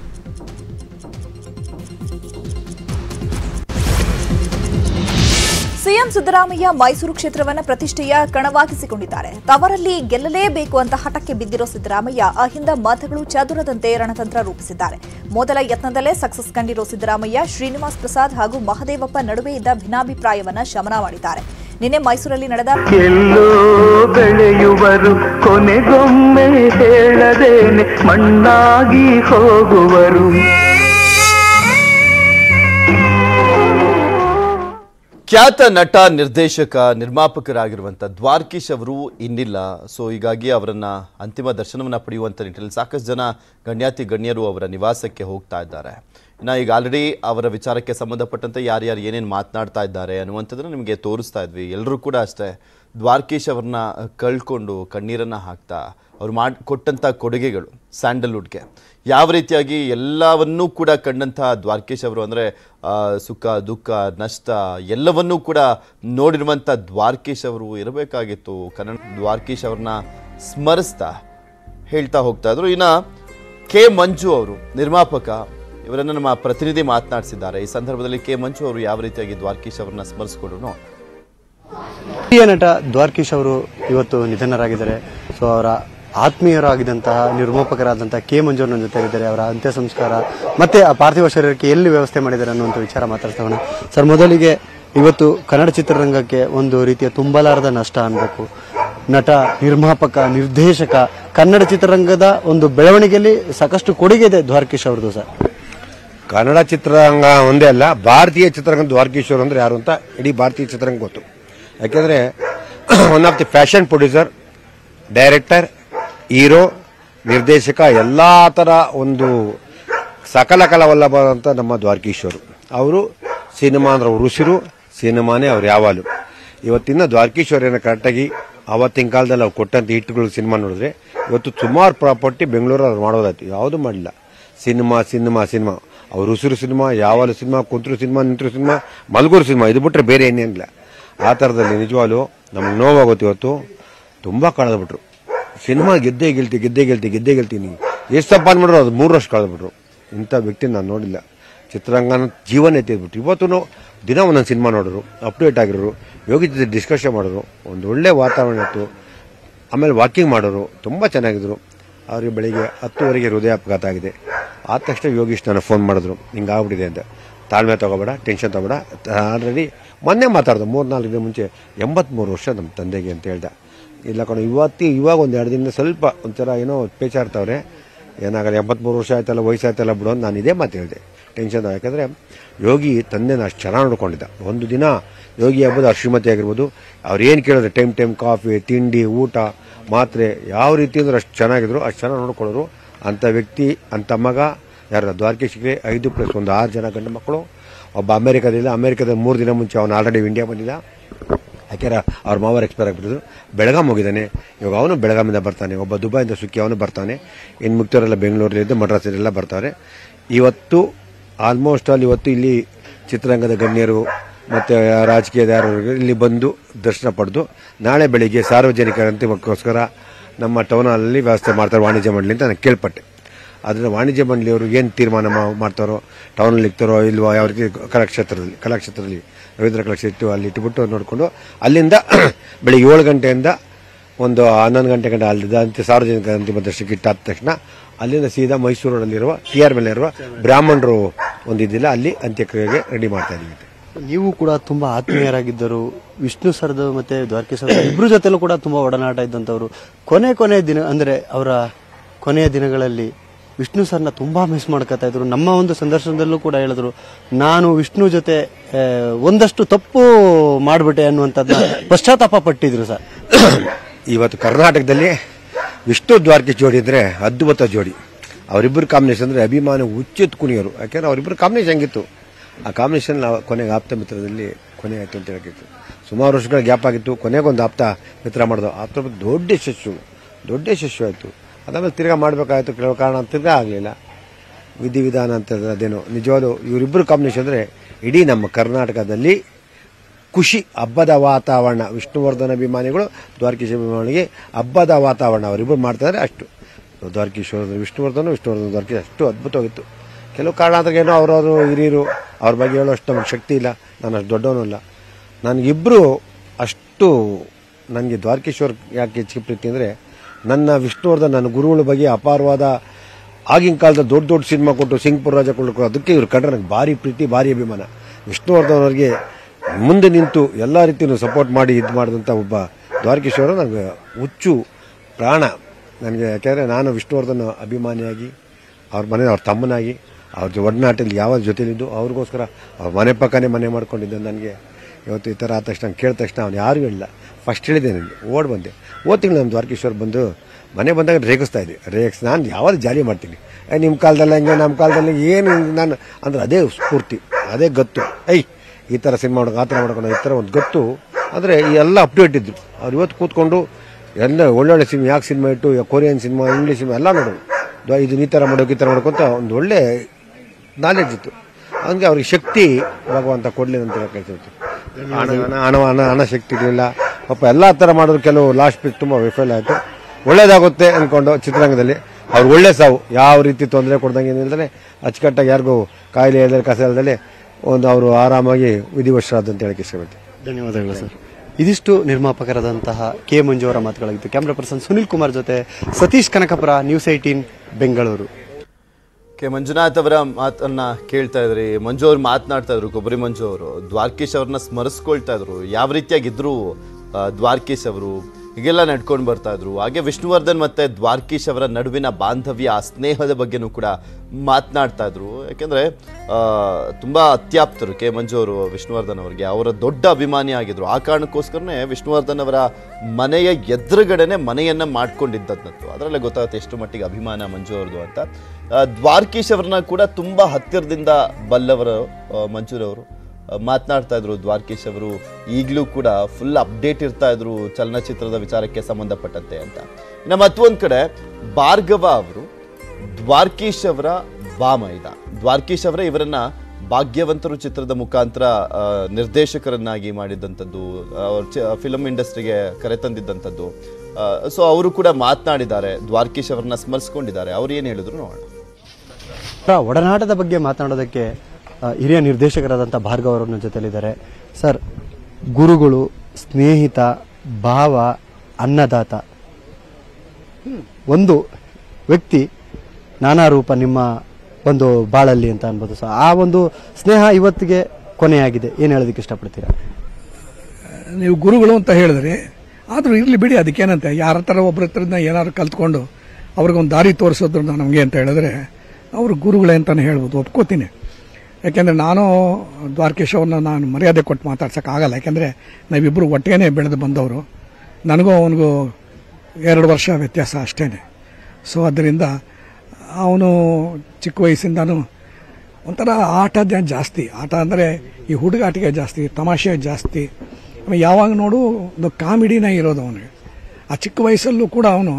H: ಸಿಎಂ ಸಿದ್ದರಾಮಯ್ಯ ಮೈಸೂರು ಕ್ಷೇತ್ರವನ್ನ ಪ್ರತಿಷ್ಠೆಯ ಕಣವಾಗಿಸಿಕೊಂಡಿದ್ದಾರೆ ತವರಲ್ಲಿ ಗೆಲ್ಲಲೇಬೇಕು ಅಂತ ಹಠಕ್ಕೆ ಬಿದ್ದಿರೋ ಸಿದ್ದರಾಮಯ್ಯ ಅಹಿಂದ ಮತಗಳು ಚದುರದಂತೆ ರಣತಂತ್ರ ರೂಪಿಸಿದ್ದಾರೆ ಮೊದಲ ಯತ್ನದಲ್ಲೇ ಸಕ್ಸಸ್ ಕಂಡಿರೋ ಸಿದ್ದರಾಮಯ್ಯ ಶ್ರೀನಿವಾಸ್ ಪ್ರಸಾದ್ ಹಾಗೂ ಮಹದೇವಪ್ಪ ನಡುವೆ ಇದ್ದ ಭಿನ್ನಾಭಿಪ್ರಾಯವನ್ನ ಶಮನ ಮಾಡಿದ್ದಾರೆ ನಿನ್ನೆ ಮೈಸೂರಲ್ಲಿ ನಡೆದ
I: ಎಲ್ಲೋ ಬೆಳೆಯುವರು ಕೊನೆಗೊಮ್ಮೆ ಹೇಳದೇನೆ ಮಣ್ಣಾಗಿ ಹೋಗುವರು
B: ಖ್ಯಾತ ನಟ ನಿರ್ದೇಶಕ ನಿರ್ಮಾಪಕರಾಗಿರುವಂಥ ದ್ವಾರ್ಕೀಶ್ ಅವರು ಇನ್ನಿಲ್ಲ ಸೊ ಹೀಗಾಗಿ ಅವರನ್ನ ಅಂತಿಮ ದರ್ಶನವನ್ನ ಪಡೆಯುವಂಥ ನಿಟ್ಟಿನಲ್ಲಿ ಸಾಕಷ್ಟು ಜನ ಗಣ್ಯಾತಿ ಗಣ್ಯರು ಅವರ ನಿವಾಸಕ್ಕೆ ಹೋಗ್ತಾ ಇದ್ದಾರೆ ಇನ್ನು ಈಗ ಆಲ್ರೆಡಿ ಅವರ ವಿಚಾರಕ್ಕೆ ಸಂಬಂಧಪಟ್ಟಂತೆ ಯಾರ್ಯಾರು ಏನೇನು ಮಾತನಾಡ್ತಾ ಇದ್ದಾರೆ ಅನ್ನುವಂಥದ್ದನ್ನು ನಿಮಗೆ ತೋರಿಸ್ತಾ ಇದ್ವಿ ಎಲ್ಲರೂ ಕೂಡ ಅಷ್ಟೇ ದ್ವಾರಕೀಶ್ ಅವ್ರನ್ನ ಕಳ್ಕೊಂಡು ಕಣ್ಣೀರನ್ನು ಹಾಕ್ತಾ ಅವ್ರು ಮಾಡಿ ಕೊಟ್ಟಂಥ ಕೊಡುಗೆಗಳು ಸ್ಯಾಂಡಲ್ವುಡ್ಗೆ ಯಾವ ರೀತಿಯಾಗಿ ಎಲ್ಲವನ್ನೂ ಕೂಡ ಕಂಡಂಥ ದ್ವಾರಕೀಶ್ ಅವರು ಅಂದರೆ ಸುಖ ದುಃಖ ನಷ್ಟ ಎಲ್ಲವನ್ನೂ ಕೂಡ ನೋಡಿರುವಂಥ ದ್ವಾರಕೀಶ್ ಅವರು ಇರಬೇಕಾಗಿತ್ತು ಕನ್ನಡ ದ್ವಾರಕೀಶ್ ಅವ್ರನ್ನ ಸ್ಮರಿಸ್ತಾ ಹೇಳ್ತಾ ಹೋಗ್ತಾ ಇದ್ರು ಇನ್ನು ಕೆ ಮಂಜು ಅವರು ನಿರ್ಮಾಪಕ ಇವರನ್ನು ನಮ್ಮ ಪ್ರತಿನಿಧಿ ಮಾತನಾಡಿಸಿದ್ದಾರೆ ಈ ಸಂದರ್ಭದಲ್ಲಿ ಕೆ ಮಂಜು ಅವರು ಯಾವ ರೀತಿಯಾಗಿ ದ್ವಾರಕೀಶ್ ಅವರನ್ನ ಸ್ಮರಿಸ್ಕೊಂಡ್ರು ನೋಡಿ.
P: ಹಿರಿಯ ನಟ ದ್ವಾರಕೀಶ್ ಅವರು ಇವತ್ತು ನಿಧನರಾಗಿದ್ದಾರೆ ಸೊ ಅವರ ಆತ್ಮೀಯರಾಗಿದ್ದಂತಹ ನಿರ್ಮಾಪಕರಾದಂತಹ ಕೆ ಮಂಜು ನನ್ನ ಜೊತೆಗಿದ್ದಾರೆ ಅವರ ಅಂತ್ಯ ಸಂಸ್ಕಾರ ಮತ್ತೆ ಆ ಪಾರ್ಥಿವ ಶರೀರಕ್ಕೆ ಎಲ್ಲಿ ವ್ಯವಸ್ಥೆ ಮಾಡಿದ್ದಾರೆ ಅನ್ನುವಂಥ ವಿಚಾರ ಮಾತಾಡ್ತಾವಣ ಸರ್ ಮೊದಲಿಗೆ ಇವತ್ತು ಕನ್ನಡ ಚಿತ್ರರಂಗಕ್ಕೆ ಒಂದು ರೀತಿಯ ತುಂಬಲಾರದ ನಷ್ಟ ಅನ್ಬೇಕು ನಟ ನಿರ್ಮಾಪಕ ನಿರ್ದೇಶಕ ಕನ್ನಡ ಚಿತ್ರರಂಗದ ಒಂದು ಬೆಳವಣಿಗೆಯಲ್ಲಿ ಸಾಕಷ್ಟು ಕೊಡುಗೆ ಇದೆ ದ್ವಾರಕೀಶ್ ಅವ್ರದ್ದು ಸರ್
Q: ಕನ್ನಡ ಚಿತ್ರರಂಗ ಒಂದೇ ಅಲ್ಲ ಭಾರತೀಯ ಚಿತ್ರರಂಗ ದ್ವಾರಕೀಶ್ವರ್ ಅಂದ್ರೆ ಯಾರು ಅಂತ ಇಡೀ ಭಾರತೀಯ ಚಿತ್ರರಂಗ ಗೊತ್ತು ಯಾಕೆಂದ್ರೆ one of the fashion producer director hero ನಿರ್ದೇಶಕ ಎಲ್ಲಾ ತರ ಒಂದು ಸಕಲ ಕಲವಲ್ಲಭ ಅಂತ ನಮ್ಮ ದ್ವಾರಕೀಶ್ವರು ಅವರು ಸಿನಿಮಾ ಅಂದ್ರೆ ಅವ್ರ ಉಸಿರು ಸಿನಿಮಾನೇ ಅವ್ರು ಯಾವಾಲು ಇವತ್ತಿನ ದ್ವಾರಕೀಶ್ವರನ ಕರೆಕ್ಟಾಗಿ ಅವತ್ತಿನ ಕಾಲದಲ್ಲಿ ಅವ್ರು ಕೊಟ್ಟಂತ ಹಿಟ್ಗಳು ಸಿನಿಮಾ ನೋಡಿದ್ರೆ ಇವತ್ತು ಸುಮಾರು ಪ್ರಾಪರ್ಟಿ ಬೆಂಗಳೂರು ಅವ್ರು ಮಾಡೋದಾಯ್ತು ಯಾವುದು ಮಾಡಲಿಲ್ಲ ಸಿನಿಮಾ ಸಿನಿಮಾ ಸಿನಿಮಾ ಅವ್ರ ಉಸಿರು ಸಿನಿಮಾ ಯಾವಾಲು ಸಿನಿಮಾ ಕುಂತ್ರು ಸಿನಿಮಾ ನಿಂತರು ಸಿನಿಮಾ ಮಲ್ಗೂರು ಸಿನಿಮಾ ಇದು ಬಿಟ್ರೆ ಬೇರೆ ಏನೇನಿಲ್ಲ ಆ ಥರದಲ್ಲಿ ನಿಜವಾಗ್ಲು ನಮ್ಗೆ ನೋವಾಗುತ್ತೆ ಇವತ್ತು ತುಂಬ ಕಳೆದ್ಬಿಟ್ರು ಸಿನಿಮಾ ಗೆದ್ದೇ ಗೆಲ್ತಿ ಗೆದ್ದೇ ಗೆಲ್ತಿ ಗೆದ್ದೇ ಗೆಲ್ತೀನಿ ಎಷ್ಟಪ್ಪ ಅಂದ್ಬಿಟ್ರು ಅದು ಮೂರು ವರ್ಷ ಕಳೆದ್ಬಿಟ್ರು ಇಂಥ ವ್ಯಕ್ತಿ ನಾನು ನೋಡಿಲ್ಲ ಚಿತ್ರರಂಗನ ಜೀವನ ಎತ್ತಿದ್ಬಿಟ್ರು ಇವತ್ತು ದಿನ ಒಂದೊಂದು ಸಿನಿಮಾ ನೋಡಿದ್ರು ಅಪ್ಡೇಟ್ ಆಗಿರೋರು ಯೋಗಿ ಜೊತೆ ಡಿಸ್ಕಷನ್ ಮಾಡಿದ್ರು ಒಂದು ಒಳ್ಳೆ ವಾತಾವರಣ ಇತ್ತು ಆಮೇಲೆ ವಾಕಿಂಗ್ ಮಾಡೋರು ತುಂಬ ಚೆನ್ನಾಗಿದ್ರು ಅವ್ರಿಗೆ ಬೆಳಿಗ್ಗೆ ಹತ್ತುವರೆಗೆ ಹೃದಯಾಪಘಾತ ಆಗಿದೆ ಆದ ತಕ್ಷಣ ಯೋಗೀಶ್ ನಾನು ಫೋನ್ ಮಾಡಿದ್ರು ಹಿಂಗೆ ಆಗ್ಬಿಟ್ಟಿದೆ ಅಂತ ತಾಳ್ಮೆ ತಗೋಬೇಡ ಟೆನ್ಷನ್ ತಗೋಬೇಡ ಆಲ್ರೆಡಿ ಮೊನ್ನೆ ಮಾತಾಡ್ದೆ ಮೂರು ನಾಲ್ಕು ದಿನ ಮುಂಚೆ ಎಂಬತ್ಮೂರು ವರ್ಷ ನಮ್ಮ ತಂದೆಗೆ ಅಂತ ಹೇಳ್ದೆ ಇಲ್ಲ ಕಣ ಇವತ್ತಿ ಇವಾಗ ಒಂದು ಎರಡು ದಿನ ಸ್ವಲ್ಪ ಒಂಥರ ಏನೋ ಪೇಚಾಡ್ತವ್ರೆ ಏನಾಗಲ್ಲ ಎಂಬತ್ಮೂರು ವರ್ಷ ಆಯ್ತಲ್ಲ ವಯಸ್ಸಾಯ್ತಲ್ಲ ಬಿಡು ಅಂತ ನಾನು ಇದೇ ಮಾತು ಹೇಳಿದೆ ಟೆನ್ಷನ್ ಯಾಕಂದರೆ ಯೋಗಿ ತಂದೆನ ಅಷ್ಟು ಚೆನ್ನಾಗಿ ನೋಡ್ಕೊಂಡಿದ್ದ ಒಂದು ದಿನ ಯೋಗಿ ಆಗ್ಬೋದು ಅವ್ರ ಶ್ರೀಮತಿ ಆಗಿರ್ಬೋದು ಅವ್ರು ಏನು ಕೇಳಿದ್ರೆ ಟೈಮ್ ಟೈಮ್ ಕಾಫಿ ತಿಂಡಿ ಊಟ ಮಾತ್ರೆ ಯಾವ ರೀತಿ ಅಂದ್ರೆ ಅಷ್ಟು ಚೆನ್ನಾಗಿದ್ರು ಅಷ್ಟು ಚೆನ್ನಾಗಿ ನೋಡ್ಕೊಳ್ಳೋರು ಅಂಥ ವ್ಯಕ್ತಿ ಅಂಥ ಮಗ ಯಾರ ದ್ವಾರಕೇಶ್ಗೆ ಐದು ಪ್ಲಸ್ ಒಂದು ಆರು ಜನ ಗಂಡು ಮಕ್ಕಳು ಒಬ್ಬ ಅಮೆರಿಕದಿಲ್ಲ ಅಮೆರಿಕದ ಮೂರು ದಿನ ಮುಂಚೆ ಅವನು ಆಲ್ರೆಡಿ ಇಂಡಿಯಾ ಬಂದಿದ್ದ ಯಾಕೆಂದ್ರೆ ಅವ್ರ ಮಾವರು ಎಕ್ಸ್ಪೈರ್ ಆಗಿಬಿಟ್ಟಿದ್ರು ಬೆಳಗಾಂ ಹೋಗಿದ್ದಾನೆ ಇವಾಗ ಅವನು ಬೆಳಗಾಮಿಂದ ಬರ್ತಾನೆ ಒಬ್ಬ ದುಬೈಯಿಂದ ಸುಕ್ಕಿ ಅವನು ಬರ್ತಾನೆ ಇನ್ನು ಮುಕ್ತವರೆಲ್ಲ ಬೆಂಗಳೂರಲ್ಲಿದ್ದು ಮಡ್ರಾಸಲ್ಲೆಲ್ಲ ಬರ್ತಾರೆ ಇವತ್ತು ಆಲ್ಮೋಸ್ಟ್ ಆಲ್ ಇವತ್ತು ಇಲ್ಲಿ ಚಿತ್ರರಂಗದ ಗಣ್ಯರು ಮತ್ತು ರಾಜಕೀಯದ ಯಾರು ಇಲ್ಲಿ ಬಂದು ದರ್ಶನ ಪಡೆದು ನಾಳೆ ಬೆಳಿಗ್ಗೆ ಸಾರ್ವಜನಿಕರ ಅಂತಿಮಕ್ಕೋಸ್ಕರ ನಮ್ಮ ಟೌನ್ ಹಾಲಲ್ಲಿ ವ್ಯವಸ್ಥೆ ಮಾಡ್ತಾರೆ ವಾಣಿಜ್ಯ ಮಂಡಳಿ ಅಂತ ನಾನು ಕೇಳ್ಪಟ್ಟೆ ಆದರೆ ವಾಣಿಜ್ಯ ಮಂಡಳಿಯವರು ಏನು ತೀರ್ಮಾನ ಮಾ- ಮಾಡ್ತಾರೋ ಟೌನಲ್ಲಿ ಇಕ್ತಾರೋ ಇಲ್ವೋ ಯಾವ ರೀತಿ ಕಲಾಕ್ಷೇತ್ರದಲ್ಲಿ ಕಲಾಕ್ಷೇತ್ರದಲ್ಲಿ ರವೀಂದ್ರ ಕಲಾಕ್ಷೇತ್ರ ಇಟ್ಟು ಅಲ್ಲಿ ಇಟ್ಟುಬಿಟ್ಟು ನೋಡಿಕೊಂಡು ಅಲ್ಲಿಂದ ಬೆಳಿಗ್ಗೆ ಏಳು ಗಂಟೆಯಿಂದ ಒಂದು ಹನ್ನೊಂದು ಗಂಟೆ ಗಂಟೆ ಅಲ್ಲಿದ್ದ ಅಂತ್ಯ ಸಾರ್ವಜನಿಕ ಅಂತಿಮ ದರ್ಶನಕ್ಕೆ ಇಟ್ಟಾದ ತಕ್ಷಣ ಅಲ್ಲಿಂದ ಸೀದಾ ಮೈಸೂರಿನಲ್ಲಿರುವ ಟಿ ಆರ್ ಮೇಲೆ ಇರುವ ಬ್ರಾಹ್ಮಣರು ಒಂದಿದ್ದಿಲ್ಲ ಅಲ್ಲಿ ಅಂತ್ಯಕ್ರಿಯೆಗೆ ರೆಡಿ ಮಾಡ್ತಾ ಇದೀವಿ
P: ನೀವು ಕೂಡ ತುಂಬಾ ಆತ್ಮೀಯರಾಗಿದ್ದರು ವಿಷ್ಣು ಸರ್ದು ಮತ್ತೆ ದ್ವಾರಕೇಶ್ ಸರ್ ಇಬ್ರು ಜೊತೆಲೂ ಕೂಡ ತುಂಬಾ ಒಡನಾಟ ಇದ್ದಂಥವ್ರು ಕೊನೆ ಕೊನೆ ದಿನ ಅಂದ್ರೆ ಅವರ ಕೊನೆಯ ದಿನಗಳಲ್ಲಿ ವಿಷ್ಣು ಸರ್ನ ತುಂಬಾ ಮಿಸ್ ಮಾಡ್ಕೊತಾ ಇದ್ರು ನಮ್ಮ ಒಂದು ಸಂದರ್ಶನದಲ್ಲೂ ಕೂಡ ಹೇಳಿದ್ರು ನಾನು ವಿಷ್ಣು ಜೊತೆ ಆ, ಒಂದಷ್ಟು ತಪ್ಪು ಮಾಡ್ಬಿಟ್ಟೆ ಅನ್ನುವಂಥದ್ದನ್ನ ಪಶ್ಚಾತ್ತಾಪ ಪಟ್ಟಿದ್ರು ಸರ್
Q: ಇವತ್ತು ಕರ್ನಾಟಕದಲ್ಲಿ ವಿಷ್ಣು ದ್ವಾರಕಿ ಜೋಡಿ ಅಂದರೆ ಅದ್ಭುತ ಜೋಡಿ ಅವರಿಬ್ಬರು ಕಾಂಬಿನೇಷನ್ ಅಂದರೆ ಅಭಿಮಾನ ಹುಚ್ಚೆತ್ತು ಕುಣಿಯೋರು ಯಾಕೆಂದ್ರೆ ಅವರಿಬ್ಬರು ಕಾಂಬಿನೇಷನ್ ಹಂಗಿತ್ತು ಆ ಕಾಂಬಿನೇಷನ್ ನಾವು ಕೊನೆಗೆ ಆಪ್ತ ಮಿತ್ರದಲ್ಲಿ ಕೊನೆ ಆಯಿತು ಅಂತ ಹೇಳಕ್ಕಿತ್ತು ಸುಮಾರು ವರ್ಷಗಳ ಗ್ಯಾಪ್ ಆಗಿತ್ತು ಕೊನೆಗೊಂದು ಆಪ್ತ ಮಿತ್ರ ಮಾಡಿದ್ರು ಆಪ್ತ ಮಿತ್ರ ದೊಡ್ಡ ಯಶಸ್ಸು ದೊಡ್ಡ ಯಶಸ್ಸು ಆಯಿತು ಅದಾದ್ಮೇಲೆ ತಿರ್ಗಾ ಮಾಡಬೇಕಾಯ್ತು ಕೆಲವು ಕಾರಣ ತಿರ್ಗಾ ಆಗಲಿಲ್ಲ ವಿಧಿವಿಧಾನ ಅಂತ ಅದೇನು ನಿಜವಾದ ಇವರಿಬ್ಬರು ಕಾಂಬಿನೇಷನ್ ಅಂದರೆ ಇಡೀ ನಮ್ಮ ಕರ್ನಾಟಕದಲ್ಲಿ ಖುಷಿ ಹಬ್ಬದ ವಾತಾವರಣ ವಿಷ್ಣುವರ್ಧನ ಅಭಿಮಾನಿಗಳು ದ್ವಾರಕೀಶ್ ಅಭಿಮಾನಿಗೆ ಹಬ್ಬದ ವಾತಾವರಣ ಅವರಿಬ್ಬರು ಮಾಡ್ತಾರೆ ಅಷ್ಟು ದ್ವಾರಕೀಶ್ವರ ವಿಷ್ಣುವರ್ಧನ ವಿಷ್ಣುವರ್ಧನ ದ್ವಾರಕೀಶ್ ಅಷ್ಟು ಅದ್ಭುತವಾಗಿತ್ತು ಕೆಲವು ಕಾರಣಾಂತರ ಏನೋ ಅವರವರು ಹಿರಿಯರು ಅವ್ರ ಬಗ್ಗೆ ಹೇಳೋ ಅಷ್ಟು ನಮಗೆ ಶಕ್ತಿ ಇಲ್ಲ ನಾನು ಅಷ್ಟು ದೊಡ್ಡವನು ಅಲ್ಲ ನನಗಿಬ್ಬರು ಅಷ್ಟು ನನಗೆ ದ್ವಾರಕೀಶ್ವರ್ ಯಾಕೆ ಹೆಚ್ಚಿಗೆ ಪ್ರೀತಿ ಅಂದರೆ ನನ್ನ ವಿಷ್ಣುವರ್ಧನ್ ನನ್ನ ಗುರುಗಳ ಬಗ್ಗೆ ಅಪಾರವಾದ ಆಗಿನ ಕಾಲದ ದೊಡ್ಡ ದೊಡ್ಡ ಸಿನಿಮಾ ಕೊಟ್ಟು ಸಿಂಗ್ಪುರ್ ರಾಜ ಕೊಡಬೇಕು ಅದಕ್ಕೆ ಇವ್ರು ಕಂಡ್ರೆ ನನಗೆ ಭಾರಿ ಪ್ರೀತಿ ಭಾರಿ ಅಭಿಮಾನ ವಿಷ್ಣುವರ್ಧನ್ ಅವರಿಗೆ ಮುಂದೆ ನಿಂತು ಎಲ್ಲ ರೀತಿಯೂ ಸಪೋರ್ಟ್ ಮಾಡಿ ಇದು ಮಾಡಿದಂಥ ಒಬ್ಬ ದ್ವಾರಕೀಶ್ವರ ನನಗೆ ಹುಚ್ಚು ಪ್ರಾಣ ನನಗೆ ಯಾಕೆಂದರೆ ನಾನು ವಿಷ್ಣುವರ್ಧನ್ ಅಭಿಮಾನಿಯಾಗಿ ಅವ್ರ ಮನೆ ಅವ್ರ ತಮ್ಮನಾಗಿ ಅವ್ರ ಜೊ- ಒಡನಾಟದಲ್ಲಿ ಯಾವ ಜೊತೆಲಿದ್ದು ಅವ್ರಿಗೋಸ್ಕರ ಅವ್ರ ಮನೆ ಪಕ್ಕನೇ ಮನೆ ಮಾಡ್ಕೊಂಡಿದ್ದೆ ನನಗೆ ಇವತ್ತು ಈ ಥರ ಆದ ತಕ್ಷಣ ಕೇಳಿದ ತಕ್ಷಣ ಅವ್ನು ಯಾರಿಗೂ ಇಲ್ಲ ಫಸ್ಟ್ ಹೇಳಿದೆ ನನಗೆ ಓಡ್ ಬಂದೆ ಓದ್ ತಿಂಗಳು ನಮ್ಮ ದ್ವಾರಕೀಶ್ವರ್ ಬಂದು ಮನೆ ಬಂದಾಗ ರೇಗಿಸ್ತಾ ಇದ್ದೆ ರೇಗಿಸ್ ನಾನು ಯಾವಾಗ ಜಾಲಿ ಮಾಡ್ತೀನಿ ಏ ನಿಮ್ಮ ಕಾಲದಲ್ಲಿ ಹಂಗೆ ನಮ್ಮ ಕಾಲದಲ್ಲಿ ಏನು ನಾನು ಅಂದ್ರೆ ಅದೇ ಸ್ಫೂರ್ತಿ ಅದೇ ಗತ್ತು ಐ ಈ ಥರ ಸಿನಿಮಾ ಮಾಡೋಕೆ ಆ ಥರ ಮಾಡೋಣ ಈ ಥರ ಒಂದು ಗತ್ತು ಅಂದರೆ ಎಲ್ಲ ಅಪ್ಡೇಟ್ ಇದ್ರು ಅವ್ರು ಇವತ್ತು ಕೂತ್ಕೊಂಡು ಎಲ್ಲ ಒಳ್ಳೊಳ್ಳೆ ಸಿನಿಮಾ ಯಾಕೆ ಸಿನಿಮಾ ಇಟ್ಟು ಕೊರಿಯನ್ ಸಿನಿಮಾ ಇಂಗ್ಲೀಷ್ ಸಿನಿಮಾ ಎಲ್ಲ ನೋಡೋದು ದ್ವ- ಇದು ಈ ಥರ ಮಾಡೋಕೆ ಈ ಥರ ಮಾಡ್ಕೊಂತ ಒಂದು ಒಳ್ಳೆ ನಾಲೆಡ್ಜ್ ಇತ್ತು ಹಂಗೆ ಅವ್ರಿಗೆ ಶಕ್ತಿ ಭಗವಂತ ಕೊಡ್ಲಿ ಅಂತ ಕೇಳ್ತಿರ್ತೀವಿ ಹಣ ಹಣ ಹಣ ಹಣ ಹಣ ಶಕ್ತಿ ಇರಲಿಲ್ಲ ಪಾಪ ಎಲ್ಲ ಥರ ಮಾಡಿದ್ರು ಕೆಲವು ಲಾಸ್ಟ್ ಪಿಕ್ ತುಂಬ ವಿಫಲ ಆಯಿತು ಒಳ್ಳೇದಾಗುತ್ತೆ ಅಂದ್ಕೊಂಡು ಚಿತ್ರರಂಗದಲ್ಲಿ ಅವ್ರು ಒಳ್ಳೆ ಸಾವು ಯಾವ ರೀತಿ ತೊಂದರೆ ಕೊಡ್ದಂಗೆ ಏನಿಲ್ಲದೆ ಅಚ್ಚುಕಟ್ಟಾಗಿ ಯಾರಿಗೂ ಕಾಯಿಲೆ ಇಲ್ಲದೆ ಕಸ ಇಲ್ಲದೆ ಒಂದು ಅವರು ಆರಾಮಾಗಿ ವಿಧಿವಶರಾದ ಅಂತ ಹೇಳಕ್ಕೆ ಇಷ್ಟಪಡ್ತೀನಿ
P: ಧನ್ಯವಾದಗಳು ಸರ್ ಇದಿಷ್ಟು ನಿರ್ಮಾಪಕರಾದಂತಹ ಕೆ ಮಂಜು ಅವರ ಮಾತುಗಳಾಗಿತ್ತು ಕ್ಯಾಮ್ರಾ ಪರ್ಸನ್ ಸುನಿಲ್ ಕುಮಾರ್ ಜೊತೆ Satish Kanakapura news eighteen Bengaluru
B: K Manjunath ಅವರ ಮಾತನ್ನ ಕೇಳ್ತಾ ಇದ್ರಿ ಮಂಜು ಅವ್ರು ಮಾತನಾಡ್ತಾ ಇದ್ರು ಕೊಬ್ಬರಿ ಮಂಜು ಅವರು ದ್ವಾರಕೀಶ್ ಅವ್ರನ್ನ ಸ್ಮರಿಸ್ಕೊಳ್ತಾ ಇದ್ರು ಯಾವ ರೀತಿಯಾಗಿದ್ರು ಆ, ದ್ವಾರಕೀಶ್ ಅವರು ಹೀಗೆಲ್ಲ ನಡ್ಕೊಂಡು ಬರ್ತಾ ಇದ್ರು ಹಾಗೆ ವಿಷ್ಣುವರ್ಧನ್ ಮತ್ತೆ ದ್ವಾರಕೀಶ್ ಅವರ ನಡುವಿನ ಬಾಂಧವ್ಯ ಆ ಸ್ನೇಹದ ಬಗ್ಗೆನೂ ಕೂಡ ಮಾತನಾಡ್ತಾ ಇದ್ರು ಯಾಕೆಂದ್ರೆ ಆ, ತುಂಬಾ ಅತ್ಯಾಪ್ತರು ಕೆ ಮಂಜು ಅವರು ವಿಷ್ಣುವರ್ಧನ್ ಅವರಿಗೆ ಅವರ ದೊಡ್ಡ ಅಭಿಮಾನಿ ಆಗಿದ್ರು ಆ ಕಾರಣಕ್ಕೋಸ್ಕರನೇ ವಿಷ್ಣುವರ್ಧನ್ ಅವರ ಮನೆಯ ಎದುರುಗಡೆನೆ ಮನೆಯನ್ನ ಮಾಡ್ಕೊಂಡಿದ್ದದ್ದು ಅದರಲ್ಲೇ ಗೊತ್ತಾಗುತ್ತೆ ಎಷ್ಟು ಮಟ್ಟಿಗೆ ಅಭಿಮಾನ ಮಂಜು ಅವ್ರದ್ದು ಅಂತ ಆ, ದ್ವಾರಕೀಶ್ ಅವ್ರನ್ನ ಕೂಡ ತುಂಬಾ ಹತ್ತಿರದಿಂದ ಬಲ್ಲವರು ಆ, ಮಂಜೂರವರು ಆ, ಮಾತನಾಡ್ತಾ ಇದ್ರು ದ್ವಾರಕೀಶ್ ಅವರು ಈಗಲೂ ಕೂಡ ಫುಲ್ ಅಪ್ಡೇಟ್ ಇರ್ತಾ ಇದ್ರು ಚಲನಚಿತ್ರದ ವಿಚಾರಕ್ಕೆ ಸಂಬಂಧಪಟ್ಟಂತೆ ಅಂತ ಇನ್ನು ಮತ್ತೊಂದ್ ಕಡೆ ಭಾರ್ಗವ ಅವರು ದ್ವಾರಕೀಶ್ ಅವರ ಬಾಮೈದ ದ್ವಾರಕೀಶ್ ಅವರೇ ಇವರನ್ನ ಭಾಗ್ಯವಂತರು ಚಿತ್ರದ ಮುಖಾಂತರ ಆ, ನಿರ್ದೇಶಕರನ್ನಾಗಿ ಮಾಡಿದಂಥದ್ದು ಫಿಲಂ ಇಂಡಸ್ಟ್ರಿಗೆ ಕರೆತಂದಿದ್ದಂಥದ್ದು ಸೊ ಅವರು ಕೂಡ ಮಾತನಾಡಿದ್ದಾರೆ ದ್ವಾರಕೀಶ್ ಅವರನ್ನ ಸ್ಮರಿಸ್ಕೊಂಡಿದ್ದಾರೆ ಅವ್ರು ಏನು ಹೇಳಿದ್ರು ನೋಡೋಣ
P: ಅವರ ಒಡನಾಟದ ಬಗ್ಗೆ ಮಾತನಾಡೋದಕ್ಕೆ ಆ, ಹಿರಿಯ ನಿರ್ದೇಶಕರಾದಂಥ ಭಾರ್ಗವ್ ಅವರು ನನ್ನ ಜೊತೆಲಿದ್ದಾರೆ ಸರ್ ಗುರುಗಳು ಸ್ನೇಹಿತ ಭಾವ ಅನ್ನದಾತ ಒಂದು ವ್ಯಕ್ತಿ ನಾನಾ ರೂಪ ನಿಮ್ಮ ಒಂದು ಬಾಳಲ್ಲಿ ಅಂತ ಅನ್ಬೋದು ಸರ್ ಆ ಒಂದು ಸ್ನೇಹ ಇವತ್ತಿಗೆ ಕೊನೆಯಾಗಿದೆ ಏನು ಹೇಳೋದಕ್ಕೆ ಇಷ್ಟಪಡ್ತೀರಾ
R: ನೀವು ಗುರುಗಳು ಅಂತ ಹೇಳಿದ್ರಿ ಆದರೂ ಇರಲಿ ಬಿಡಿ ಅದಕ್ಕೇನಂತೆ ಯಾರ ಥರ ಒಬ್ಬರ ಹತ್ರದಿಂದ ಏನಾದ್ರು ಕಲ್ತ್ಕೊಂಡು ಅವ್ರಿಗೊಂದು ದಾರಿ ತೋರಿಸೋದ್ರು ನಮಗೆ ಅಂತ ಹೇಳಿದ್ರೆ ಅವರು ಗುರುಗಳೇ ಅಂತಾನೆ ಹೇಳ್ಬೋದು ಒಪ್ಕೋತೀನಿ ಯಾಕೆಂದರೆ ನಾನು ದ್ವಾರಕೇಶ್ ಅವ್ರನ್ನ ನಾನು ಮರ್ಯಾದೆ ಕೊಟ್ಟು ಮಾತಾಡ್ಸೋಕ್ಕಾಗಲ್ಲ ಯಾಕೆಂದರೆ ನಾವಿಬ್ಬರು ಒಟ್ಟಿಗೆ ಬೆಳೆದು ಬಂದವರು ನನಗೂ ಅವನಿಗೂ ಎರಡು ವರ್ಷ ವ್ಯತ್ಯಾಸ ಅಷ್ಟೇ ಸೊ ಅದರಿಂದ ಅವನು ಚಿಕ್ಕ ವಯಸ್ಸಿಂದನೂ ಒಂಥರ ಆಟದ ಜಾಸ್ತಿ ಆಟ ಅಂದರೆ ಈ ಹುಡುಗಾಟಿಗೆ ಜಾಸ್ತಿ ತಮಾಷೆ ಜಾಸ್ತಿ ಆಮೇಲೆ ಯಾವಾಗ ನೋಡು ಒಂದು ಕಾಮಿಡಿನೇ ಇರೋದು ಅವನಿಗೆ ಆ ಚಿಕ್ಕ ವಯಸ್ಸಲ್ಲೂ ಕೂಡ ಅವನು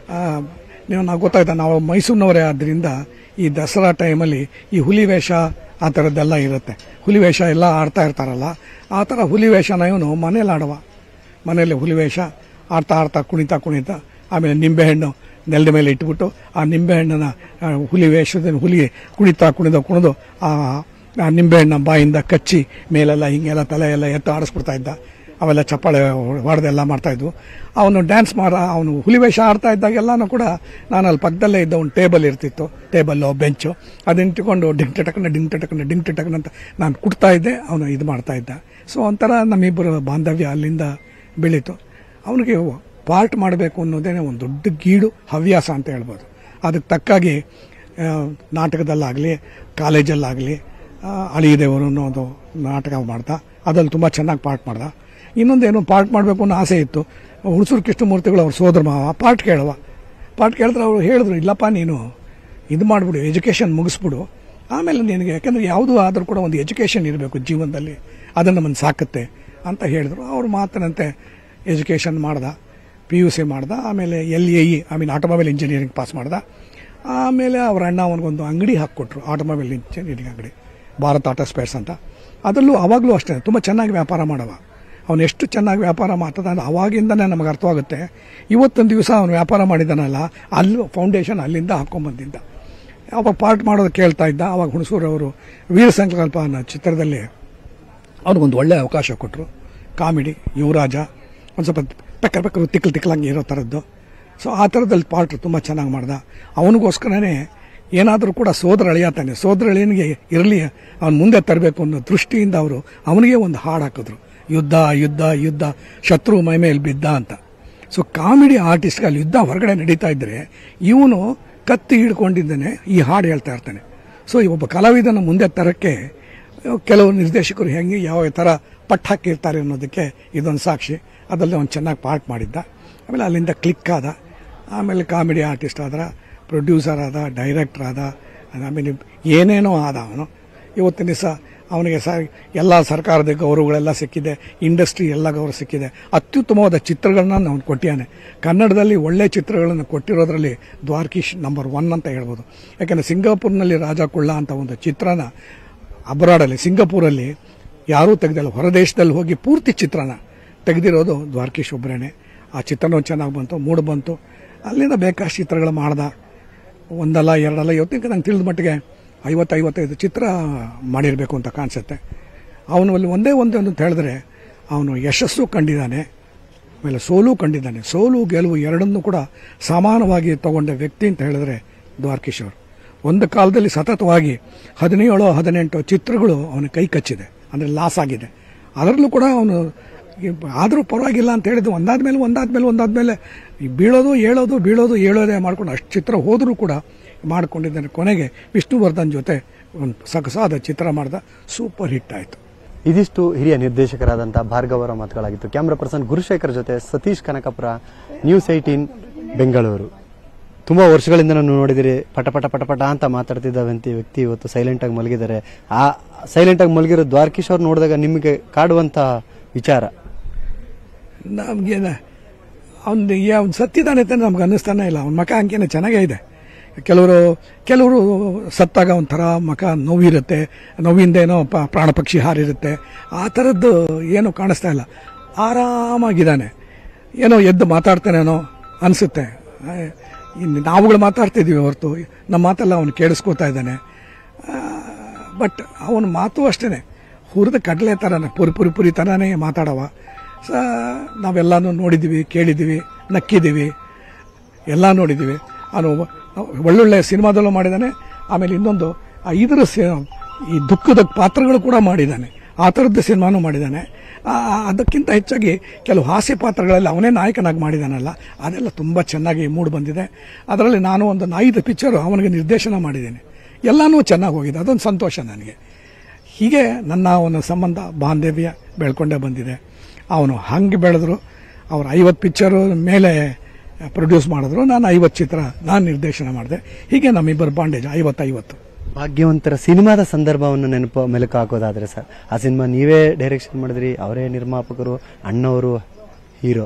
R: ನೀವು ನಾವು ಗೊತ್ತಾಯ್ತಾ ನಾವು ಮೈಸೂರಿನವರೇ ಆದ್ದರಿಂದ ಈ ದಸರಾ ಟೈಮಲ್ಲಿ ಈ ಹುಲಿ ವೇಷ ಆ ಥರದ್ದೆಲ್ಲ ಇರುತ್ತೆ ಹುಲಿ ವೇಷ ಎಲ್ಲ ಆಡ್ತಾ ಇರ್ತಾರಲ್ಲ ಆ ಥರ ಹುಲಿ ವೇಷನ ಇವನು ಮನೇಲಿ ಆಡುವ ಮನೆಯಲ್ಲಿ ಹುಲಿ ವೇಷ ಆಡ್ತಾ ಆಡ್ತಾ ಕುಣಿತಾ ಕುಣಿತಾ ಆಮೇಲೆ ನಿಂಬೆಹಣ್ಣು ನೆಲದ ಮೇಲೆ ಇಟ್ಬಿಟ್ಟು ಆ ನಿಂಬೆಹಣ್ಣನ್ನ ಆ, ಹುಲಿ ವೇಷದ ಹುಲಿ ಕುಣಿತಾ ಕುಣಿದ ಕುಣಿದು ಆ ಆ ನಿಂಬೆಹಣ್ಣ ಬಾಯಿಂದ ಕಚ್ಚಿ ಮೇಲೆಲ್ಲ ಹಿಂಗೆಲ್ಲ ತಲೆ ಎಲ್ಲ ಎತ್ತು ಆಡಿಸ್ಬಿಡ್ತಾ ಇದ್ದ ಅವೆಲ್ಲ ಚಪ್ಪಾಳೆ ಹೊಡೆದೆಲ್ಲ ಮಾಡ್ತಾ ಇದ್ವು ಅವನು ಡ್ಯಾನ್ಸ್ ಮಾಡ ಅವನು ಹುಲಿ ವೇಷ ಆಡ್ತಾ ಇದ್ದಾಗೆಲ್ಲನೂ ಕೂಡ ನಾನು ಅಲ್ಲಿ ಪಕ್ಕದಲ್ಲೇ ಇದ್ದ ಒಂದು ಟೇಬಲ್ ಇರ್ತಿತ್ತು ಟೇಬಲ್ಲು ಬೆಂಚು ಅದನ್ನ ಇಟ್ಕೊಂಡು ಡಿಂಗ್ ಟಟಕನ ಡಿಂಗ್ ಟಟಕನ ಡಿಂಗ್ ಟಟಕನ ಅಂತ ನಾನು ಕುಡ್ತಾ ಇದ್ದೆ ಅವನು ಇದು ಮಾಡ್ತಾ ಇದ್ದ ಸೊ ಒಂಥರ ನಮ್ಮಿಬ್ಬರ ಬಾಂಧವ್ಯ ಅಲ್ಲಿಂದ ಬೆಳೀತು ಅವನಿಗೆ ಪಾರ್ಟ್ ಮಾಡಬೇಕು ಅನ್ನೋದೇ ಒಂದು ದೊಡ್ಡ ಗೀಡು ಹವ್ಯಾಸ ಅಂತ ಹೇಳ್ಬೋದು ಅದಕ್ಕೆ ತಕ್ಕಾಗಿ ಆ, ನಾಟಕದಲ್ಲಾಗಲಿ ಕಾಲೇಜಲ್ಲಾಗಲಿ ಅಳಿಯದೇವರು ಅನ್ನೋದು ನಾಟಕ ಮಾಡ್ದ ಅದ್ರಲ್ಲಿ ತುಂಬ ಚೆನ್ನಾಗಿ ಪಾರ್ಟ್ ಮಾಡ್ದ ಇನ್ನೊಂದೇನು ಪಾರ್ಟ್ ಮಾಡಬೇಕು ಅನ್ನೋ ಆಸೆ ಇತ್ತು ಹುಣಸೂರು ಕೃಷ್ಣಮೂರ್ತಿಗಳು ಅವ್ರ ಸೋದರ ಮಾವ ಪಾರ್ಟ್ ಕೇಳುವ ಪಾರ್ಟ್ ಕೇಳಿದ್ರೆ ಅವರು ಹೇಳಿದ್ರು ಇಲ್ಲಪ್ಪ ನೀನು ಇದು ಮಾಡಿಬಿಡು ಎಜುಕೇಷನ್ ಮುಗಿಸ್ಬಿಡು ಆಮೇಲೆ ನಿನಗೆ ಯಾಕಂದರೆ ಯಾವುದು ಆದರೂ ಕೂಡ ಒಂದು ಎಜುಕೇಷನ್ ಇರಬೇಕು ಜೀವನದಲ್ಲಿ ಅದನ್ನು ನಮ್ಮನ್ನು ಸಾಕುತ್ತೆ ಅಂತ ಹೇಳಿದ್ರು ಅವ್ರ ಮಾತಿನಂತೆ ಎಜುಕೇಷನ್ ಮಾಡ್ದ ಪಿ ಯು ಸಿ ಮಾಡ್ದ ಆಮೇಲೆ L A E I mean automobile engineering pass ಮಾಡ್ದ ಆಮೇಲೆ ಅವ್ರ ಅಣ್ಣ ಅವನಿಗೊಂದು ಅಂಗಡಿ ಹಾಕ್ಕೊಟ್ರು ಆಟೋಮೊಬೈಲ್ ಇಂಜಿನಿಯರಿಂಗ್ ಅಂಗಡಿ ಭಾರತ್ ಆಟೋ ಸ್ಪೇರ್ಸ್ ಅಂತ ಅದರಲ್ಲೂ ಅವಾಗಲೂ ಅಷ್ಟೇ ತುಂಬ ಚೆನ್ನಾಗಿ ವ್ಯಾಪಾರ ಮಾಡವ ಅವನು ಎಷ್ಟು ಚೆನ್ನಾಗಿ ವ್ಯಾಪಾರ ಮಾಡ್ತದ ಅಂದ್ರೆ ಅವಾಗಿಂದನೇ ನಮಗೆ ಅರ್ಥವಾಗುತ್ತೆ ಇವತ್ತೊಂದು ದಿವಸ ಅವನು ವ್ಯಾಪಾರ ಮಾಡಿದಾನಲ್ಲ ಅಲ್ಲಿ ಫೌಂಡೇಶನ್ ಅಲ್ಲಿಂದ ಹಾಕ್ಕೊಂಬಂದಿದ್ದ ಅವಾಗ ಪಾರ್ಟ್ ಮಾಡೋದು ಕೇಳ್ತಾ ಇದ್ದ ಅವಾಗ ಹುಣಸೂರವರು ವೀರ ಸಂಕಲ್ಪ ಅನ್ನೋ ಚಿತ್ರದಲ್ಲಿ ಅವ್ನಿಗೊಂದು ಒಳ್ಳೆ ಅವಕಾಶ ಕೊಟ್ಟರು ಕಾಮಿಡಿ ಯುವರಾಜ ಒಂದು ಸ್ವಲ್ಪ ಪೆಕ್ಕರ್ ಪೆಕ್ಕರು ತಿಕ್ಕಲ್ ತಿಕ್ಕಲಂಗೆ ಇರೋ ಥರದ್ದು ಸೊ ಆ ಥರದಲ್ಲಿ ಪಾರ್ಟ್ ತುಂಬ ಚೆನ್ನಾಗಿ ಮಾಡ್ದ ಅವನಿಗೋಸ್ಕರನೇ ಏನಾದರೂ ಕೂಡ ಸೋದರ ಅಳಿಯತಾನೆ ಸೋದರ ಅಳಿಯನಿಗೆ ಇರಲಿ ಅವನು ಮುಂದೆ ತರಬೇಕು ಅನ್ನೋ ದೃಷ್ಟಿಯಿಂದ ಅವರು ಅವನಿಗೆ ಒಂದು ಹಾಡು ಹಾಕಿದ್ರು ಯುದ್ಧ ಯುದ್ಧ ಯುದ್ಧ ಶತ್ರು ಮೈ ಮೇಲೆ ಬಿದ್ದ ಅಂತ ಸೊ ಕಾಮಿಡಿ ಆರ್ಟಿಸ್ಟ್ಗೆ ಅಲ್ಲಿ ಯುದ್ಧ ಹೊರಗಡೆ ನಡೀತಾ ಇದ್ದರೆ ಇವನು ಕತ್ತಿ ಹಿಡ್ಕೊಂಡಿದ್ದಾನೆ ಈ ಹಾಡು ಹೇಳ್ತಾ ಇರ್ತಾನೆ ಸೊ ಈ ಒಬ್ಬ ಕಲಾವಿದನ ಮುಂದೆ ತರಕ್ಕೆ ಕೆಲವು ನಿರ್ದೇಶಕರು ಹೆಂಗೆ ಯಾವ ಥರ ಪಟ್ಟು ಹಾಕಿರ್ತಾರೆ ಅನ್ನೋದಕ್ಕೆ ಇದೊಂದು ಸಾಕ್ಷಿ ಅದರಲ್ಲಿ ಅವ್ನು ಚೆನ್ನಾಗಿ ಪಾರ್ಟ್ ಮಾಡಿದ್ದ ಆಮೇಲೆ ಅಲ್ಲಿಂದ ಕ್ಲಿಕ್ ಆದ ಆಮೇಲೆ ಕಾಮಿಡಿ ಆರ್ಟಿಸ್ಟ್ ಆದ ಪ್ರೊಡ್ಯೂಸರ್ ಆದ ಡೈರೆಕ್ಟರ್ ಆದ ಆಮೇಲೆ ಏನೇನೋ ಆದ ಅವನು ಇವತ್ತಿನ ದಿವಸ ಅವನಿಗೆ ಸ ಎಲ್ಲ ಸರ್ಕಾರದ ಗೌರವಗಳೆಲ್ಲ ಸಿಕ್ಕಿದೆ ಇಂಡಸ್ಟ್ರಿ ಎಲ್ಲ ಗೌರವ ಸಿಕ್ಕಿದೆ ಅತ್ಯುತ್ತಮವಾದ ಚಿತ್ರಗಳನ್ನ ಅವನು ಕೊಟ್ಟಿಯಾನೆ ಕನ್ನಡದಲ್ಲಿ ಒಳ್ಳೆ ಚಿತ್ರಗಳನ್ನು ಕೊಟ್ಟಿರೋದ್ರಲ್ಲಿ ದ್ವಾರಕೀಶ್ ನಂಬರ್ ಒನ್ ಅಂತ ಹೇಳ್ಬೋದು ಯಾಕಂದರೆ ಸಿಂಗಾಪುರ್ನಲ್ಲಿ ರಾಜ ಕುಳ್ಳ ಅಂತ ಒಂದು ಚಿತ್ರನ ಅಬ್ರಾಡಲ್ಲಿ ಸಿಂಗಾಪುರಲ್ಲಿ ಯಾರೂ ತೆಗೆದಿಲ್ಲ ಹೊರದೇಶದಲ್ಲಿ ಹೋಗಿ ಪೂರ್ತಿ ಚಿತ್ರನ ತೆಗೆದಿರೋದು ದ್ವಾರಕೀಶ್ ಒಬ್ಬರೇನೆ ಆ ಚಿತ್ರನೂ ಚೆನ್ನಾಗಿ ಬಂತು ಮೂಡು ಬಂತು ಅಲ್ಲಿಂದ ಬೇಕಾಷ್ಟು ಚಿತ್ರಗಳು ಮಾಡ್ದ ಒಂದಲ್ಲ ಎರಡಲ್ಲ ಇವತ್ತಿಗೆ ನಂಗೆ ತಿಳಿದ ಮಟ್ಟಿಗೆ ಐವತ್ತು ಐವತ್ತೈದು ಚಿತ್ರ ಮಾಡಿರಬೇಕು ಅಂತ ಕಾಣಿಸುತ್ತೆ ಅವನು ಅಲ್ಲಿ ಒಂದೇ ಒಂದು ಅಂತ ಹೇಳಿದ್ರೆ ಅವನು ಯಶಸ್ಸು ಕಂಡಿದ್ದಾನೆ ಆಮೇಲೆ ಸೋಲು ಕಂಡಿದ್ದಾನೆ ಸೋಲು ಗೆಲುವು ಎರಡನ್ನೂ ಕೂಡ ಸಮಾನವಾಗಿ ತಗೊಂಡ ವ್ಯಕ್ತಿ ಅಂತ ಹೇಳಿದ್ರೆ ದ್ವಾರಕೀಶ್ ಅವರು ಒಂದು ಕಾಲದಲ್ಲಿ ಸತತವಾಗಿ ಹದಿನೇಳು ಹದಿನೆಂಟು ಚಿತ್ರಗಳು ಅವನ ಕೈ ಕಚ್ಚಿದೆ ಅಂದರೆ ಲಾಸ್ ಆಗಿದೆ ಅದರಲ್ಲೂ ಕೂಡ ಅವನು ಆದರೂ ಪರವಾಗಿಲ್ಲ ಅಂತ ಹೇಳಿದ್ದು ಒಂದಾದ್ಮೇಲೆ ಒಂದಾದ್ಮೇಲೆ ಒಂದಾದ್ಮೇಲೆ ಈ ಬೀಳೋದು ಏಳೋದು ಬೀಳೋದು ಏಳೋದೇ ಮಾಡ್ಕೊಂಡು ಅಷ್ಟು ಚಿತ್ರ ಹೋದರೂ ಕೂಡ ಮಾಡ್ಕೊಂಡಿದ್ದಾನೆ ಕೊನೆಗೆ ವಿಷ್ಣುವರ್ಧನ್ ಜೊತೆ ಒಂದು ಸೊಗಸಾದ ಚಿತ್ರ ಮಾಡ್ದ ಸೂಪರ್ ಹಿಟ್ ಆಯಿತು
P: ಇದಿಷ್ಟು ಹಿರಿಯ ನಿರ್ದೇಶಕರಾದಂತಹ ಭಾರ್ಗವ್ ಅವರ ಮಾತುಗಳಾಗಿತ್ತು ಕ್ಯಾಮ್ರಾ ಪರ್ಸನ್ ಗುರುಶೇಖರ್ ಜೊತೆ ಸತೀಶ್ ಕನಕಪುರ ನ್ಯೂಸ್ ಏಟೀನ್ ಬೆಂಗಳೂರು ತುಂಬಾ ವರ್ಷಗಳಿಂದ ನಾನು ನೋಡಿದಿರಿ ಪಟ ಪಟ ಪಟ ಪಟ ಅಂತ ಮಾತಾಡ್ತಿದ್ದ ವ್ಯಕ್ತಿ ವ್ಯಕ್ತಿ ಇವತ್ತು ಸೈಲೆಂಟ್ ಆಗಿ ಮಲಗಿದ್ದಾರೆ ಆ ಸೈಲೆಂಟ್ ಆಗಿ ಮಲಗಿರೋ ದ್ವಾರಕೀಶ್ ಅವ್ರು ನೋಡಿದಾಗ ನಿಮಗೆ ಕಾಡುವಂತ ವಿಚಾರ
R: ನಮಗೆ ಅವ್ನು ಅವ್ನು ಸತ್ತಿದ್ದಾನೆ ಅಂತ ನಮ್ಗೆ ಅನ್ನಿಸ್ತಾನೆ ಇಲ್ಲ ಅವ್ನ ಮಕ ಅಂಕೇನೆ ಚೆನ್ನಾಗೇ ಇದೆ ಕೆಲವರು ಕೆಲವರು ಸತ್ತಾಗ ಒಂಥರ ಮಕ ನೋವಿರುತ್ತೆ ನೋವಿಂದ ಏನೋ ಪ ಪ್ರಾಣ ಪಕ್ಷಿ ಹಾರಿರುತ್ತೆ ಆ ಥರದ್ದು ಏನೂ ಕಾಣಿಸ್ತಾ ಇಲ್ಲ ಆರಾಮಾಗಿದ್ದಾನೆ ಏನೋ ಎದ್ದು ಮಾತಾಡ್ತಾನೇನೋ ಅನಿಸುತ್ತೆ ಇನ್ನು ನಾವುಗಳು ಮಾತಾಡ್ತಿದ್ದೀವಿ ಹೊರತು ನಮ್ಮ ಮಾತೆಲ್ಲ ಅವನು ಕೇಳಿಸ್ಕೊತಾ ಇದ್ದಾನೆ ಬಟ್ ಅವನ ಮಾತು ಅಷ್ಟೇ ಹುರಿದ ಕಡಲೆ ಥರನೇ ಪುರಿ ಪುರಿ ಪುರಿ ಥರನೇ ಮಾತಾಡವ ಸ ನಾವೆಲ್ಲನೂ ನೋಡಿದ್ದೀವಿ ಕೇಳಿದ್ದೀವಿ ನಕ್ಕಿದ್ದೀವಿ ಎಲ್ಲ ನೋಡಿದ್ದೀವಿ ಅವನು ಒಳ್ಳೊಳ್ಳೆ ಸಿನಿಮಾದಲ್ಲೂ ಮಾಡಿದ್ದಾನೆ ಆಮೇಲೆ ಇನ್ನೊಂದು ಆ ಇದರ ಸಿ- ಈ ದುಃಖದ ಪಾತ್ರಗಳು ಕೂಡ ಮಾಡಿದ್ದಾನೆ ಆ ಥರದ್ದು ಸಿನಿಮಾನೂ ಮಾಡಿದ್ದಾನೆ ಆ, ಅದಕ್ಕಿಂತ ಹೆಚ್ಚಾಗಿ ಕೆಲವು ಹಾಸ್ಯ ಪಾತ್ರಗಳಲ್ಲಿ ಅವನೇ ನಾಯಕನಾಗಿ ಮಾಡಿದ್ದಾನಲ್ಲ ಅದೆಲ್ಲ ತುಂಬ ಚೆನ್ನಾಗಿ ಮೂಡ್ ಬಂದಿದೆ ಅದರಲ್ಲಿ ನಾನು ಒಂದು ಐದು ಪಿಕ್ಚರು ಅವನಿಗೆ ನಿರ್ದೇಶನ ಮಾಡಿದ್ದೀನಿ ಎಲ್ಲನೂ ಚೆನ್ನಾಗಿ ಹೋಗಿದೆ ಅದೊಂದು ಸಂತೋಷ ನನಗೆ ಹೀಗೆ ನನ್ನ ಒಂದು ಸಂಬಂಧ ಬಾಂಧವ್ಯ ಬೆಳ್ಕೊಂಡೇ ಬಂದಿದೆ ಅವನು ಹಂಗೆ ಬೆಳೆದ್ರು ಅವ್ರು ಐವತ್ತು ಪಿಕ್ಚರು ಮೇಲೆ ಪ್ರೊಡ್ಯೂಸ್ ಮಾಡಿದ್ರು ನಾನು ಐವತ್ತು ಚಿತ್ರ ನಾನು ನಿರ್ದೇಶನ ಮಾಡಿದೆ ಹೀಗೆ ನಮ್ಮಿಬ್ಬರು ಬಾಂಡೇಜ್ ಐವತ್ತೈವತ್ತು
P: ಭಾಗ್ಯವಂತರ ಸಿನಿಮಾದ ಸಂದರ್ಭವನ್ನು ನೆನಪು ಮೆಲುಕು ಹಾಕೋದಾದ್ರೆ ಸರ್ ಆ ಸಿನಿಮಾ ನೀವೇ ಡೈರೆಕ್ಷನ್ ಮಾಡಿದ್ರಿ ಅವರೇ ನಿರ್ಮಾಪಕರು ಅಣ್ಣವರು ಹೀರೋ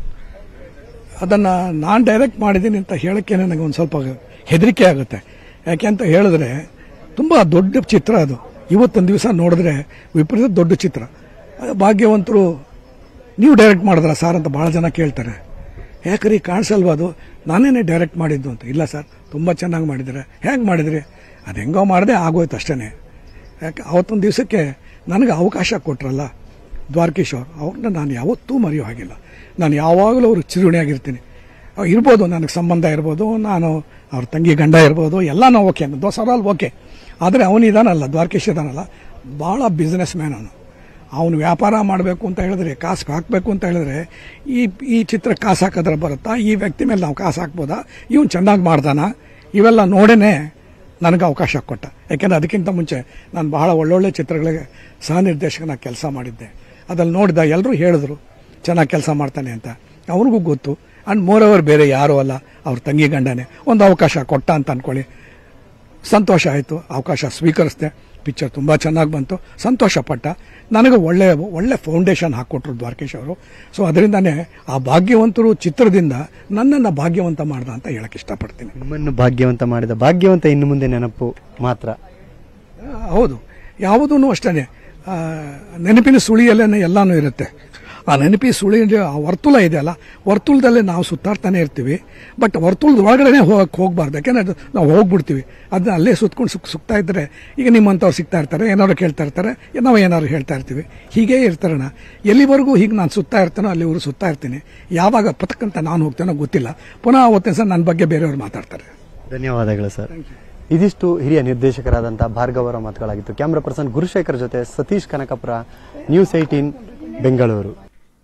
R: ಅದನ್ನು ನಾನು ಡೈರೆಕ್ಟ್ ಮಾಡಿದ್ದೀನಿ ಅಂತ ಹೇಳೋಕ್ಕೆ ನನಗೆ ಒಂದು ಸ್ವಲ್ಪ ಹೆದರಿಕೆ ಆಗುತ್ತೆ ಯಾಕೆ ಅಂತ ಹೇಳಿದ್ರೆ ತುಂಬ ದೊಡ್ಡ ಚಿತ್ರ ಅದು ಇವತ್ತೊಂದು ದಿವಸ ನೋಡಿದ್ರೆ ವಿಪರೀತ ದೊಡ್ಡ ಚಿತ್ರ ಅದು ಭಾಗ್ಯವಂತರು ನೀವು ಡೈರೆಕ್ಟ್ ಮಾಡಿದ್ರ ಸರ್ ಅಂತ ಭಾಳ ಜನ ಕೇಳ್ತಾರೆ ಯಾಕ್ರಿ ಕಾಣಿಸಲ್ವಾ ಅದು ನಾನೇನೇ ಡೈರೆಕ್ಟ್ ಮಾಡಿದ್ದು ಅಂತ ಇಲ್ಲ ಸರ್ ತುಂಬ ಚೆನ್ನಾಗಿ ಮಾಡಿದ್ದಾರೆ ಹೇಗೆ ಮಾಡಿದ್ರಿ ಅದು ಹೆಂಗೋ ಮಾಡಿದೆ ಆಗೋಯ್ತು ಅಷ್ಟೇ ಯಾಕೆ ಅವತ್ತೊಂದು ದಿವಸಕ್ಕೆ ನನಗೆ ಅವಕಾಶ ಕೊಟ್ರಲ್ಲ ದ್ವಾರಕೀಶ್ ಅವ್ರು ಅವ್ರನ್ನ ನಾನು ಯಾವತ್ತೂ ಮರೆಯೋ ಹಾಗಿಲ್ಲ ನಾನು ಯಾವಾಗಲೂ ಅವ್ರಿಗೆ ಚಿರುಣಿಯಾಗಿರ್ತೀನಿ ಅವ್ ಇರ್ಬೋದು ನನಗೆ ಸಂಬಂಧ ಇರ್ಬೋದು ನಾನು ಅವ್ರ ತಂಗಿ ಗಂಡ ಇರ್ಬೋದು ಎಲ್ಲನೂ ಓಕೆ ದೋಸ್ ಆಲ್ ಓಕೆ ಆದರೆ ಅವನಿದಾನಲ್ಲ ದ್ವಾರಕೀಶ್ ಇದಾನಲ್ಲ ಭಾಳ ಬಿಸ್ನೆಸ್ ಮ್ಯಾನ್ ಅವನು ಅವನು ವ್ಯಾಪಾರ ಮಾಡಬೇಕು ಅಂತ ಹೇಳಿದ್ರೆ ಕಾಸು ಹಾಕಬೇಕು ಅಂತ ಹೇಳಿದ್ರೆ ಈ ಈ ಚಿತ್ರ ಕಾಸು ಹಾಕಿದ್ರೆ ಬರುತ್ತಾ ಈ ವ್ಯಕ್ತಿ ಮೇಲೆ ನಾವು ಕಾಸು ಹಾಕ್ಬೋದಾ ಇವನು ಚೆನ್ನಾಗಿ ಮಾಡ್ದಾನ ಇವೆಲ್ಲ ನೋಡೇನೆ ನನಗೆ ಅವಕಾಶ ಕೊಟ್ಟ ಯಾಕೆಂದರೆ ಅದಕ್ಕಿಂತ ಮುಂಚೆ ನಾನು ಬಹಳ ಒಳ್ಳೊಳ್ಳೆ ಚಿತ್ರಗಳಿಗೆ ಸಹ ನಿರ್ದೇಶಕನ ಕೆಲಸ ಮಾಡಿದ್ದೆ ಅದ್ರಲ್ಲಿ ನೋಡಿದ ಎಲ್ಲರೂ ಹೇಳಿದ್ರು ಚೆನ್ನಾಗಿ ಕೆಲಸ ಮಾಡ್ತಾನೆ ಅಂತ ಅವ್ರಿಗೂ ಗೊತ್ತು ಆ್ಯಂಡ್ ಮೋರ್ ಓವರ್ ಬೇರೆ ಯಾರೂ ಅಲ್ಲ ಅವ್ರ ತಂಗಿ ಗಂಡನೇ ಒಂದು ಅವಕಾಶ ಕೊಟ್ಟ ಅಂತ ಅಂದ್ಕೊಳ್ಳಿ ಸಂತೋಷ ಆಯಿತು ಅವಕಾಶ ಸ್ವೀಕರಿಸಿದೆ ಪಿಕ್ಚರ್ ತುಂಬ ಚೆನ್ನಾಗಿ ಬಂತು ಸಂತೋಷ ಪಟ್ಟ ನನಗೆ ಒಳ್ಳೆ ಒಳ್ಳೆ ಫೌಂಡೇಶನ್ ಹಾಕ್ಕೊಟ್ರು ದ್ವಾರಕೇಶ್ ಅವರು ಸೊ ಅದರಿಂದನೇ ಆ ಭಾಗ್ಯವಂತರು ಚಿತ್ರದಿಂದ ನನ್ನನ್ನು ಭಾಗ್ಯವಂತ ಮಾಡ್ದ ಅಂತ ಹೇಳಕ್ಕೆ ಇಷ್ಟಪಡ್ತೀನಿ
P: ನಿಮ್ಮನ್ನು ಭಾಗ್ಯವಂತ ಮಾಡಿದ ಭಾಗ್ಯವಂತ ಇನ್ನು ಮುಂದೆ ನೆನಪು ಮಾತ್ರ
R: ಹೌದು ಯಾವುದೂ ಅಷ್ಟೇ ನೆನಪಿನ ಸುಳಿಯಲ್ಲೇ ಎಲ್ಲಾನು ಇರುತ್ತೆ ಆ ನೆನಪಿ ಸುಳಿ ಆ ವರ್ತುಲ ಇದೆಯಲ್ಲ ವರ್ತುಲದಲ್ಲೇ ನಾವು ಸುತ್ತಾಡ್ತಾನೆ ಇರ್ತೀವಿ ಬಟ್ ವರ್ತುಲದ ಒಳಗಡೆ ಹೋಗಕ್ಕೆ ಹೋಗ್ಬಾರ್ದು ಯಾಕೆಂದ್ರೆ ಅದು ನಾವು ಹೋಗ್ಬಿಡ್ತೀವಿ ಅದನ್ನ ಅಲ್ಲೇ ಸುತ್ಕೊಂಡು ಸುಕ್ ಸುತ್ತಾ ಇದ್ರೆ ಈಗ ನಿಮ್ಮಂಥವ್ರು ಸಿಗ್ತಾ ಇರ್ತಾರೆ ಏನಾದ್ರು ಕೇಳ್ತಾ ಇರ್ತಾರೆ ನಾವು ಏನಾದ್ರು ಹೇಳ್ತಾ ಇರ್ತೀವಿ ಹೀಗೇ ಇರ್ತಾರಣ ಎಲ್ಲಿವರೆಗೂ ಹೀಗೆ ನಾನು ಸುತ್ತಾ ಇರ್ತಾನೋ ಅಲ್ಲಿವರೆಗೂ ಸುತ್ತಾ ಇರ್ತೀನಿ ಯಾವಾಗ ಪತಕ್ಕಂತ ನಾನು ಹೋಗ್ತೇನೋ ಗೊತ್ತಿಲ್ಲ ಪುನಃ ಅವತ್ತಿನ ಸಹ ನನ್ನ ಬಗ್ಗೆ ಬೇರೆಯವ್ರು ಮಾತಾಡ್ತಾರೆ
P: ಧನ್ಯವಾದಗಳು ಸರ್ ಇದಿಷ್ಟು ಹಿರಿಯ ನಿರ್ದೇಶಕರಾದಂತಹ ಭಾರ್ಗವ್ ಅವರ ಮಾತುಗಳಾಗಿತ್ತು ಕ್ಯಾಮ್ರಾ ಪರ್ಸನ್ ಗುರುಶೇಖರ್ ಜೊತೆ ಸತೀಶ್ ಕನಕಪುರ ನ್ಯೂಸ್ ಏಟೀನ್ ಬೆಂಗಳೂರು